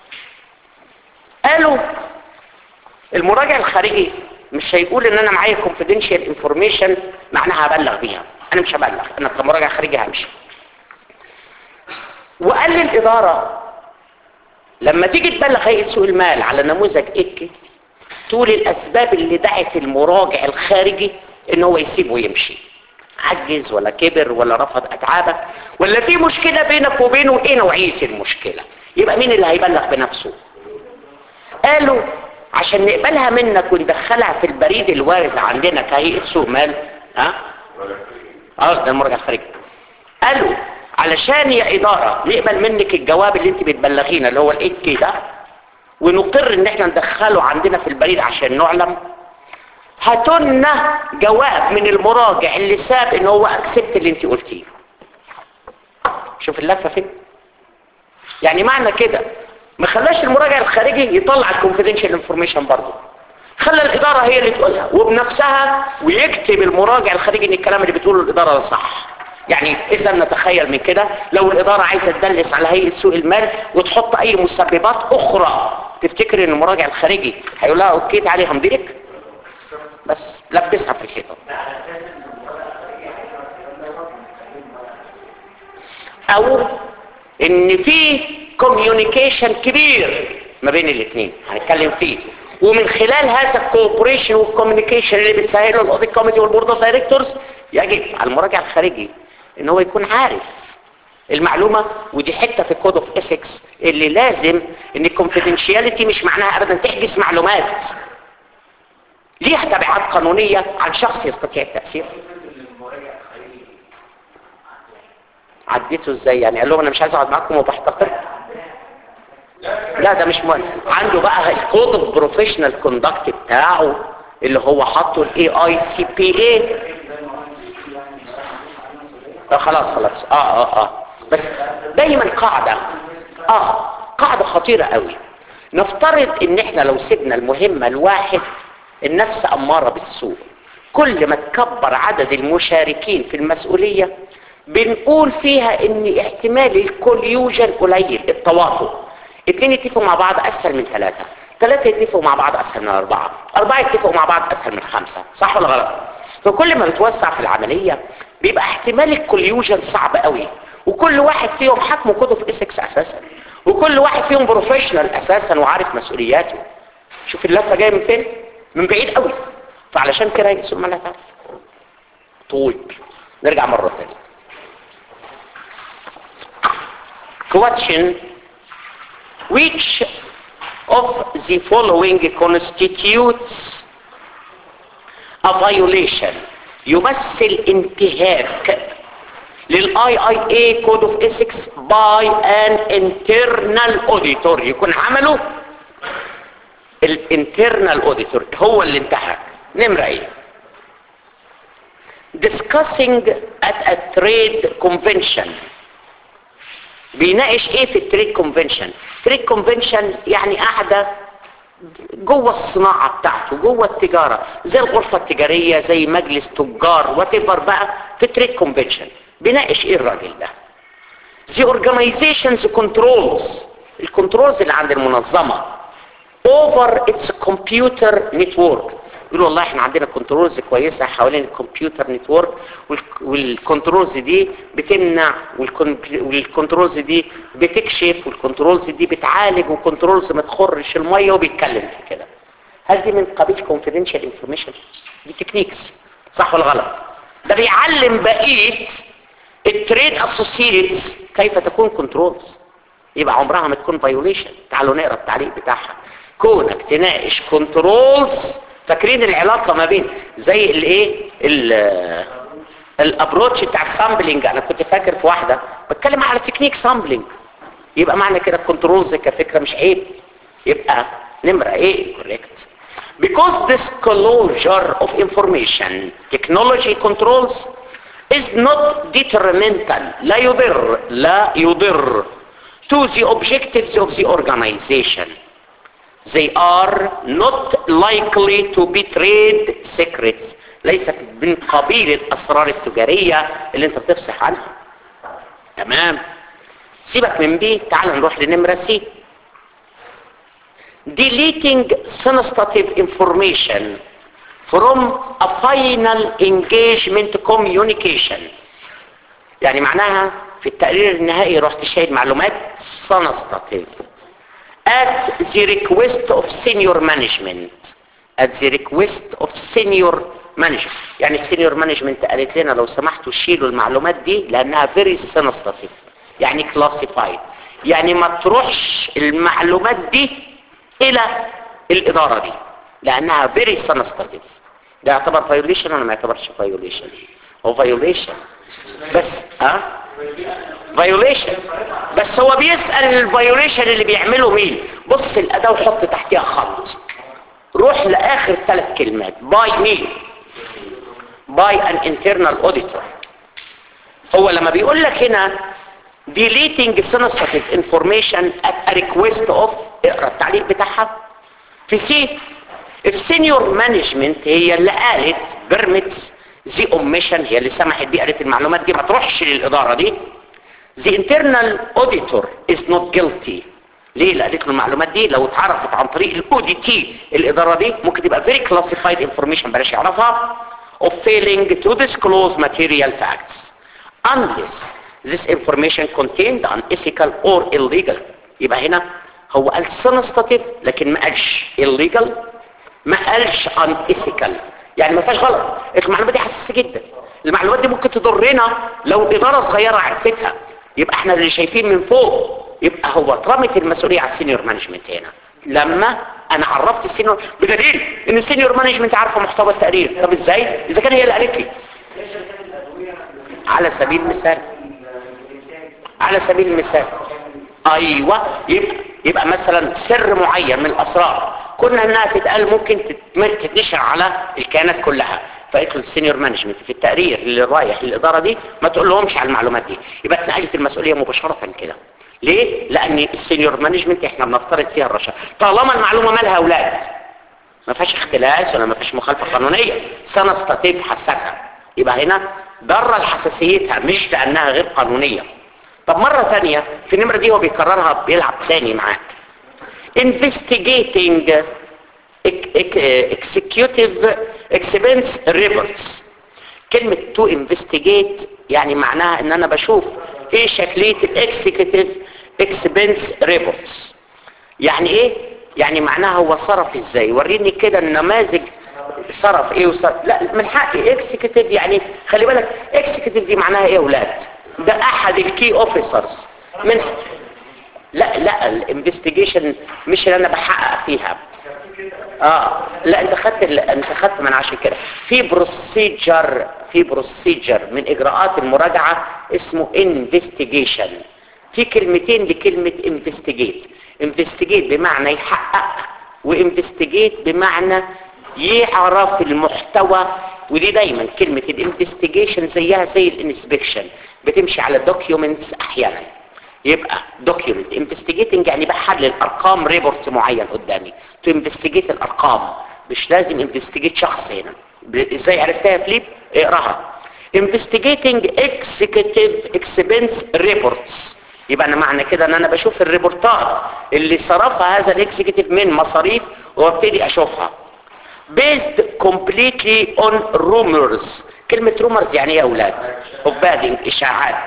Speaker 5: قالوا المراجع الخارجي مش هيقول ان انا معايا confidential انفورميشن معناها هبلغ بيها انا مش هبلغ انا كمراجع خارجي همشي وقال للاداره لما تيجي تبلغ هيئه سوق المال على نموذج اك تقول الاسباب اللي دعت المراجع الخارجي ان هو يسيبه ويمشي عجز ولا كبر ولا رفض اتعابه ولا في مشكله بينك وبينه ايه نوعيه المشكله يبقى مين اللي هيبلغ بنفسه قالوا عشان نقبلها منك وندخلها في البريد الوارد عندنا كهيئه سوق مال ها اه ده المراجع الخارجي قالوا علشان يا إدارة نقبل منك الجواب اللي انت بتبلغينا اللي هو الايه كده ونقر ان احنا ندخله عندنا في البريد عشان نعلم هاتولنا جواب من المراجع اللي ساب ان هو اكسبت اللي انت قلتيه شوف اللفة فين يعني معنى كده ما خلاش المراجع الخارجي يطلع الكونفيدنشال انفورميشن برضه خلى الاداره هي اللي تقولها وبنفسها ويكتب المراجع الخارجي ان الكلام اللي بتقوله الاداره ده صح يعني اذا نتخيل من كده لو الاداره عايزه تدلس على هيئه سوق المال وتحط اي مسببات اخرى تفتكر ان المراجع الخارجي هيقول لها اوكي تعالي همضيلك بس لبسها في الحيطه او ان في كوميونيكيشن كبير ما بين الاثنين هنتكلم فيه ومن خلال هذا الكوبريشن والكوميونيكيشن اللي بتسهله الاوديت كوميتي والبورد اوف دايركتورز يجب على المراجع الخارجي ان هو يكون عارف المعلومة ودي حتة في الكود اوف ايثكس اللي لازم ان الكونفيدنشياليتي مش معناها ابدا تحجز معلومات ليها تبعات قانونية عن شخص يستطيع التأثير عديته ازاي يعني قال لهم انا مش عايز اقعد معاكم وبحتقر لا ده مش مهم عنده بقى الكود اوف بروفيشنال كوندكت بتاعه اللي هو حاطه الاي اي سي بي اي خلاص خلاص اه اه اه بس دايما قاعدة اه قاعدة خطيرة قوي نفترض ان احنا لو سيبنا المهمة الواحد النفس امارة بالسوء كل ما تكبر عدد المشاركين في المسؤولية بنقول فيها ان احتمال الكوليوجن قليل التواطؤ اتنين يتفقوا مع بعض اسهل من ثلاثة ثلاثة يتفقوا مع بعض اسهل من اربعة اربعة يتفقوا مع بعض اسهل من خمسة صح ولا غلط فكل ما بتوسع في العملية بيبقى احتمال الكوليوجن صعب قوي وكل واحد فيهم حكمه كده في اسكس اساسا وكل واحد فيهم بروفيشنال اساسا وعارف مسؤولياته شوف اللفه جايه من فين من بعيد قوي فعلشان كده يقسم ما لا تعرف طول نرجع مره ثانيه question which of the following constitutes a violation يمثل انتهاك للاي اي اي كود اوف ايثكس باي ان انترنال اوديتور يكون عمله الانترنال اوديتور هو اللي انتهك نمره ايه discussing at a trade convention بيناقش ايه في التريد كونفنشن تريد كونفنشن يعني قاعده جوه الصناعه بتاعته جوه التجاره زي الغرفه التجاريه زي مجلس تجار وات بقى في تريد كونفنشن بيناقش ايه الراجل ده the organization's controls الكنترولز اللي عند المنظمة over its computer network يقولوا والله احنا عندنا كنترولز كويسة حوالين الكمبيوتر نتورك والكنترولز دي بتمنع والكن- والكنترولز دي بتكشف والكنترولز دي بتعالج والكنترولز ما تخرش المية وبيتكلم في كده هل دي من قبيل confidential information دي تكنيكس صح ولا غلط ده بيعلم بقية التريد اسوسييتس كيف تكون كنترولز يبقى عمرها ما تكون فايوليشن تعالوا نقرا التعليق بتاعها كونك تناقش كنترولز فاكرين العلاقه ما بين زي الايه ال- الابروتش بتاع السامبلنج انا كنت فاكر في واحده بتكلم على تكنيك سامبلنج يبقى معنى كده الكنترولز كفكره مش عيب يبقى نمره ايه correct because disclosure of information technology controls is not detrimental لا يضر لا يضر to the objectives of the organization they are not likely to be trade secrets ليست من قبيل الاسرار التجاريه اللي انت بتفصح عنها تمام سيبك من بي تعال نروح لنمره سي deleting sensitive information from a final engagement communication يعني معناها في التقرير النهائي رحت شايل معلومات sensitive at the request of senior management at the request of senior management يعني السينيور مانجمنت قالت لنا لو سمحتوا شيلوا المعلومات دي لانها very sensitive يعني classified يعني ما تروحش المعلومات دي الى الاداره دي لانها very sensitive ده يعتبر فايوليشن ولا ما يعتبرش فايوليشن هو فايوليشن بس ها فايوليشن بس هو بيسال الفايوليشن اللي بيعمله مين بص الاداه وحط تحتها خط روح لاخر ثلاث كلمات باي مين باي ان انترنال اوديتور هو لما بيقول لك هنا deleting sensitive information at a request of اقرا التعليق بتاعها في سي السينيور مانجمنت هي اللي قالت بيرميتس زي اوميشن هي اللي سمحت دي قالت المعلومات دي ما تروحش للاداره دي The internal auditor is not guilty ليه؟ لأن له المعلومات دي لو اتعرفت عن طريق الاودي تي الإدارة دي ممكن تبقى very classified information بلاش يعرفها of failing to disclose material facts unless this information contained unethical or illegal يبقى هنا هو قال sensitive لكن ما قالش illegal ما قالش unethical يعني ما فيهاش غلط المعلومات دي حساسه جدا المعلومات دي ممكن تضرنا لو اداره صغيره عرفتها يبقى احنا اللي شايفين من فوق يبقى هو اترمت المسؤوليه على السينيور مانجمنت هنا لما انا عرفت السينيور بدليل ان السينيور مانجمنت عارفه محتوى التقرير طب ازاي اذا كان هي اللي قالت لي على سبيل المثال على سبيل المثال ايوه يبقى يبقى مثلا سر معين من الاسرار كنا انها تتقال ممكن تتم- تتنشر على الكيانات كلها فقلت له السينيور مانجمنت في التقرير اللي رايح للاداره دي ما تقول لهمش على المعلومات دي يبقى اتنقلت المسؤوليه مباشره كده ليه؟ لان السينيور مانجمنت احنا بنفترض فيها الرشا طالما المعلومه مالها اولاد ما فيهاش اختلاس ولا ما فيهاش مخالفه قانونيه سنه استطيع حساسه يبقى هنا ضر حساسيتها مش لانها غير قانونيه طب مرة ثانية في النمرة دي هو بيكررها بيلعب ثاني معاك investigating ec- ec- executive expense reports كلمة to investigate يعني معناها ان انا بشوف ايه شكلية الاكسكيوتيف expense reports يعني ايه يعني معناها هو صرف ازاي وريني كده النماذج صرف ايه وصرف لا من حقي اكسكيوتيف يعني خلي بالك اكسكيوتيف دي معناها ايه يا اولاد ده احد الكي اوفيسرز من لا لا الانفستيجيشن مش اللي انا بحقق فيها اه لا انت خدت ال... انت خدت من عشان كده في بروسيجر في بروسيجر من اجراءات المراجعه اسمه انفستيجيشن في كلمتين لكلمه انفستيجيت انفستيجيت بمعنى يحقق وانفستيجيت بمعنى يعرف المحتوى ودي دايما كلمة الانفستيجيشن زيها زي الانسبكشن بتمشي على دوكيومنتس احيانا يبقى document investigating يعني بحلل ارقام ريبورت معين قدامي to investigate الارقام مش لازم investigate شخص هنا ب- ازاي عرفتها يا فليب اقراها investigating executive expense reports يبقى انا معنى كده ان انا بشوف الريبورتات اللي صرفها هذا الاكزيكتيف من مصاريف وابتدي اشوفها based completely on rumors كلمة rumors يعني ايه يا اولاد of اشاعات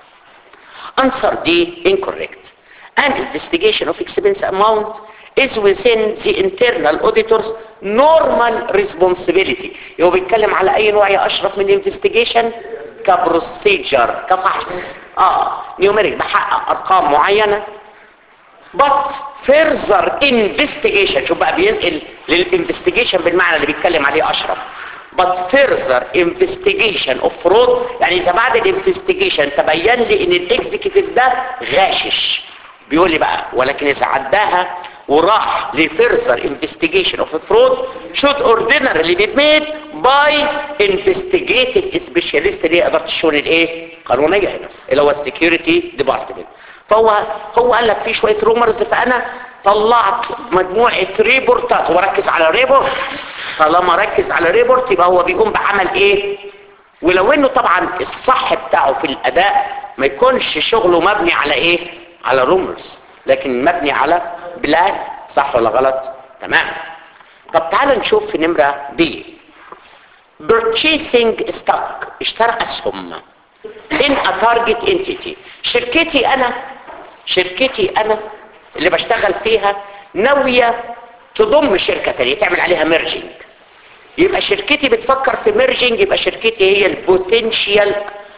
Speaker 5: answer D incorrect an investigation of expense amount is within the internal auditor's normal responsibility يبقى بيتكلم على اي نوع يا اشرف من investigation كبروسيجر كفحص اه نيوميريك بحقق ارقام معينه but further investigation شوف بقى بينقل للانفستيجيشن بالمعنى اللي بيتكلم عليه اشرف but further investigation of fraud يعني اذا بعد الانفستيجيشن تبين لي ان الاكزيكتيف ده غاشش بيقول لي بقى ولكن اذا عداها وراح لفيرذر انفستيجيشن اوف فرود should ordinarily be made by investigative specialist اللي هي اداره الشؤون الايه قانونيه هنا اللي هو السكيورتي ديبارتمنت فهو هو قال لك في شويه رومرز فانا طلعت مجموعه ريبورتات وركز على ريبورت طالما ركز على ريبورت يبقى هو بيقوم بعمل ايه ولو انه طبعا الصح بتاعه في الاداء ما يكونش شغله مبني على ايه على رومرز لكن مبني على بلان صح ولا غلط تمام طب تعال نشوف في نمرة بي purchasing stock اشترى اسهم in a target entity شركتي انا شركتي انا اللي بشتغل فيها ناوية تضم شركة تانية تعمل عليها ميرجنج يبقى شركتي بتفكر في ميرجنج يبقى شركتي هي البوتنشال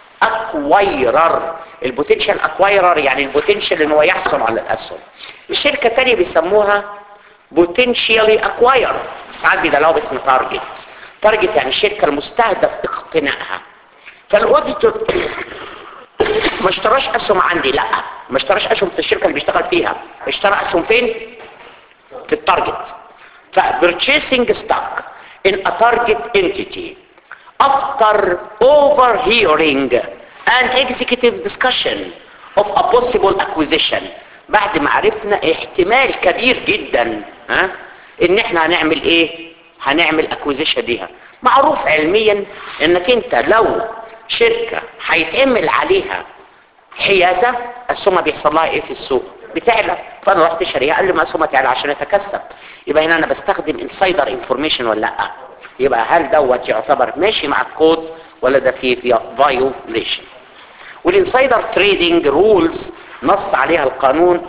Speaker 5: اكوايرر البوتنشال اكوايرر يعني البوتنشال ان هو يحصل على الاسهم الشركه الثانيه بيسموها بوتنشالي اكواير ساعات بيدلعوها باسم تارجت تارجت يعني الشركه المستهدف اقتنائها فالاوديتور ما اشتراش اسهم عندي لا ما اشتراش اسهم في الشركه اللي بيشتغل فيها اشترى اسهم فين في التارجت فبرتشيسنج ستوك in a target entity after overhearing an executive discussion of a possible acquisition بعد ما عرفنا احتمال كبير جدا ها ان احنا هنعمل ايه هنعمل acquisition ليها معروف علميا انك انت لو شركة هيتعمل عليها حيازة السمة بيحصل لها ايه في السوق بتعلى فانا رحت شاريها قال لي ما السمة تعلى عشان اتكسب يبقى هنا انا بستخدم انسايدر انفورميشن ولا لا يبقى هل دوت يعتبر ماشي مع الكود ولا ده فيه فايوليشن والانسايدر تريدنج رولز نص عليها القانون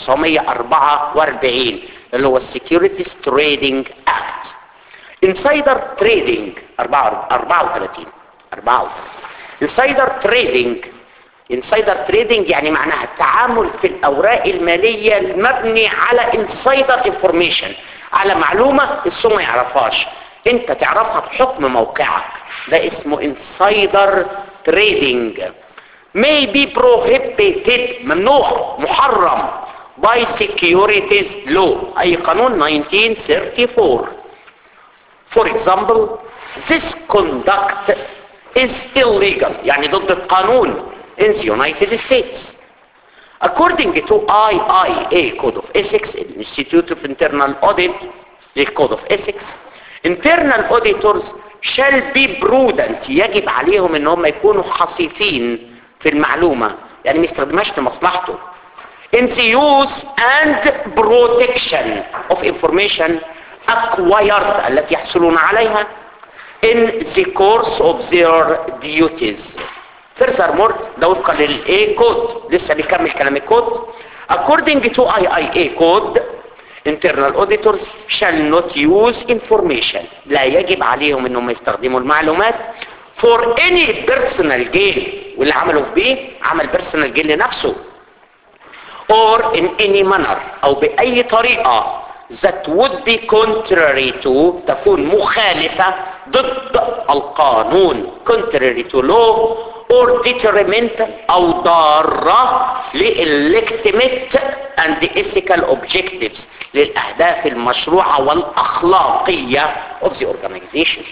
Speaker 5: 1944 اللي هو السكيورتيز تريدنج اكت انسايدر تريدنج 34 34 انسايدر تريدنج انسايدر تريدنج يعني معناها التعامل في الاوراق الماليه المبني على انسايدر انفورميشن على معلومه السوق ما يعرفهاش انت تعرفها بحكم موقعك ده اسمه انسايدر تريدنج may be prohibited ممنوع محرم by securities law اي قانون 1934 for example this conduct is illegal يعني ضد القانون in the United States according to IIA Code of Ethics Institute of Internal Audit the Code of Ethics internal auditors shall be prudent يجب عليهم ان هم يكونوا حصيفين في المعلومة يعني ما يستخدمهاش لمصلحته in the use and protection of information acquired التي يحصلون عليها in the course of their duties furthermore ده وفقا للايه كود لسه بيكمل كلام الكود according to IIA code internal auditors shall not use information لا يجب عليهم انهم يستخدموا المعلومات for any personal gain واللي عملوا بيه عمل personal gain لنفسه or in any manner او باي طريقة that would be contrary to تكون مخالفة ضد القانون contrary to law or detrimental او ضارة legitimate and ethical objectives للاهداف المشروعة والاخلاقية of the organization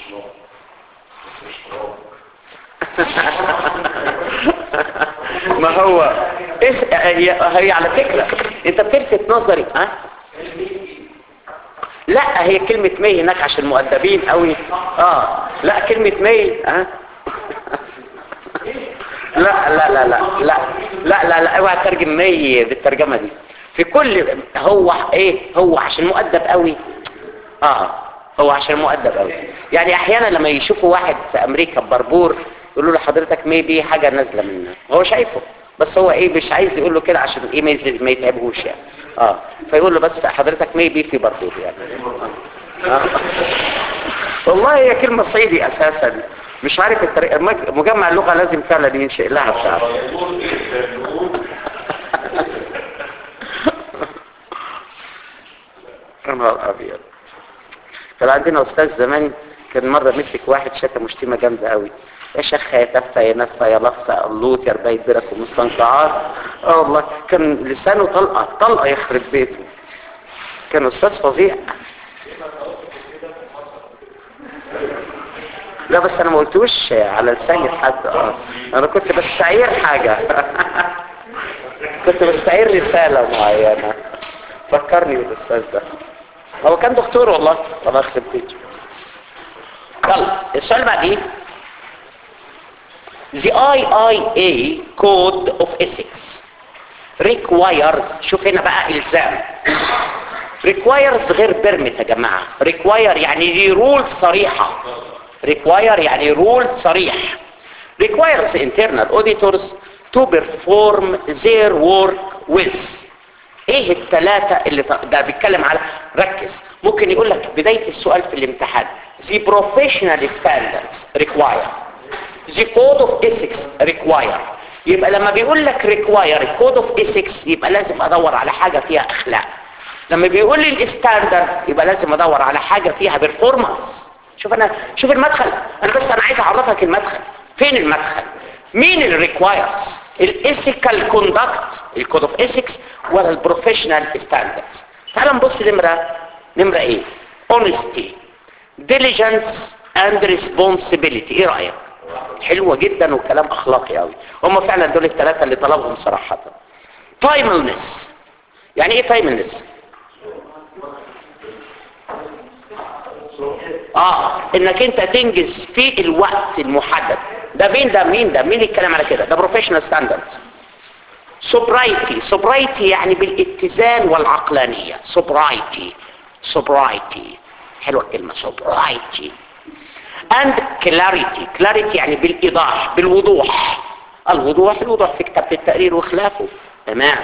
Speaker 5: ما هو إيه هي, هي على فكرة انت بتلفت نظري ها لا هي كلمة مي هناك عشان مؤدبين قوي اه لا كلمة مي ها لا لا لا لا لا لا لا لا اوعى ترجم مي بالترجمة دي في كل هو ايه هو عشان مؤدب قوي اه هو عشان مؤدب قوي يعني احيانا لما يشوفوا واحد في امريكا ببربور يقولوا له حضرتك ميبي حاجه نازله منه هو شايفه بس هو ايه مش عايز يقول له كده عشان ايه ما يز- ما يتعبهوش يعني اه فيقول له بس حضرتك ميبي في بربور يعني آه. والله هي كلمه صعيدي اساسا مش عارف الطريقه مج- مجمع اللغه لازم فعلا ينشئ لها بتاع
Speaker 1: يقول ايه نقول
Speaker 5: يا نهار ابيض كان عندنا استاذ زمان كان مره مسك واحد شتم شتيمه جامده قوي يا شيخ يا تفه يا نفه يا لفه قلوط يا رباية برك ومستنقعات اه والله كان لسانه طلقه طلقه يخرب بيته كان استاذ فظيع لا بس انا ما قلتوش على لساني حد اه انا كنت بستعير حاجه كنت بستعير رساله معينه فكرني بالاستاذ ده هو كان دكتور والله الله يخرب بيته يلا السؤال بعد ايه The IIA Code of Ethics requires شوف هنا بقى إلزام requires غير permit يا جماعة require يعني دي رول صريحة require يعني رول صريح requires internal auditors to perform their work with ايه الثلاثة اللي ط- ده بيتكلم على ركز ممكن يقول لك بداية السؤال في الامتحان the professional standards require the code of ethics require يبقى لما بيقول لك require code of ethics يبقى لازم ادور على حاجة فيها اخلاق لما بيقول لي الستاندرد يبقى لازم ادور على حاجة فيها performance شوف انا شوف المدخل انا بس انا عايز اعرفك المدخل فين المدخل مين اللي requires الايثيكال كوندكت الكود اوف ايثكس ولا البروفيشنال ستاندردز تعال نبص نمره نمره ايه honesty diligence and responsibility ايه رايك حلوه جدا وكلام اخلاقي قوي هم فعلا دول الثلاثه اللي طلبهم صراحه timeliness يعني ايه timeliness اه انك انت تنجز في الوقت المحدد ده مين ده مين ده مين الكلام على كده ده بروفيشنال ستاندردز sobriety sobriety يعني بالاتزان والعقلانية sobriety sobriety حلوة الكلمة sobriety and clarity clarity يعني بالإيضاح بالوضوح الوضوح الوضوح في كتابة التقرير وخلافه تمام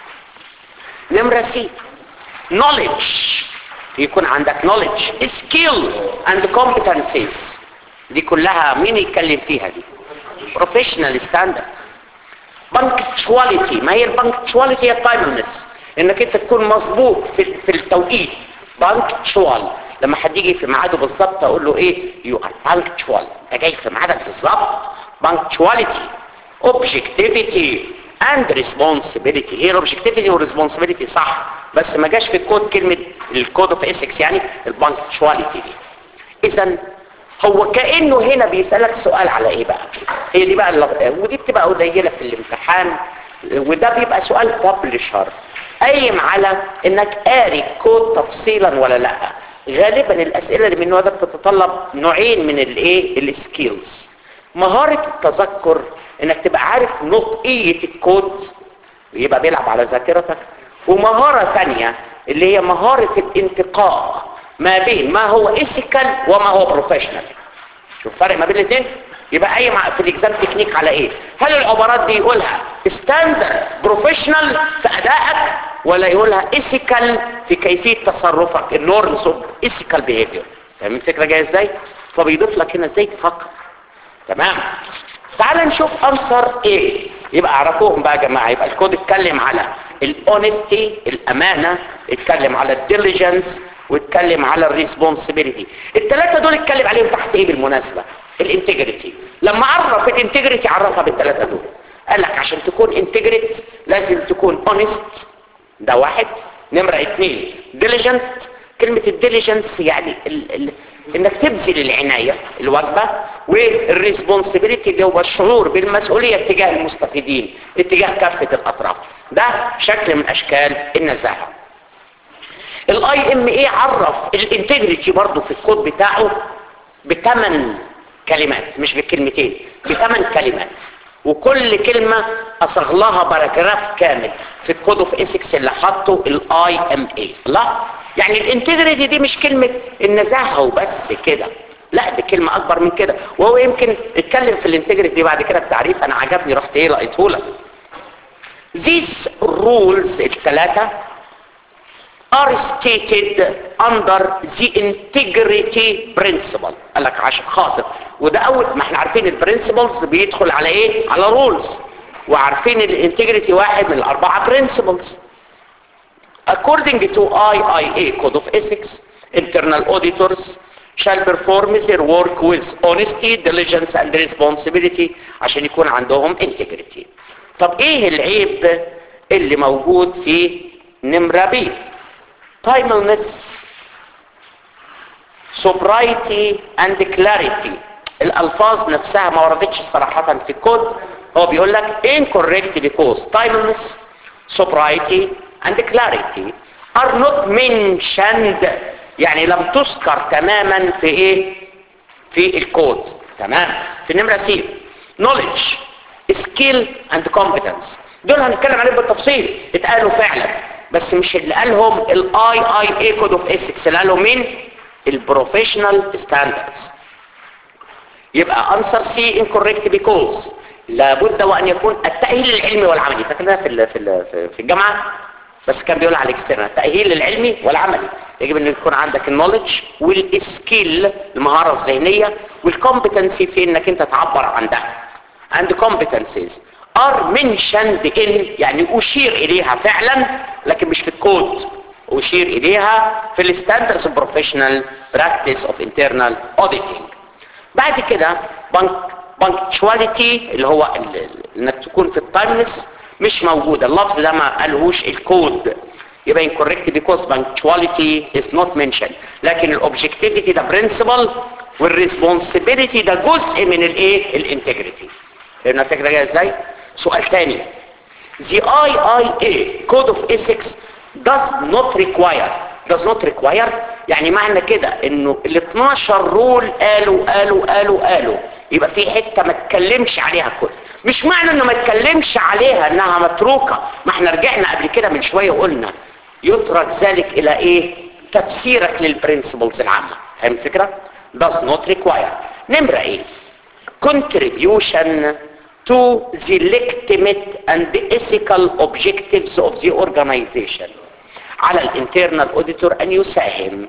Speaker 5: نمرة سي knowledge يكون عندك knowledge skills and competencies دي كلها مين يتكلم فيها دي professional standard punctuality ما هي البنكتشواليتي هي التايملنس انك انت تكون مظبوط في, في التوقيت punctual لما حد يجي في ميعاده بالظبط اقول له ايه you are punctual انت جاي في ميعادك بالظبط punctuality objectivity and responsibility هي الاوبجكتيفيتي والريسبونسبيلتي صح بس ما جاش في الكود كلمه الكود اوف ايثكس يعني البنكتشواليتي دي اذا هو كانه هنا بيسالك سؤال على ايه بقى هي دي بقى اللغ... ودي بتبقى قليله في الامتحان وده بيبقى سؤال بابلشر قايم على انك قاري كود تفصيلا ولا لا غالبا الاسئله اللي من النوع ده بتتطلب نوعين من الايه السكيلز مهاره التذكر انك تبقى عارف نطقيه الكود يبقى بيلعب على ذاكرتك ومهاره ثانيه اللي هي مهاره الانتقاء ما بين ما هو ايثيكال وما هو بروفيشنال شوف الفرق ما بين الاثنين يبقى قايم في الاكزام تكنيك على ايه هل العبارات دي يقولها ستاندرد بروفيشنال في ادائك ولا يقولها ايثيكال في كيفيه تصرفك النورمز اوف ايثيكال بيهيفير فاهم الفكره جايه ازاي فبيضيف لك هنا ازاي تفكر تمام تعال نشوف انصر ايه يبقى اعرفوهم بقى يا جماعه يبقى الكود اتكلم على الاونستي الامانه اتكلم على الديليجنس واتكلم على الريسبونسبيلتي الثلاثه دول اتكلم عليهم تحت ايه بالمناسبه الانتجريتي لما عرف الانتجريتي عرفها بالثلاثه دول قال لك عشان تكون انتجريت لازم تكون اونست ده واحد نمره اثنين ديليجنت كلمة الديليجنس يعني ال ال انك تبذل العناية الواجبة والريسبونسبيلتي اللي هو الشعور بالمسؤولية تجاه المستفيدين اتجاه كافة الاطراف ده شكل من اشكال النزاهة الاي ام اي عرف الانتجريتي برضه في الكود بتاعه بثمان كلمات مش بكلمتين بثمان كلمات وكل كلمة اصغ لها باراجراف كامل في الكود اوف اسكس اللي حطه الاي ام اي لا يعني الانتجريتي دي مش كلمة النزاهة وبس كده لا دي كلمة اكبر من كده وهو يمكن اتكلم في الانتجريتي دي بعد كده بتعريف انا عجبني رحت ايه لقيته لك These rules الثلاثة are stated under the integrity principle قال لك عشان خاطر وده اول ما احنا عارفين البرنسبلز بيدخل على ايه على رولز وعارفين الانتجريتي واحد من الاربعه برنسبلز according to IIA code of ethics internal auditors shall perform their work with honesty diligence and responsibility عشان يكون عندهم integrity طب ايه العيب اللي موجود في نمرة بي timeliness sobriety and clarity الالفاظ نفسها ما وردتش صراحة في الكود هو بيقول لك incorrect because timeliness sobriety and clarity are not mentioned يعني لم تذكر تماما في ايه في الكود تمام في نمرة سي knowledge skill and competence دول هنتكلم عليهم بالتفصيل اتقالوا فعلا بس مش اللي قالهم الاي اي اي كود اوف اسكس اللي قالهم مين البروفيشنال ستاندردز يبقى انسر سي incorrect because لابد وان يكون التاهيل العلمي والعملي فاكرنا في ال في ال في الجامعه بس كان بيقول على الاكسترنال التاهيل العلمي والعملي يجب ان يكون عندك النولج والسكيل المهاره الذهنيه والكومبتنسي في انك انت تعبر عن ده and competencies are mentioned in يعني اشير اليها فعلا لكن مش في الكود اشير اليها في الستاندرز بروفيشنال براكتس اوف انترنال auditing بعد كده بانكتشواليتي اللي هو ال- ال- انك تكون في التايمنس مش موجودة اللفظ ده ما قالهوش الكود يبقى incorrect because punctuality is not mentioned لكن الاوبجكتيفيتي ده principle والريسبونسبيلتي ده جزء من الايه الانتجريتي فهمنا الفكره جايه ازاي سؤال تاني the IIA code of ethics does not require does not require يعني معنى كده انه ال 12 رول قالوا قالوا قالوا قالوا يبقى في حته ما تكلمش عليها كل مش معنى انه ما تكلمش عليها انها متروكه ما احنا رجعنا قبل كده من شويه وقلنا يترك ذلك الى ايه تفسيرك للبرنسبلز العامه فاهم الفكره does not require نمره ايه contribution to the legitimate and the ethical objectives of the organization على الانترنال auditor ان يساهم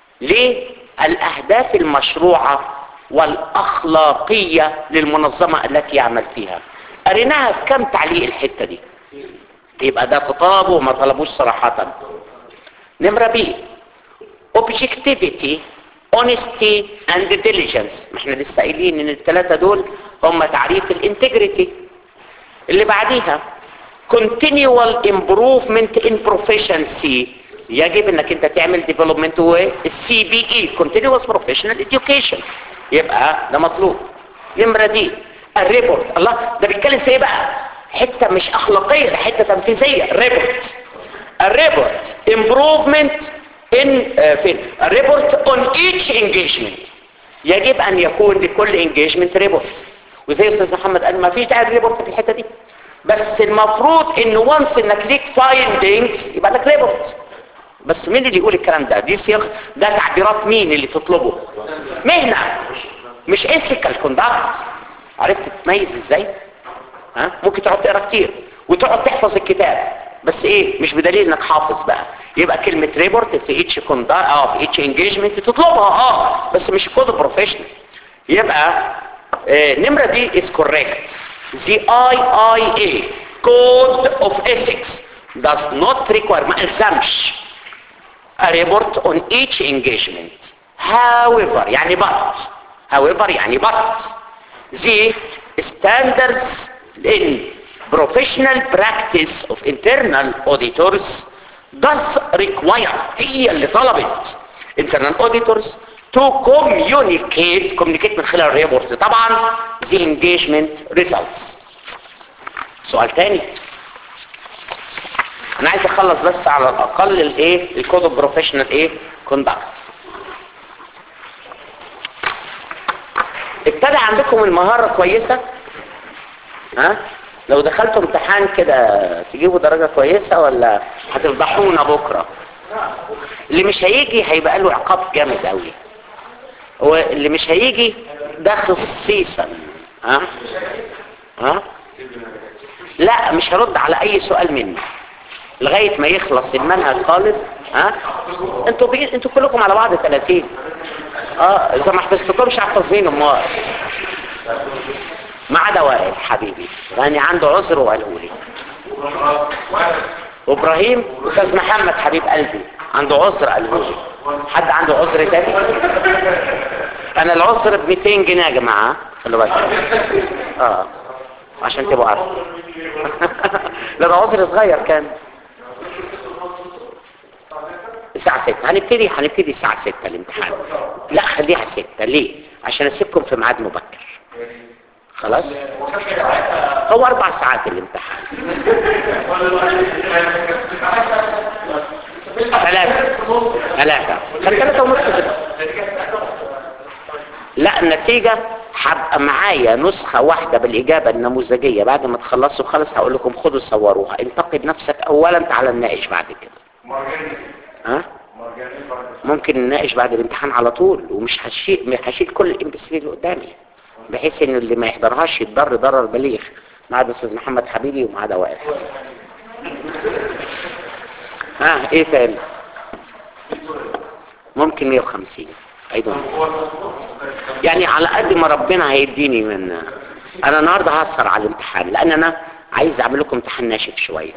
Speaker 5: للاهداف المشروعه والاخلاقيه للمنظمه التي يعمل فيها قريناها في كم تعليق الحته دي يبقى ده خطاب وما طلبوش صراحه نمره بي objectivity honesty and diligence ما احنا لسه قايلين ان الثلاثه دول هم تعريف الانتجريتي اللي بعديها continual improvement in proficiency يجب انك انت تعمل development و السي بي اي continuous professional education يبقى ده مطلوب نمره دي الريبورت الله ده بيتكلم في ايه بقى حته مش اخلاقيه ده حته تنفيذيه الريبورت الريبورت improvement in آه فين الريبورت on each engagement يجب ان يكون لكل engagement ريبورت وزي استاذ محمد قال ما فيش داعي ريبورت في الحته دي بس المفروض ان وانس انك ليك فايندنجز يبقى لك ريبورت بس مين اللي يقول الكلام ده دي صيغ ده تعبيرات مين اللي تطلبه مهنه مش ethical conduct عرفت تتميز ازاي ها ممكن تقعد تقرا كتير وتقعد تحفظ الكتاب بس ايه مش بدليل انك حافظ بقى يبقى كلمة ريبورت في اتش كوندا اه في اتش انجيجمنت تطلبها اه بس مش كود بروفيشنال يبقى آه نمرة دي is correct the IIA code of ethics does not require ما الزمش a report on each engagement however يعني but however يعني but the standards in professional practice of internal auditors does require هي اللي طلبت internal auditors to communicate communicate من خلال الريبورت طبعا the engagement results سؤال تاني انا عايز اخلص بس على الاقل الايه الكود اوف بروفيشنال ايه كوندكت ابتدى عندكم المهارة كويسة ها لو دخلتوا امتحان كده تجيبوا درجة كويسة ولا هتفضحونا بكرة اللي مش هيجي هيبقى له عقاب جامد قوي واللي مش هيجي ده خصيصا ها ها لا مش هرد على اي سؤال مني لغاية ما يخلص المنهج خالص ها انتوا بي... انتوا كلكم على بعض 30 اه اذا ما حفظتكمش حافظين امال ما عدا وائل حبيبي لاني عنده عذر وقاله لي وابراهيم استاذ محمد حبيب قلبي عنده عذر قاله لي حد عنده عذر تاني انا العذر ب 200 جنيه يا جماعه خلوا بالكم اه عشان تبقوا عارفين لا ده عذر صغير كان الساعة 6 هنبتدي هنبتدي الساعة 6 الامتحان لا خليها 6 ليه عشان اسيبكم في ميعاد مبكر خلاص هو اربع ساعات الامتحان ثلاثة ثلاثة كان ثلاثة ونص كده لا النتيجة هبقى معايا نسخة واحدة بالإجابة النموذجية بعد ما تخلصوا خالص هقول لكم خدوا صوروها انتقد نفسك أولا تعالى نناقش بعد كده ها ممكن نناقش بعد الامتحان على طول ومش هشيل هشيل كل الام بي اللي قدامي بحيث ان اللي ما يحضرهاش يتضر ضرر بليغ ما عدا استاذ محمد حبيبي وما عدا وائل ها ايه تاني ممكن 150 ايضا يعني على قد ما ربنا هيديني من انا النهارده هسهر على الامتحان لان انا عايز اعمل لكم امتحان ناشف شويه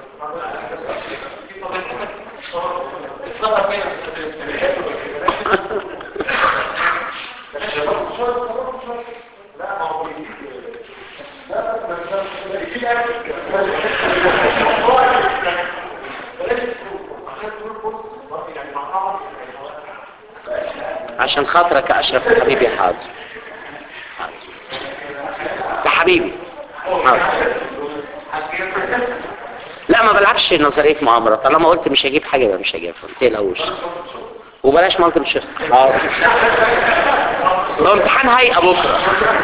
Speaker 5: عشان خاطرك يا اشرف يا حبيبي حاضر حاضر. يا حبيبي حاضر. لا ما بلعبش نظريه مؤامره طالما قلت مش هجيب حاجه يبقى مش هجيبها ما تقلقوش وبلاش مالتي شيخ حاضر لو امتحان هيئه بكره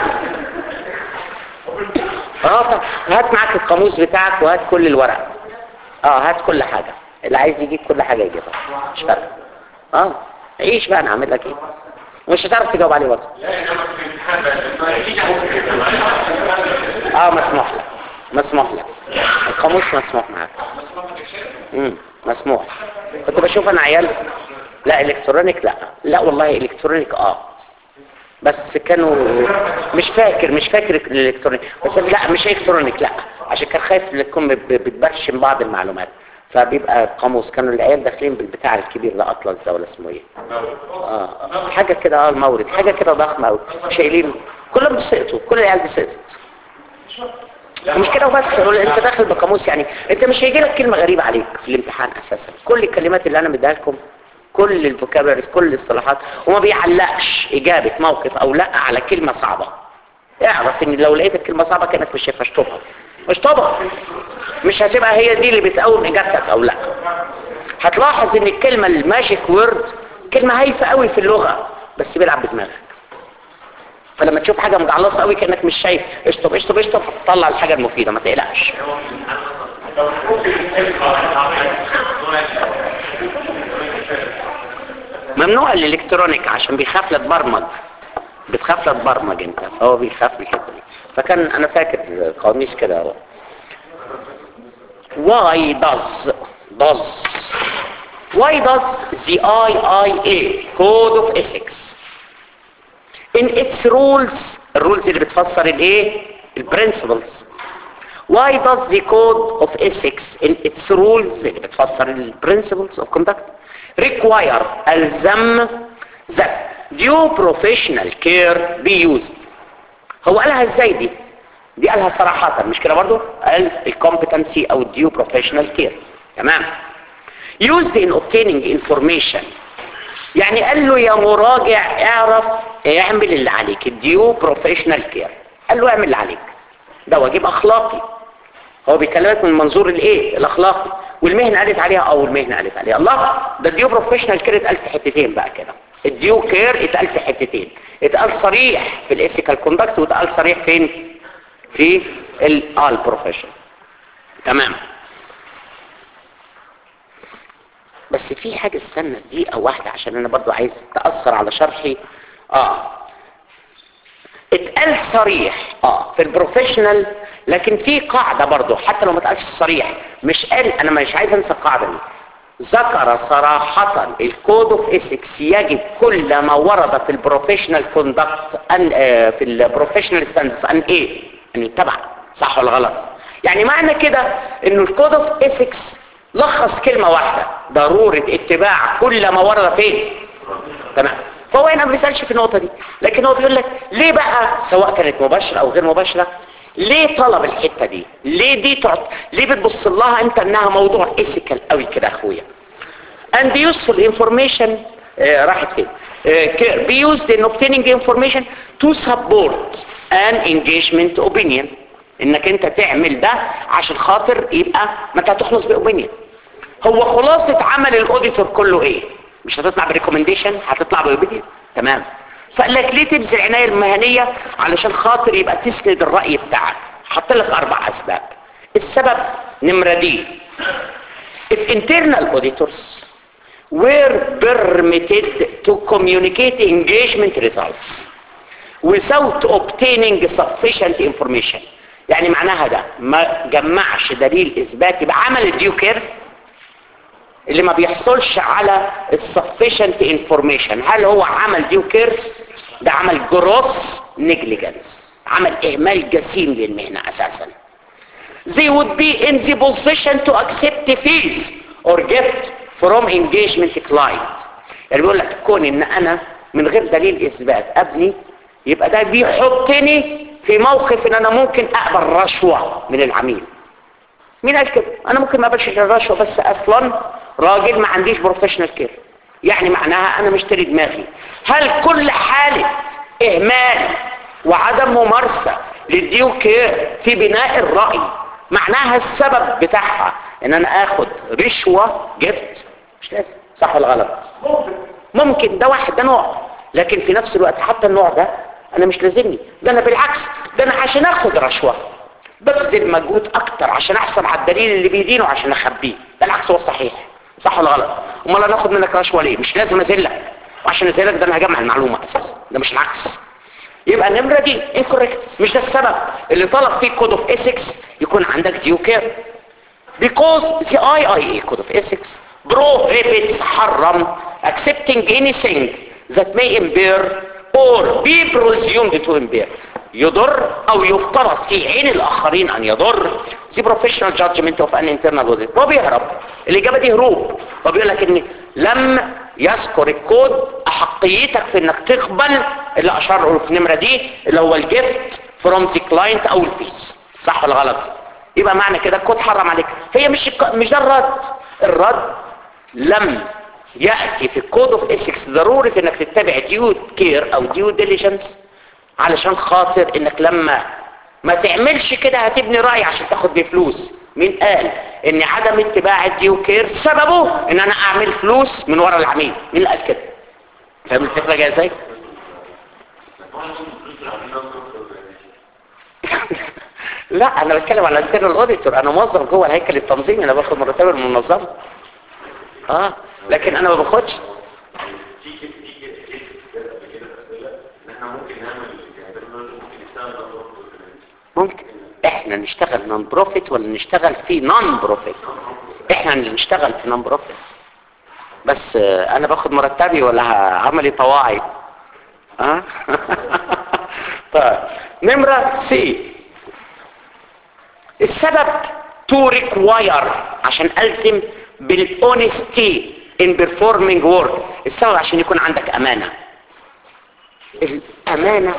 Speaker 5: اه طب هات معاك القاموس بتاعك وهات كل الورق اه هات كل حاجه اللي عايز يجيب كل حاجه يجيبها مش فارقه اه عيش بقى انا اعمل لك ايه مش هتعرف تجاوب عليه برضه اه مسموح لك مسموح لك القاموس مسموح معاك امم مسموح كنت بشوف انا عيال لا الكترونيك لا لا والله الكترونيك اه بس كانوا مش فاكر مش فاكر الالكترونيك بس لا مش الكترونيك لا عشان كان خايف تكون بتبرشم بعض المعلومات فبيبقى قاموس كانوا العيال داخلين بالبتاع الكبير ده اطلس ده ولا اسمه ايه اه حاجه كده اه المورد حاجه كده ضخمه قوي شايلين كلهم بيسقطوا كل العيال دي سقطت مش كده وبس انت داخل بقاموس يعني انت مش هيجي لك كلمه غريبه عليك في الامتحان اساسا كل الكلمات اللي انا مديها لكم كل الفوكابولري كل الاصطلاحات وما بيعلقش اجابه موقف او لا على كلمه صعبه اعرف ان لو لقيت الكلمه صعبه كانك مش هتشطبها مش طبعا مش هتبقى هي دي اللي بتقوم اجابتك او لا هتلاحظ ان الكلمه الماجيك وورد كلمه هايفه قوي في اللغه بس بيلعب بدماغك فلما تشوف حاجه مجعلصه قوي كانك مش شايف اشطب اشطب اشطب تطلع الحاجه المفيده ما تقلقش ممنوع الالكترونيك عشان بيخاف لا تبرمج بتخاف لا تبرمج انت فهو بيخاف من الحته دي فكان انا فاكر قواميس كده اهو why does does why does the IIA code of ethics in its rules الرولز اللي بتفسر الايه البرنسبلز why does the code of ethics in its rules اللي بتفسر البرنسبلز of conduct require الزم that due professional care be used هو قالها ازاي دي دي قالها صراحة مش كده برضو قال الكومبتنسي او الديو بروفيشنال كير تمام used in obtaining information يعني قال له يا مراجع اعرف اعمل اللي عليك الديو بروفيشنال كير قال له اعمل اللي عليك ده واجب اخلاقي هو بيكلمك من منظور الايه الاخلاقي والمهنه قالت عليها او المهنه قالت عليها الله ده الديو بروفيشنال كير اتقال في حتتين بقى كده الديو كير اتقال في حتتين اتقال صريح في الايثيكال كوندكت واتقال صريح فين في ال بروفيشن تمام بس في حاجة استنى دقيقة واحدة عشان انا برضو عايز تأثر على شرحي اه اتقال صريح اه في البروفيشنال لكن في قاعدة برضو حتى لو ما اتقالش صريح مش قال انا مش عايز انسى القاعدة دي ذكر صراحة الكود اوف ايثكس يجب كل ما ورد في البروفيشنال كوندكت ان آه في البروفيشنال ستاندرز ان ايه ان يتبع صح ولا غلط يعني معنى كده انه الكود اوف ايثكس لخص كلمة واحدة ضرورة اتباع كل ما ورد فين تمام فهو هنا ما بيسألش في النقطة دي لكن هو بيقول لك ليه بقى سواء كانت مباشرة او غير مباشرة ليه طلب الحتة دي ليه دي تعط... ليه بتبص لها انت انها موضوع ايثيكال قوي كده يا اخويا and useful information آه راحت فين آه be used in obtaining information to support an engagement opinion انك انت تعمل ده عشان خاطر يبقى ما انت هتخلص باوبينيون هو خلاصة عمل الاوديتور كله ايه مش هتطلع بريكومنديشن هتطلع باوبينيون تمام فقال لك ليه تبذل العناية المهنية علشان خاطر يبقى تسند الرأي بتاعك حط لك اربع اسباب السبب نمرة دي if internal auditors were permitted to communicate engagement results without obtaining sufficient information يعني معناها ده ما جمعش دليل اثبات يبقى عمل الديو كير اللي ما بيحصلش على السفيشنت انفورميشن هل هو عمل ديو كير ده عمل جروس نيجليجنس عمل اهمال جسيم للمهنه اساسا they would be in the position to accept fees or gift from engagement client يعني بيقول لك كون ان انا من غير دليل اثبات ابني يبقى ده بيحطني في موقف ان انا ممكن اقبل رشوة من العميل مين قال كده انا ممكن ما اقبلش الرشوة بس اصلا راجل ما عنديش بروفيشنال كير يعني معناها انا مشتري دماغي هل كل حالة اهمال وعدم ممارسة للديو كير في بناء الرأي معناها السبب بتاعها ان انا اخد رشوة جبت مش لازم صح ولا غلط ممكن ده واحد ده نوع لكن في نفس الوقت حتى النوع ده انا مش لازمني ده انا بالعكس ده انا عشان اخد رشوة ببذل مجهود اكتر عشان احصل على الدليل اللي بيدينه عشان اخبيه ده العكس هو الصحيح صح ولا غلط امال انا اخد منك رشوة ليه مش لازم اذلك وعشان اذلك ده انا هجمع المعلومة اساسا ده مش العكس يبقى النمرة دي incorrect مش ده السبب اللي طلب فيه code of ethics يكون عندك due care because the IIA code of ethics prohibits حرم accepting anything that may impair or be presumed to impair يضر او يفترض في عين الاخرين ان يضر the professional judgment of an internal audit هو بيهرب الاجابه دي هروب هو بيقول لك ان لم يذكر الكود احقيتك في انك تقبل اللي اشار له في النمره دي اللي هو الجفت فروم ذا كلاينت او الفيس صح ولا غلط يبقى معنى كده الكود حرم عليك هي مش مش ده الرد الرد لم يأتي في الكود اوف ايثكس ضرورة انك تتبع ديو كير او ديو ديليجنس علشان خاطر انك لما ما تعملش كده هتبني رأي عشان تاخد بيه فلوس مين قال ان عدم اتباع الديو كير سببه ان انا اعمل فلوس من ورا العميل مين قال كده فاهم الفكرة جاية ازاي لا انا بتكلم على الانترنال اوديتور انا موظف جوه الهيكل التنظيمي انا باخد مرتبه من المنظمه اه لكن انا ما باخدش ممكن احنا نشتغل نون بروفيت ولا نشتغل في نون بروفيت احنا اللي نشتغل في نون بروفيت بس آه، انا باخد مرتبي ولا عملي طواعي ها طيب نمرة سي السبب تو ريكواير عشان الزم بالاونستي ان بيرفورمينج وورك السبب عشان يكون عندك امانه الامانه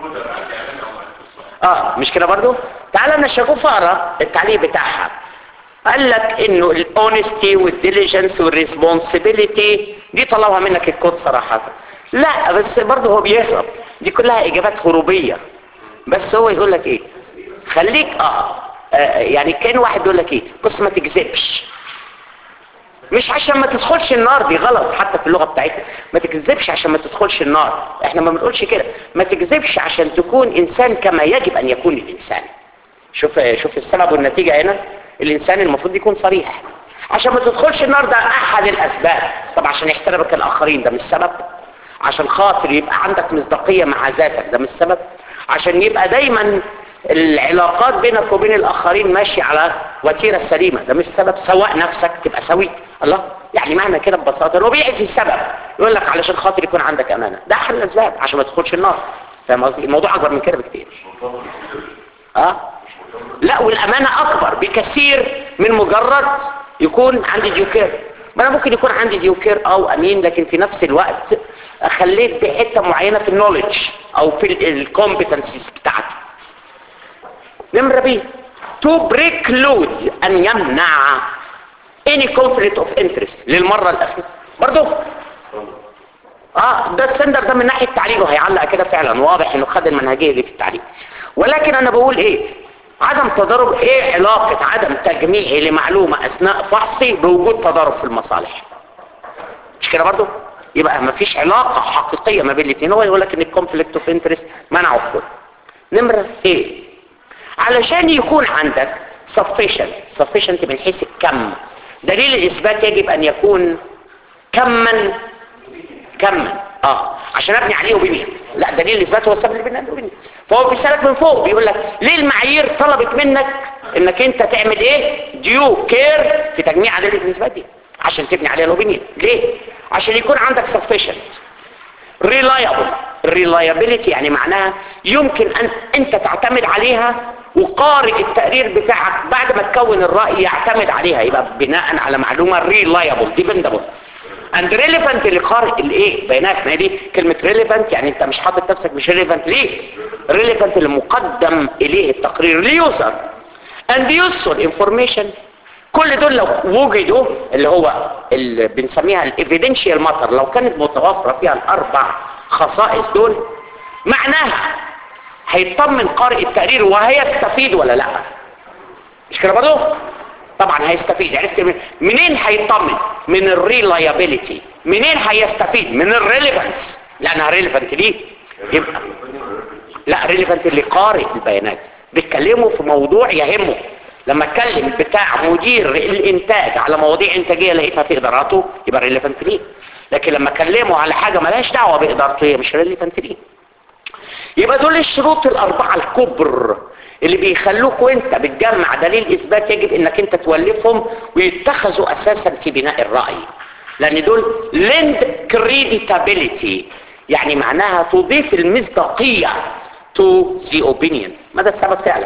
Speaker 5: اه مش كده برضو تعالى انا شغوف اقرا التعليق بتاعها قال لك انه الاونستي والديليجنس والريسبونسبيلتي دي طلعها منك الكود صراحة لا بس برضه هو بيهرب دي كلها اجابات هروبية بس هو يقول لك ايه خليك اه, آه يعني كان واحد يقول لك ايه بص ما تكذبش مش عشان ما تدخلش النار دي غلط حتى في اللغة بتاعتنا ما تكذبش عشان ما تدخلش النار احنا ما بنقولش كده ما تكذبش عشان تكون انسان كما يجب ان يكون الانسان شوف شوف السبب والنتيجة هنا الانسان المفروض يكون صريح عشان ما تدخلش النار ده احد الاسباب طب عشان يحترمك الاخرين ده مش سبب عشان خاطر يبقى عندك مصداقية مع ذاتك ده مش سبب عشان يبقى دايما العلاقات بينك وبين الاخرين ماشية على وتيرة سليمة ده مش سبب سواء نفسك تبقى سوي الله يعني معنى كده ببساطة انه بيعزي السبب يقول لك علشان خاطر يكون عندك امانة ده احد الاسباب عشان ما تدخلش النار فاهم قصدي الموضوع اكبر من كده بكتير اه لا والامانة اكبر بكثير من مجرد يكون عندي ديوكير ما انا ممكن يكون عندي ديوكير او امين لكن في نفس الوقت خليت بحته معينه في النولج او في الكومبتنسيز بتاعتي نمرة بي to preclude ان يمنع any conflict of interest للمرة الاخيرة برضو اه ده السندر ده من ناحية تعليمه هيعلق كده فعلا واضح انه خد المنهجية دي في التعليم ولكن انا بقول ايه عدم تضارب ايه علاقة عدم تجميعي لمعلومة اثناء فحصي بوجود تضارب في المصالح مش كده برضو يبقى ما فيش علاقة حقيقية ما بين الاثنين هو يقول لك ان الكونفليكت اوف انترست منعه الكل نمرة ايه علشان يكون عندك sufficient sufficient من حيث الكم دليل الاثبات يجب ان يكون كما كما اه عشان ابني عليه وبنيه لا دليل الاثبات هو السبب اللي بيننا وبنيه فهو بيسالك من فوق بيقول لك ليه المعايير طلبت منك انك انت تعمل ايه ديو كير في تجميع دليل الاثبات دي عشان تبني عليها الاوبينيون ليه عشان يكون عندك sufficient reliable reliability يعني معناها يمكن ان انت تعتمد عليها وقارئ التقرير بتاعك بعد ما تكون الرأي يعتمد عليها يبقى بناء على معلومة reliable dependable and relevant لقارئ الايه بيانات ما هي دي كلمة relevant يعني انت مش حاطط نفسك مش relevant ليه relevant المقدم اليه التقرير ليوزر and useful information كل دول لو وجدوا اللي هو اللي بنسميها الايفيدنشال ماتر لو كانت متوفرة فيها الاربع خصائص دول معناها هيطمن قارئ التقرير وهيستفيد ولا لا مش كده برضه طبعا هيستفيد عرفت من منين هيطمن من الريلايابيليتي منين هيستفيد من الريليفانس لانها ريليفانت ليه يبقى لا ريليفانت لقارئ البيانات بيتكلموا في موضوع يهمه لما اتكلم بتاع مدير الانتاج على مواضيع انتاجيه لقيتها في اداراته يبقى ريليفانت ليه لكن لما اكلمه على حاجه ملهاش دعوه بادارته هي مش ريليفانت ليه يبقى دول الشروط الاربعه الكبر اللي بيخلوك وانت بتجمع دليل اثبات يجب انك انت تولفهم ويتخذوا اساسا في بناء الراي لان دول lend credibility يعني معناها تضيف المصداقيه to the opinion ما ده السبب فعلا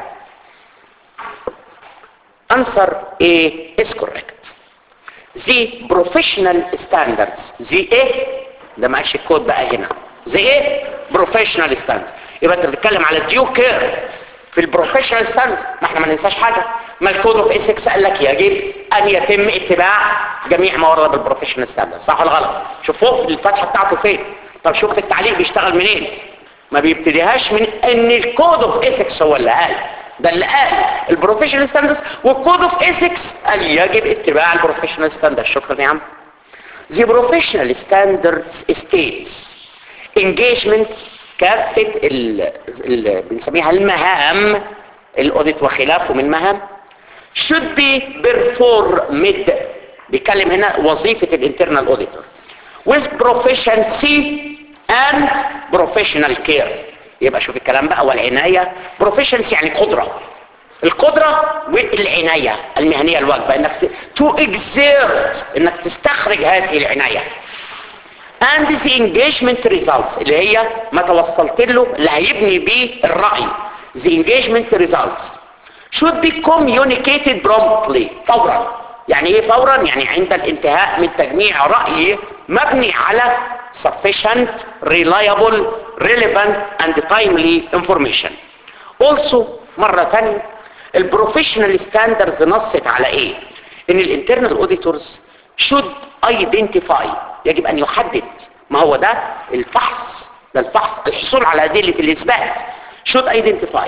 Speaker 5: answer A is correct the professional standards the ايه ده معلش الكود بقى هنا the ايه professional standards يبقى انت بتتكلم على due care في البروفيشنال ستاندرز ما احنا ما ننساش حاجه ما الكود اوف ايثكس قال لك يجب ان يتم اتباع جميع ما ورد بالبروفيشنال ستاندرز صح ولا غلط شوف فوق الفتحه بتاعته فين طب شوف التعليق بيشتغل منين ما بيبتديهاش من ان الكود اوف ايثكس هو اللي قال ده اللي قال البروفيشنال ستاندرز والكود اوف ايثكس قال يجب اتباع البروفيشنال ستاندرز شكرا يا عم The professional standards states engagement كافة اللي بنسميها المهام الاوديت وخلافه من مهام should be performed بيتكلم هنا وظيفة الانترنال auditor with proficiency and professional care يبقى شوف الكلام بقى والعناية proficiency يعني قدرة القدرة والعناية المهنية الواجبة انك to exert انك تستخرج هذه العناية and the engagement results اللي هي ما توصلت له اللي هيبني بيه الرأي the engagement results should be communicated promptly فورا يعني ايه فورا يعني عند الانتهاء من تجميع رأي مبني على sufficient reliable relevant and timely information also مرة ثانية البروفيشنال ستاندرز نصت على ايه ان الانترنال اوديتورز should identify يجب ان يحدد ما هو ده الفحص ده الفحص الحصول على ادله الاثبات should identify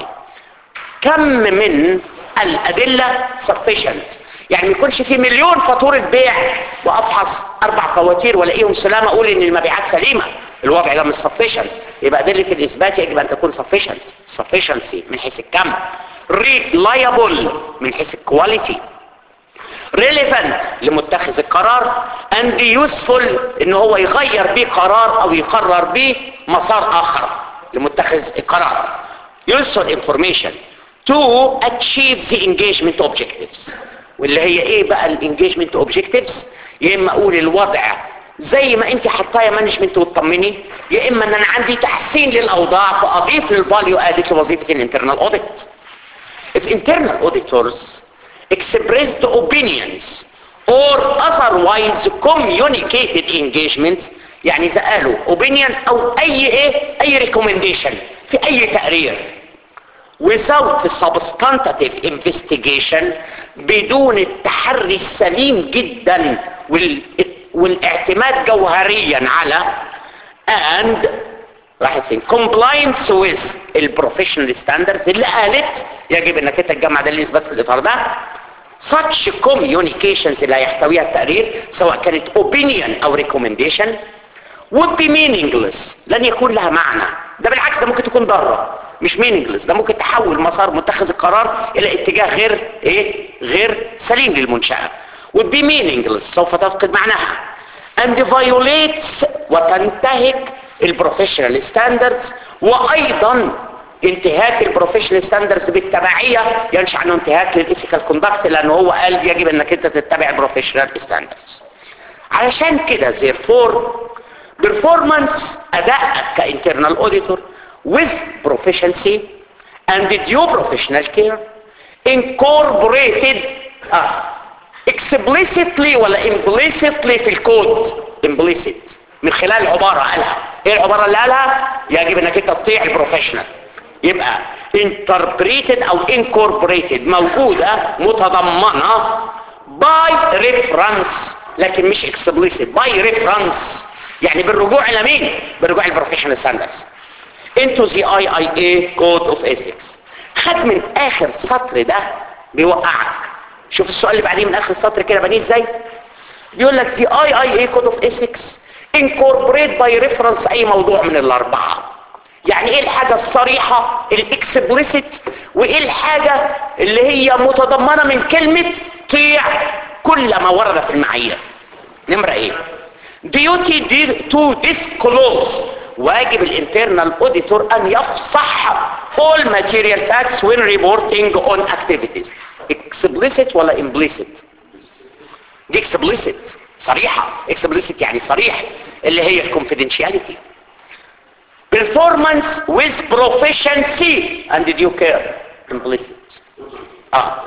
Speaker 5: كم من الادله sufficient يعني ما يكونش في مليون فاتوره بيع وافحص اربع فواتير والاقيهم سلامه اقول ان المبيعات سليمه الوضع ده مش sufficient يبقى ادله الاثبات يجب ان تكون sufficient sufficiency من حيث الكم reliable من حيث الكواليتي relevant لمتخذ القرار and useful ان هو يغير بيه قرار او يقرر بيه مسار اخر لمتخذ القرار useful information to achieve the engagement objectives واللي هي ايه بقى الانجيجمنت objectives يا اما اقول الوضع زي ما انت حطاه يا مانجمنت وتطمني يا اما ان انا عندي تحسين للاوضاع فاضيف للفاليو ادت لوظيفه الانترنال اوديت if internal auditors expressed opinions or otherwise communicated engagements يعني اذا قالوا opinion او اي ايه اي recommendation في اي تقرير without substantive investigation بدون التحري السليم جدا وال... والاعتماد جوهريا على and راحت فين compliance with البروفيشنال ستاندردز اللي قالت يجب انك انت تجمع دليل اثبات في الاطار ده such communications اللي هيحتويها التقرير سواء كانت opinion او recommendation would be meaningless لن يكون لها معنى ده بالعكس ده ممكن تكون ضاره مش meaningless ده ممكن تحول مسار متخذ القرار الى اتجاه غير ايه غير سليم للمنشاه would be meaningless سوف تفقد معناها and violates وتنتهك البروفيشنال ستاندردز وايضا انتهاك البروفيشنال ستاندردز بالتبعيه ينشا عنه انتهاك للايثيكال كوندكت لان هو قال يجب انك انت تتبع البروفيشنال ستاندردز علشان كده therefore performance ادائك كانترنال اوديتور with proficiency and due professional care incorporated آه explicitly ولا implicitly في الكود implicit من خلال عبارة قالها ايه العبارة اللي قالها يجب انك انت تطيع البروفيشنال يبقى interpreted او incorporated موجودة متضمنة by reference لكن مش explicit by reference يعني بالرجوع الى مين بالرجوع البروفيشنال ستاندردز into the IIA code of ethics خد من اخر سطر ده بيوقعك شوف السؤال اللي بعديه من اخر السطر كده بنيه ازاي بيقول لك the IIA code of ethics incorporate by reference اي موضوع من الاربعه يعني ايه الحاجة الصريحة الاكسبليسيت وايه الحاجة اللي هي متضمنة من كلمة طيع كل ما ورد في المعايير نمرة ايه duty to disclose واجب الانترنال اوديتور ان يفصح all material facts when reporting on activities explicit ولا implicit دي explicit صريحة explicit يعني صريح اللي هي الكونفيدنشياليتي performance with proficiency and due care implicit اه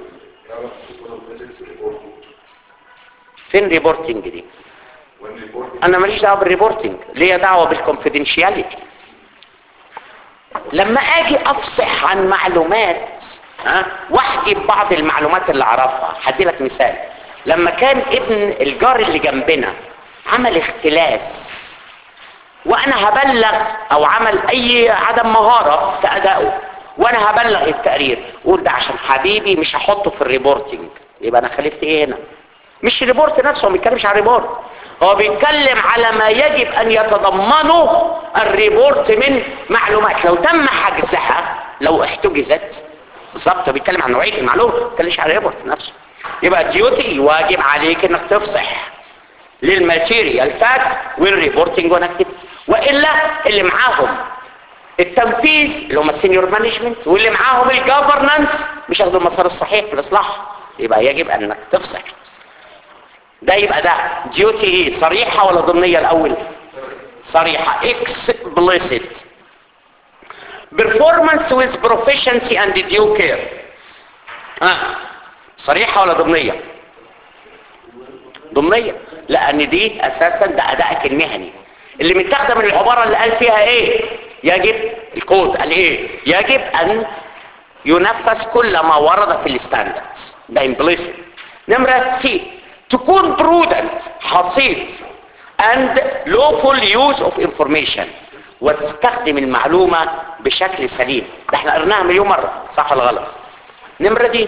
Speaker 5: فين ريبورتنج دي انا ماليش دعوه بالريبورتنج ليا دعوه بالكونفيدنشياليتي لما اجي افصح عن معلومات ها واحكي ببعض المعلومات اللي اعرفها هدي لك مثال لما كان ابن الجار اللي جنبنا عمل اختلاس وانا هبلغ او عمل اي عدم مهارة في ادائه وانا هبلغ التقرير قول ده عشان حبيبي مش هحطه في الريبورتنج يبقى انا خالفت ايه هنا مش الريبورت نفسه ما بيتكلمش عن الريبورت هو بيتكلم على ما يجب ان يتضمنه الريبورت من معلومات لو تم حجزها لو احتجزت بالظبط بيتكلم عن نوعيه المعلومه ما بيتكلمش عن الريبورت نفسه يبقى ديوتي الواجب عليك انك تفصح للماتيريال فاكت والريبورتنج ونكتب والا اللي معاهم التنفيذ اللي هم السينيور مانجمنت واللي معاهم الجفرنانس مش هياخدوا المسار الصحيح في الاصلاح يبقى يجب انك تفصح ده يبقى ده ديوتي ايه صريحه ولا ضمنيه الاول صريحه explicit performance with proficiency and due care ها صريحه ولا ضمنيه ضمنيه لان دي اساسا ده ادائك المهني اللي متاخده من العباره اللي قال فيها ايه يجب الكود قال ايه يجب ان ينفذ كل ما ورد في الستاندردز ده implicit نمرة سي تكون prudent حصيف and lawful use of information وتستخدم المعلومة بشكل سليم ده احنا قرناها مليون مرة صح ولا غلط نمرة دي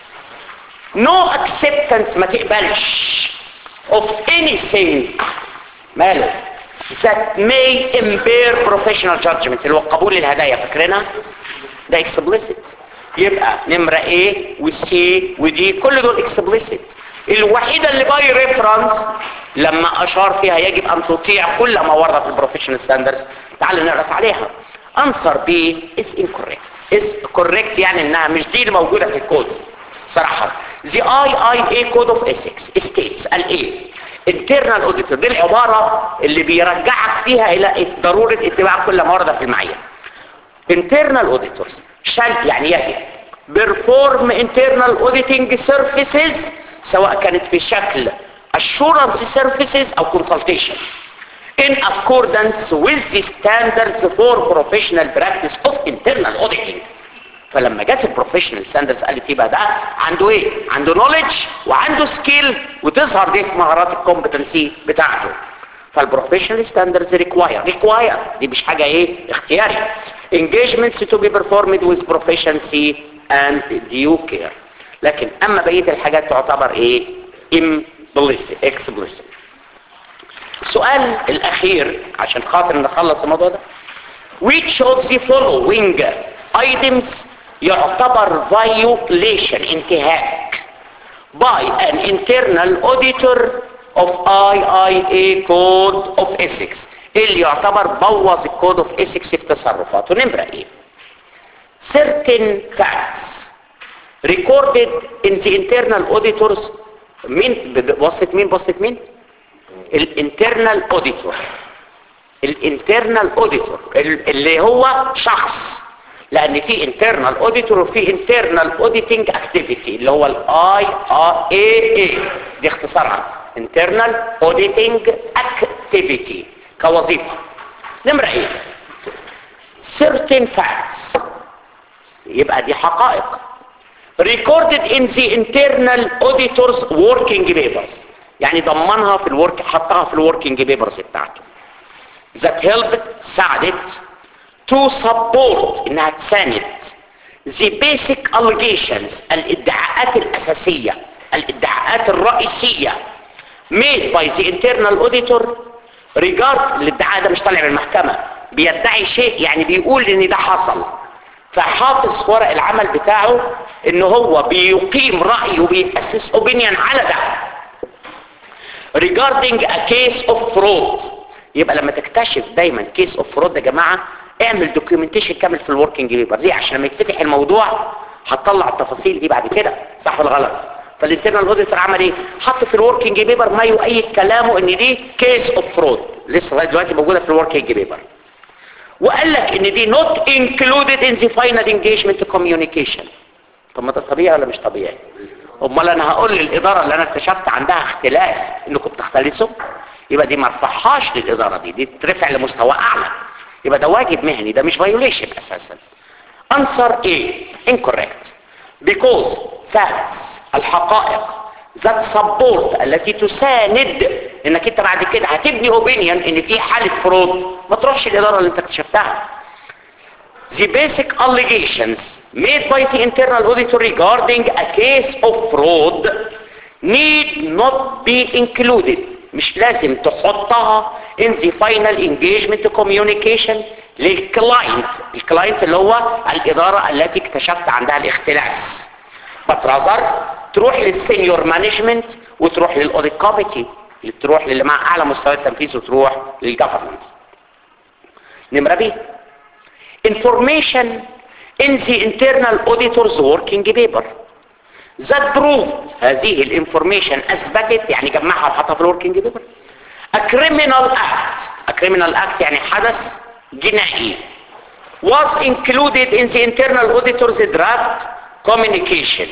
Speaker 5: no acceptance ما تقبلش of anything ماله that may impair professional judgment اللي هو قبول الهدايا فاكرينها ده explicit يبقى نمرة A والC ودي كل دول explicit الوحيدة اللي باي ريفرنس لما اشار فيها يجب ان تطيع كل ما ورد في البروفيشنال ستاندردز تعال نعرف عليها answer B is incorrect is correct يعني انها مش دي اللي موجودة في الكود صراحة the IIA code of ethics states الايه internal auditor دي العبارة اللي بيرجعك فيها الى ضرورة اتباع كل ما ورد في المعين internal auditors shall يعني يجب perform internal auditing services سواء كانت في شكل assurance services او consultation in accordance with the standards for professional practice of internal auditing فلما جت البروفيشنال ستاندردز قالت يبقى ده عنده ايه عنده نوليدج وعنده سكيل وتظهر دي في مهارات الكومبتنسي بتاعته فالبروفيشنال ستاندردز ريكواير ريكواير دي مش حاجه ايه اختياري engagements to be performed with proficiency and due care لكن اما بقيه الحاجات تعتبر ايه implicit explicit السؤال الاخير عشان خاطر نخلص الموضوع ده which of the following items يعتبر violation انتهاك by an internal auditor of IIA code of ethics اللي يعتبر بوظ الكود of ethics في تصرفاته نمرة ايه certain facts recorded in the internal auditors مين بوصت مين بوصت مين الانترنال اوديتور الانترنال اوديتور اللي هو شخص لان في انترنال اوديتور وفي انترنال اوديتنج اكتيفيتي اللي هو الاي ار اي اي دي اختصارها انترنال اوديتنج اكتيفيتي كوظيفه نمره ايه certain facts يبقى دي حقائق recorded in the internal auditors working papers يعني ضمنها في الورك حطها في الوركينج بيبرز بتاعته that helped ساعدت to support انها تساند the basic allegations الادعاءات الاساسية الادعاءات الرئيسية made by the internal auditor regard الادعاء ده مش طالع من المحكمة بيدعي شيء يعني بيقول ان ده حصل فحافظ في ورق العمل بتاعه ان هو بيقيم رأي وبيأسس opinion على ده regarding a case of fraud يبقى لما تكتشف دايما كيس اوف فرود يا جماعه اعمل دوكيومنتيشن كامل في الوركينج بيبر دي عشان لما يتفتح الموضوع هتطلع التفاصيل دي بعد كده صح ولا غلط فالانترنال اوديتور عمل ايه حط في الوركينج بيبر ما يؤيد كلامه ان دي كيس اوف فرود لسه لغايه دلوقتي موجوده في الوركينج بيبر وقال لك ان دي not included in the final engagement communication طب ما ده طبيعي ولا مش طبيعي امال انا هقول للاداره اللي انا اكتشفت عندها اختلاف انكم بتختلسوا يبقى دي ما ارفعهاش للاداره دي دي ترفع لمستوى اعلى يبقى ده واجب مهني ده مش فايوليشن اساسا answer A incorrect because facts الحقائق ذات support التي تساند انك انت بعد كده هتبني اوبينيون ان في حاله فرود ما تروحش الاداره اللي انت اكتشفتها the basic allegations made by the internal auditor regarding a case of fraud need not be included مش لازم تحطها in the final engagement communication للكلاينت الكلاينت اللي هو الإدارة التي اكتشفت عندها الاختلاف but rather تروح للسينيور مانجمنت وتروح للاوديت كوميتي اللي تروح للي مع اعلى مستوى التنفيذ وتروح للجفرمنت نمرة بي information in the internal auditor's working paper that proved هذه الانفورميشن اثبتت يعني جمعها وحطها في الوركينج بيبر a criminal act a criminal act يعني حدث جنائي was included in the internal auditor's draft communication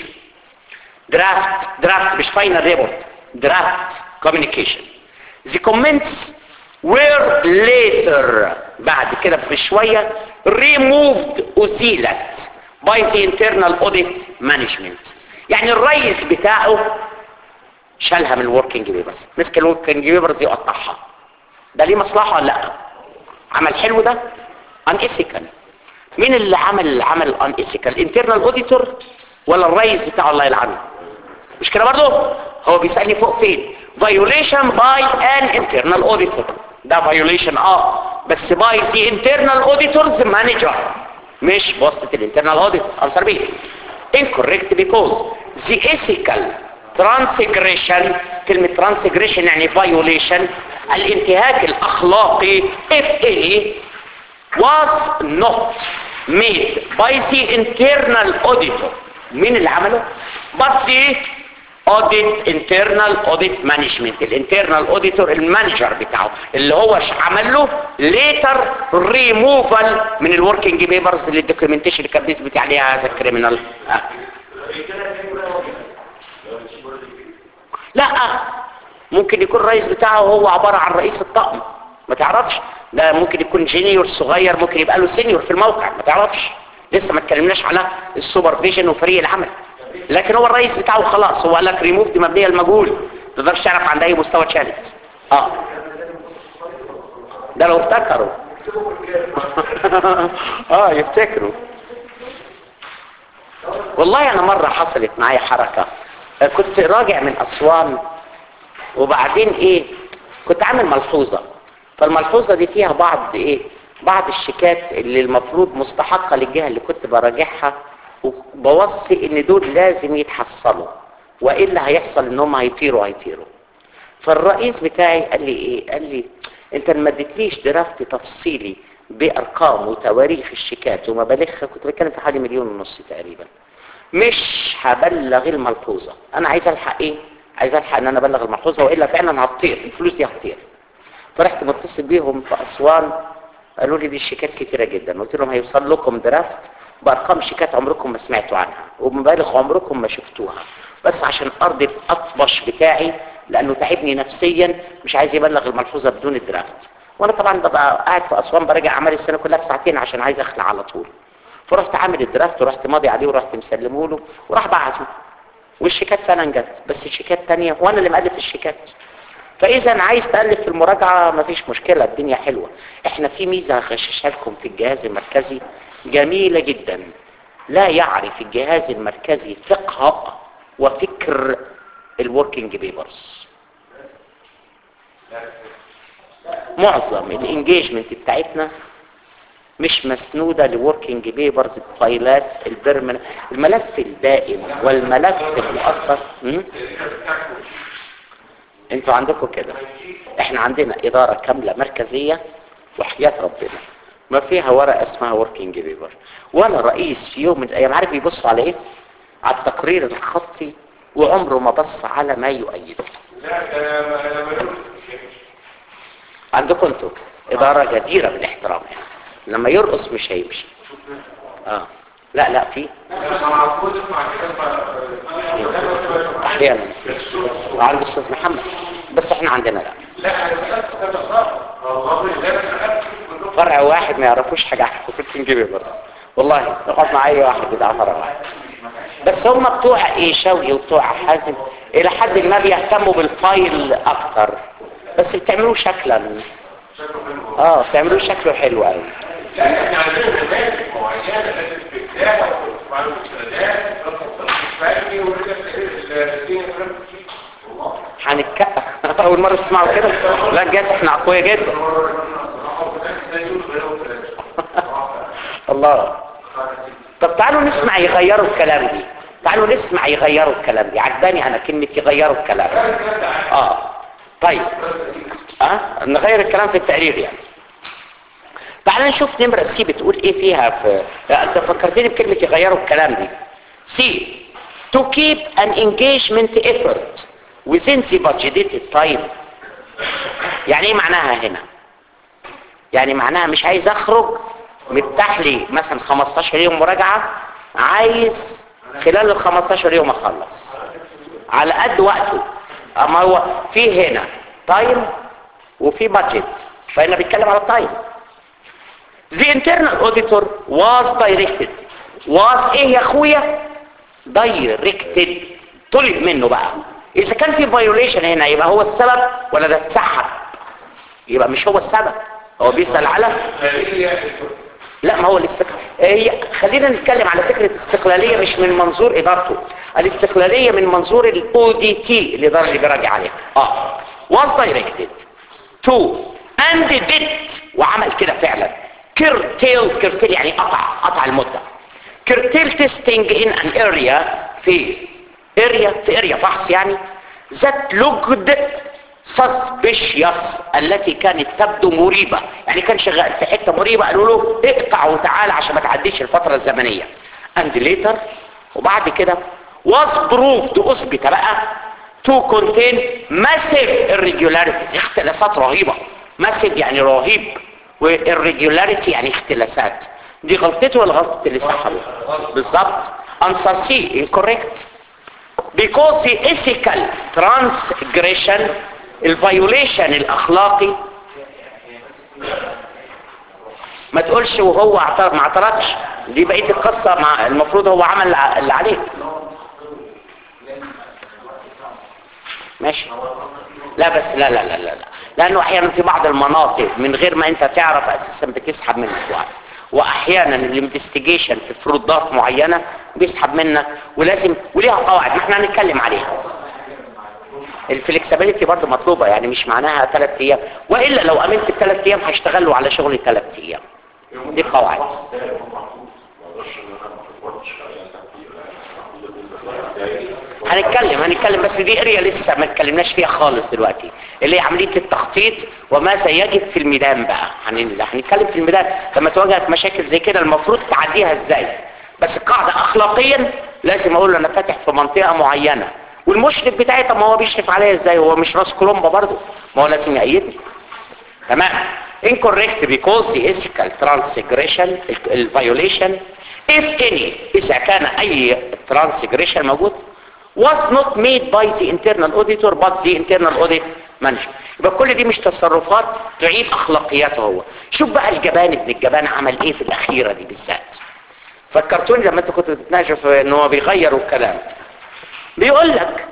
Speaker 5: draft draft مش final report draft communication the comments were later بعد كده بشوية removed أزيلت by the internal audit management يعني الرئيس بتاعه شالها من الوركينج بيبرز مسك الوركينج بيبرز يقطعها ده ليه مصلحة ولا لا عمل حلو ده ان ethical مين اللي عمل العمل ان ethical الانترنال اوديتور ولا الرئيس بتاعه الله يلعنه مش كده برضه هو بيسألني فوق فين violation by an internal auditor ده violation اه بس by the internal auditors manager مش واسطة الانترنال اوديت answer B incorrect because the ethical transgression كلمة transgression يعني violation الانتهاك الأخلاقي if any was not made by the internal auditor مين اللي عمله؟ but the audit internal audit management الانترنال auditor المانجر بتاعه اللي هو ش- عمل له later removal من الوركينج بيبرز اللي الدوكيومنتيشن اللي كان بيثبت عليها هذا الكريمنال لا ممكن يكون الرئيس بتاعه هو عبارة عن رئيس الطقم ما تعرفش ده ممكن يكون جينيور صغير ممكن يبقى له سينيور في الموقع ما تعرفش لسه ما اتكلمناش على السوبرفيجن وفريق العمل لكن هو الرئيس بتاعه خلاص هو قال لك ريموف دي مبنيه المجهول ما تقدرش تعرف عند اي مستوى اتشالت اه ده لو افتكروا اه يفتكروا والله انا مرة حصلت معايا حركة آه، كنت راجع من اسوان وبعدين ايه كنت عامل ملحوظة فالملحوظة دي فيها بعض ايه بعض الشيكات اللي المفروض مستحقة للجهة اللي كنت براجعها وبوصي ان دول لازم يتحصلوا والا هيحصل ان هم هيطيروا هيطيروا فالرئيس بتاعي قال لي ايه قال لي انت ما اديتليش درافت تفصيلي بارقام وتواريخ الشيكات ومبالغها كنت بتكلم في حوالي مليون ونص تقريبا مش هبلغ الملحوظه انا عايز الحق ايه عايز الحق ان انا ابلغ الملحوظه والا فعلا هتطير الفلوس دي هتطير فرحت متصل بيهم في اسوان قالوا لي دي الشيكات كتيره جدا قلت لهم هيوصل لكم درافت بارقام شيكات عمركم ما سمعتوا عنها ومبالغ عمركم ما شفتوها بس عشان ارضي الاطبش بتاعي لانه تعبني نفسيا مش عايز يبلغ الملحوظه بدون الدرافت وانا طبعا ببقى قاعد في اسوان براجع اعمال السنه كلها في ساعتين عشان عايز اخلع على طول فرحت عامل الدرافت ورحت ماضي عليه ورحت مسلمه له وراح بعته والشيكات فعلا جت بس الشيكات تانية وانا اللي مألف الشيكات فاذا عايز تألف في المراجعة مفيش مشكلة الدنيا حلوة احنا في ميزة هغششها لكم في الجهاز المركزي جميلة جدا لا يعرف الجهاز المركزي فقه وفكر الوركينج بيبرز معظم الانجيجمنت بتاعتنا مش مسنودة لوركينج بيبرز الفايلات البرمن الملف الدائم والملف المؤثر م? انتوا عندكم كده احنا عندنا ادارة كاملة مركزية وحياة ربنا ما فيها ورقة اسمها وركينج بيبر ولا رئيس في يوم من الايام عارف يبص على ايه على التقرير الخطي وعمره ما بص على ما يؤيده
Speaker 1: لا ده ما- ما يقولش.
Speaker 5: عندكم انتوا ادارة جديرة بالاحترام يعني لما يرقص مش هيمشي اه لا لا في
Speaker 1: لا، ما عرفوش اسمع كده ف-
Speaker 5: احيانا عند الاستاذ محمد بس احنا عندنا لا
Speaker 1: لا انا سألت كذا صح والله ده انا سألت كلهم.
Speaker 5: فرع واحد ما يعرفوش حاجة عن وركينج بيبر والله اقعد مع اي واحد بتاع فرع واحد بس هم بتوع ايه شوقي وبتوع حازم الى حد ما بيهتموا بالفايل اكتر بس بتعملوه شكلا اه بتعملوه شكله حلو قوي
Speaker 1: لا احنا عندنا نماذج معينه لازم تبداها وتسمع المستندات الفني ولازم الدنيا
Speaker 5: هنتك اول مره تسمعوا كده لا جد احنا اقوياء جدا الله طب تعالوا نسمع يغيروا الكلام دي تعالوا نسمع يغيروا الكلام دي عجباني انا كلمة يغيروا الكلام اه طيب اه نغير الكلام في التقرير يعني تعال نشوف نمرة سي بتقول ايه فيها في انت فكرتني بكلمة يغيروا الكلام دي سي to keep an engagement effort within the budgeted time يعني ايه معناها هنا يعني معناها مش عايز اخرج متاح لي مثلا 15 يوم مراجعة عايز خلال ال 15 يوم اخلص على قد وقته اما هو في هنا تايم وفي بادجت فهنا بيتكلم على التايم The internal auditor was directed was ايه يا اخويا directed طلب منه بقى اذا كان في violation هنا يبقى هو السبب ولا ده اتسحب يبقى مش هو السبب هو بيسأل على لا ما هو الاستقلال هي خلينا نتكلم على فكرة الاستقلالية مش من منظور إدارته الاستقلالية من منظور الاو دي تي الإدارة اللي بيراجع عليها اه was directed to and did وعمل كده فعلا curtail curtail يعني قطع قطع المدة curtail testing in an area في area في area فحص يعني that looked suspicious التي كانت تبدو مريبة يعني كان شغال في حتة مريبة قالوا له اقطع وتعالى عشان ما تعديش الفترة الزمنية and later وبعد كده was proved اثبت بقى to contain massive irregularities اختلاسات رهيبة massive يعني رهيب و irregularity يعني اختلاسات دي غلطته ولا غلطة اللي سحبه بالظبط answer C incorrect because the ethical transgression الفيوليشن الاخلاقي ما تقولش وهو اعترض ما اعترضش دي بقيه القصه مع المفروض هو عمل اللي عليه ماشي لا بس لا لا لا لا لا لانه احيانا في بعض المناطق من غير ما انت تعرف اساسا بتسحب منك وقت واحيانا الانفستيجيشن في فروضات معينه بيسحب منك ولازم وليها قواعد احنا هنتكلم عليها الفلكسبيليتي برضه مطلوبه يعني مش معناها ثلاث ايام والا لو امنت الثلاث ايام هيشتغلوا على شغل ثلاث ايام دي قواعد هنتكلم هنتكلم بس دي اريا لسه ما اتكلمناش فيها خالص دلوقتي اللي هي عمليه التخطيط وماذا يجب في الميدان بقى هن- هنتكلم في الميدان لما تواجهك مشاكل زي كده المفروض تعديها ازاي بس القاعده اخلاقيا لازم اقول له انا فاتح في منطقه معينه والمشرف بتاعي طب ما هو بيشرف عليا ازاي هو مش راس كولومبا برضه ما هو لازم يأيدني تمام incorrect because the ethical transgression ال violation if any إذا كان أي transgression موجود was not made by the internal auditor but the internal audit manager يبقى كل دي مش تصرفات تعيب أخلاقياته هو شوف بقى الجبان ابن الجبان عمل ايه في الأخيرة دي بالذات فكرتوني لما انت كنت بتتناقشوا في ان هو بيغيروا الكلام بيقول لك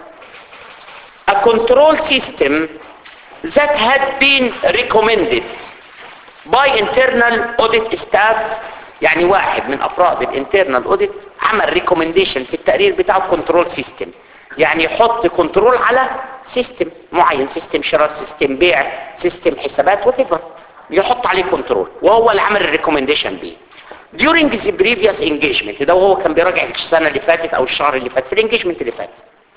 Speaker 5: a control system that had been recommended by internal audit staff يعني واحد من افراد الانترنال اوديت عمل ريكومنديشن في التقرير بتاعه كنترول سيستم يعني يحط كنترول على سيستم معين سيستم شراء سيستم بيع سيستم حسابات وات يحط عليه كنترول وهو اللي عمل الريكومنديشن بيه during the previous engagement ده وهو كان بيراجع السنه اللي فاتت او الشهر اللي فات في الانجيجمنت اللي فات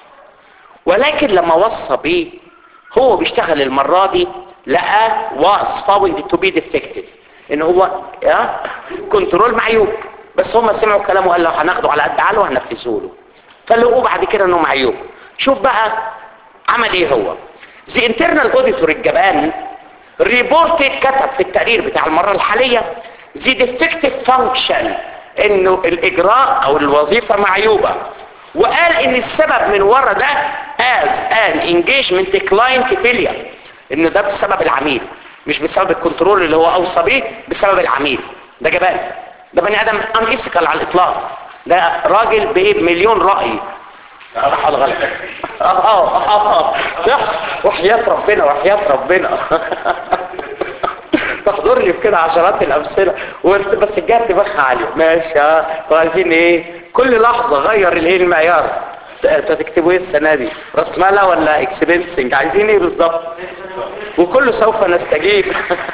Speaker 5: ولكن لما وصى بيه هو بيشتغل المرة دي لقى was found to be defective ان هو كنترول معيوب بس هم سمعوا كلامه قال له هناخده على قد عقله وهنفذه له فلقوه بعد كده انه معيوب شوف بقى عمل ايه هو the internal auditor الجبان ريبورتد كتب في التقرير بتاع المرة الحالية the defective function انه الاجراء او الوظيفة معيوبة وقال ان السبب من ورا ده as an engagement client failure ان ده بسبب العميل مش بسبب الكنترول اللي هو اوصى بيه بسبب العميل ده جبان ده بني ادم ان على الاطلاق ده راجل بايه بمليون راي صح ولا غلط اه اه اه صح وحياة ربنا وحياة ربنا تحضر لي في كده عشرات الامثله وانت بس الجهه دماغها عاليه ماشي اه وعايزين ايه كل لحظه غير الايه المعيار انتوا هتكتبوا ايه السنه دي راس مالها ولا اكسبنسنج عايزين ايه بالظبط وكله سوف نستجيب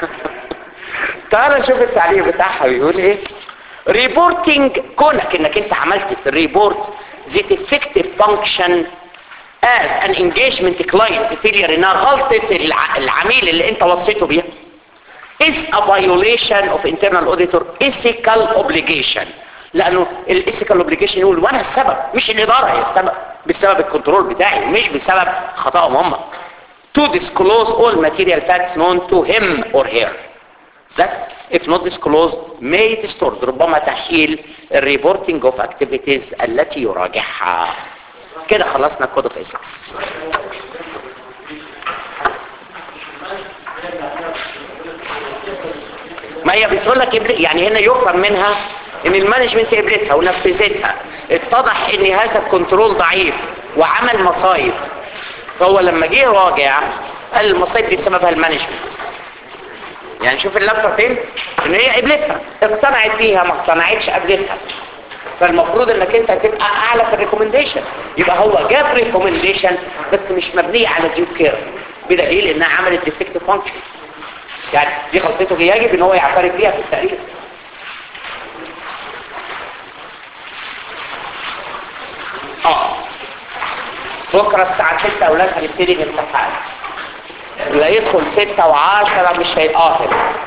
Speaker 5: تعال نشوف التعليق بتاعها بيقول ايه ريبورتنج كونك انك انت عملت في الريبورت the effective function as an engagement client failure انها غلطة الع- العميل اللي انت وصيته بيها is a violation of internal auditor ethical obligation لانه الethical obligation يقول وانا السبب مش الاداره هي السبب بسبب الكنترول بتاعي مش بسبب خطأهم هم to disclose all material facts known to him or her that if not disclosed may distort ربما تحيل الريبورتنج اوف activities التي يراجعها كده خلصنا كود اوف ethics ما هي بتقول لك إبل- يعني هنا يفهم منها ان المانجمنت قبلتها ونفذتها اتضح ان هذا الكنترول ضعيف وعمل مصايب فهو لما جه راجع قال المصايب دي سببها المانجمنت يعني شوف اللفه فين ان هي قبلتها اقتنعت بيها ما اقتنعتش قبلتها فالمفروض انك انت هتبقى اعلى في الريكومنديشن يبقى هو جاب ريكومنديشن بس مش مبنيه على ديو كير بدليل انها عملت ديفكت فانكشن يعني دي خطته يجب ان هو يعترف بيها في التقرير اه بكره الساعه 6 اولاد هنبتدي الامتحان اللي هيدخل 6 و10 مش هيتقاطع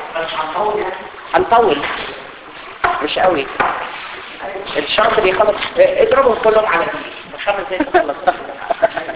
Speaker 5: هنطول مش قوي الشرط بيخلص اضربهم كلهم على دي خمس دقايق خلص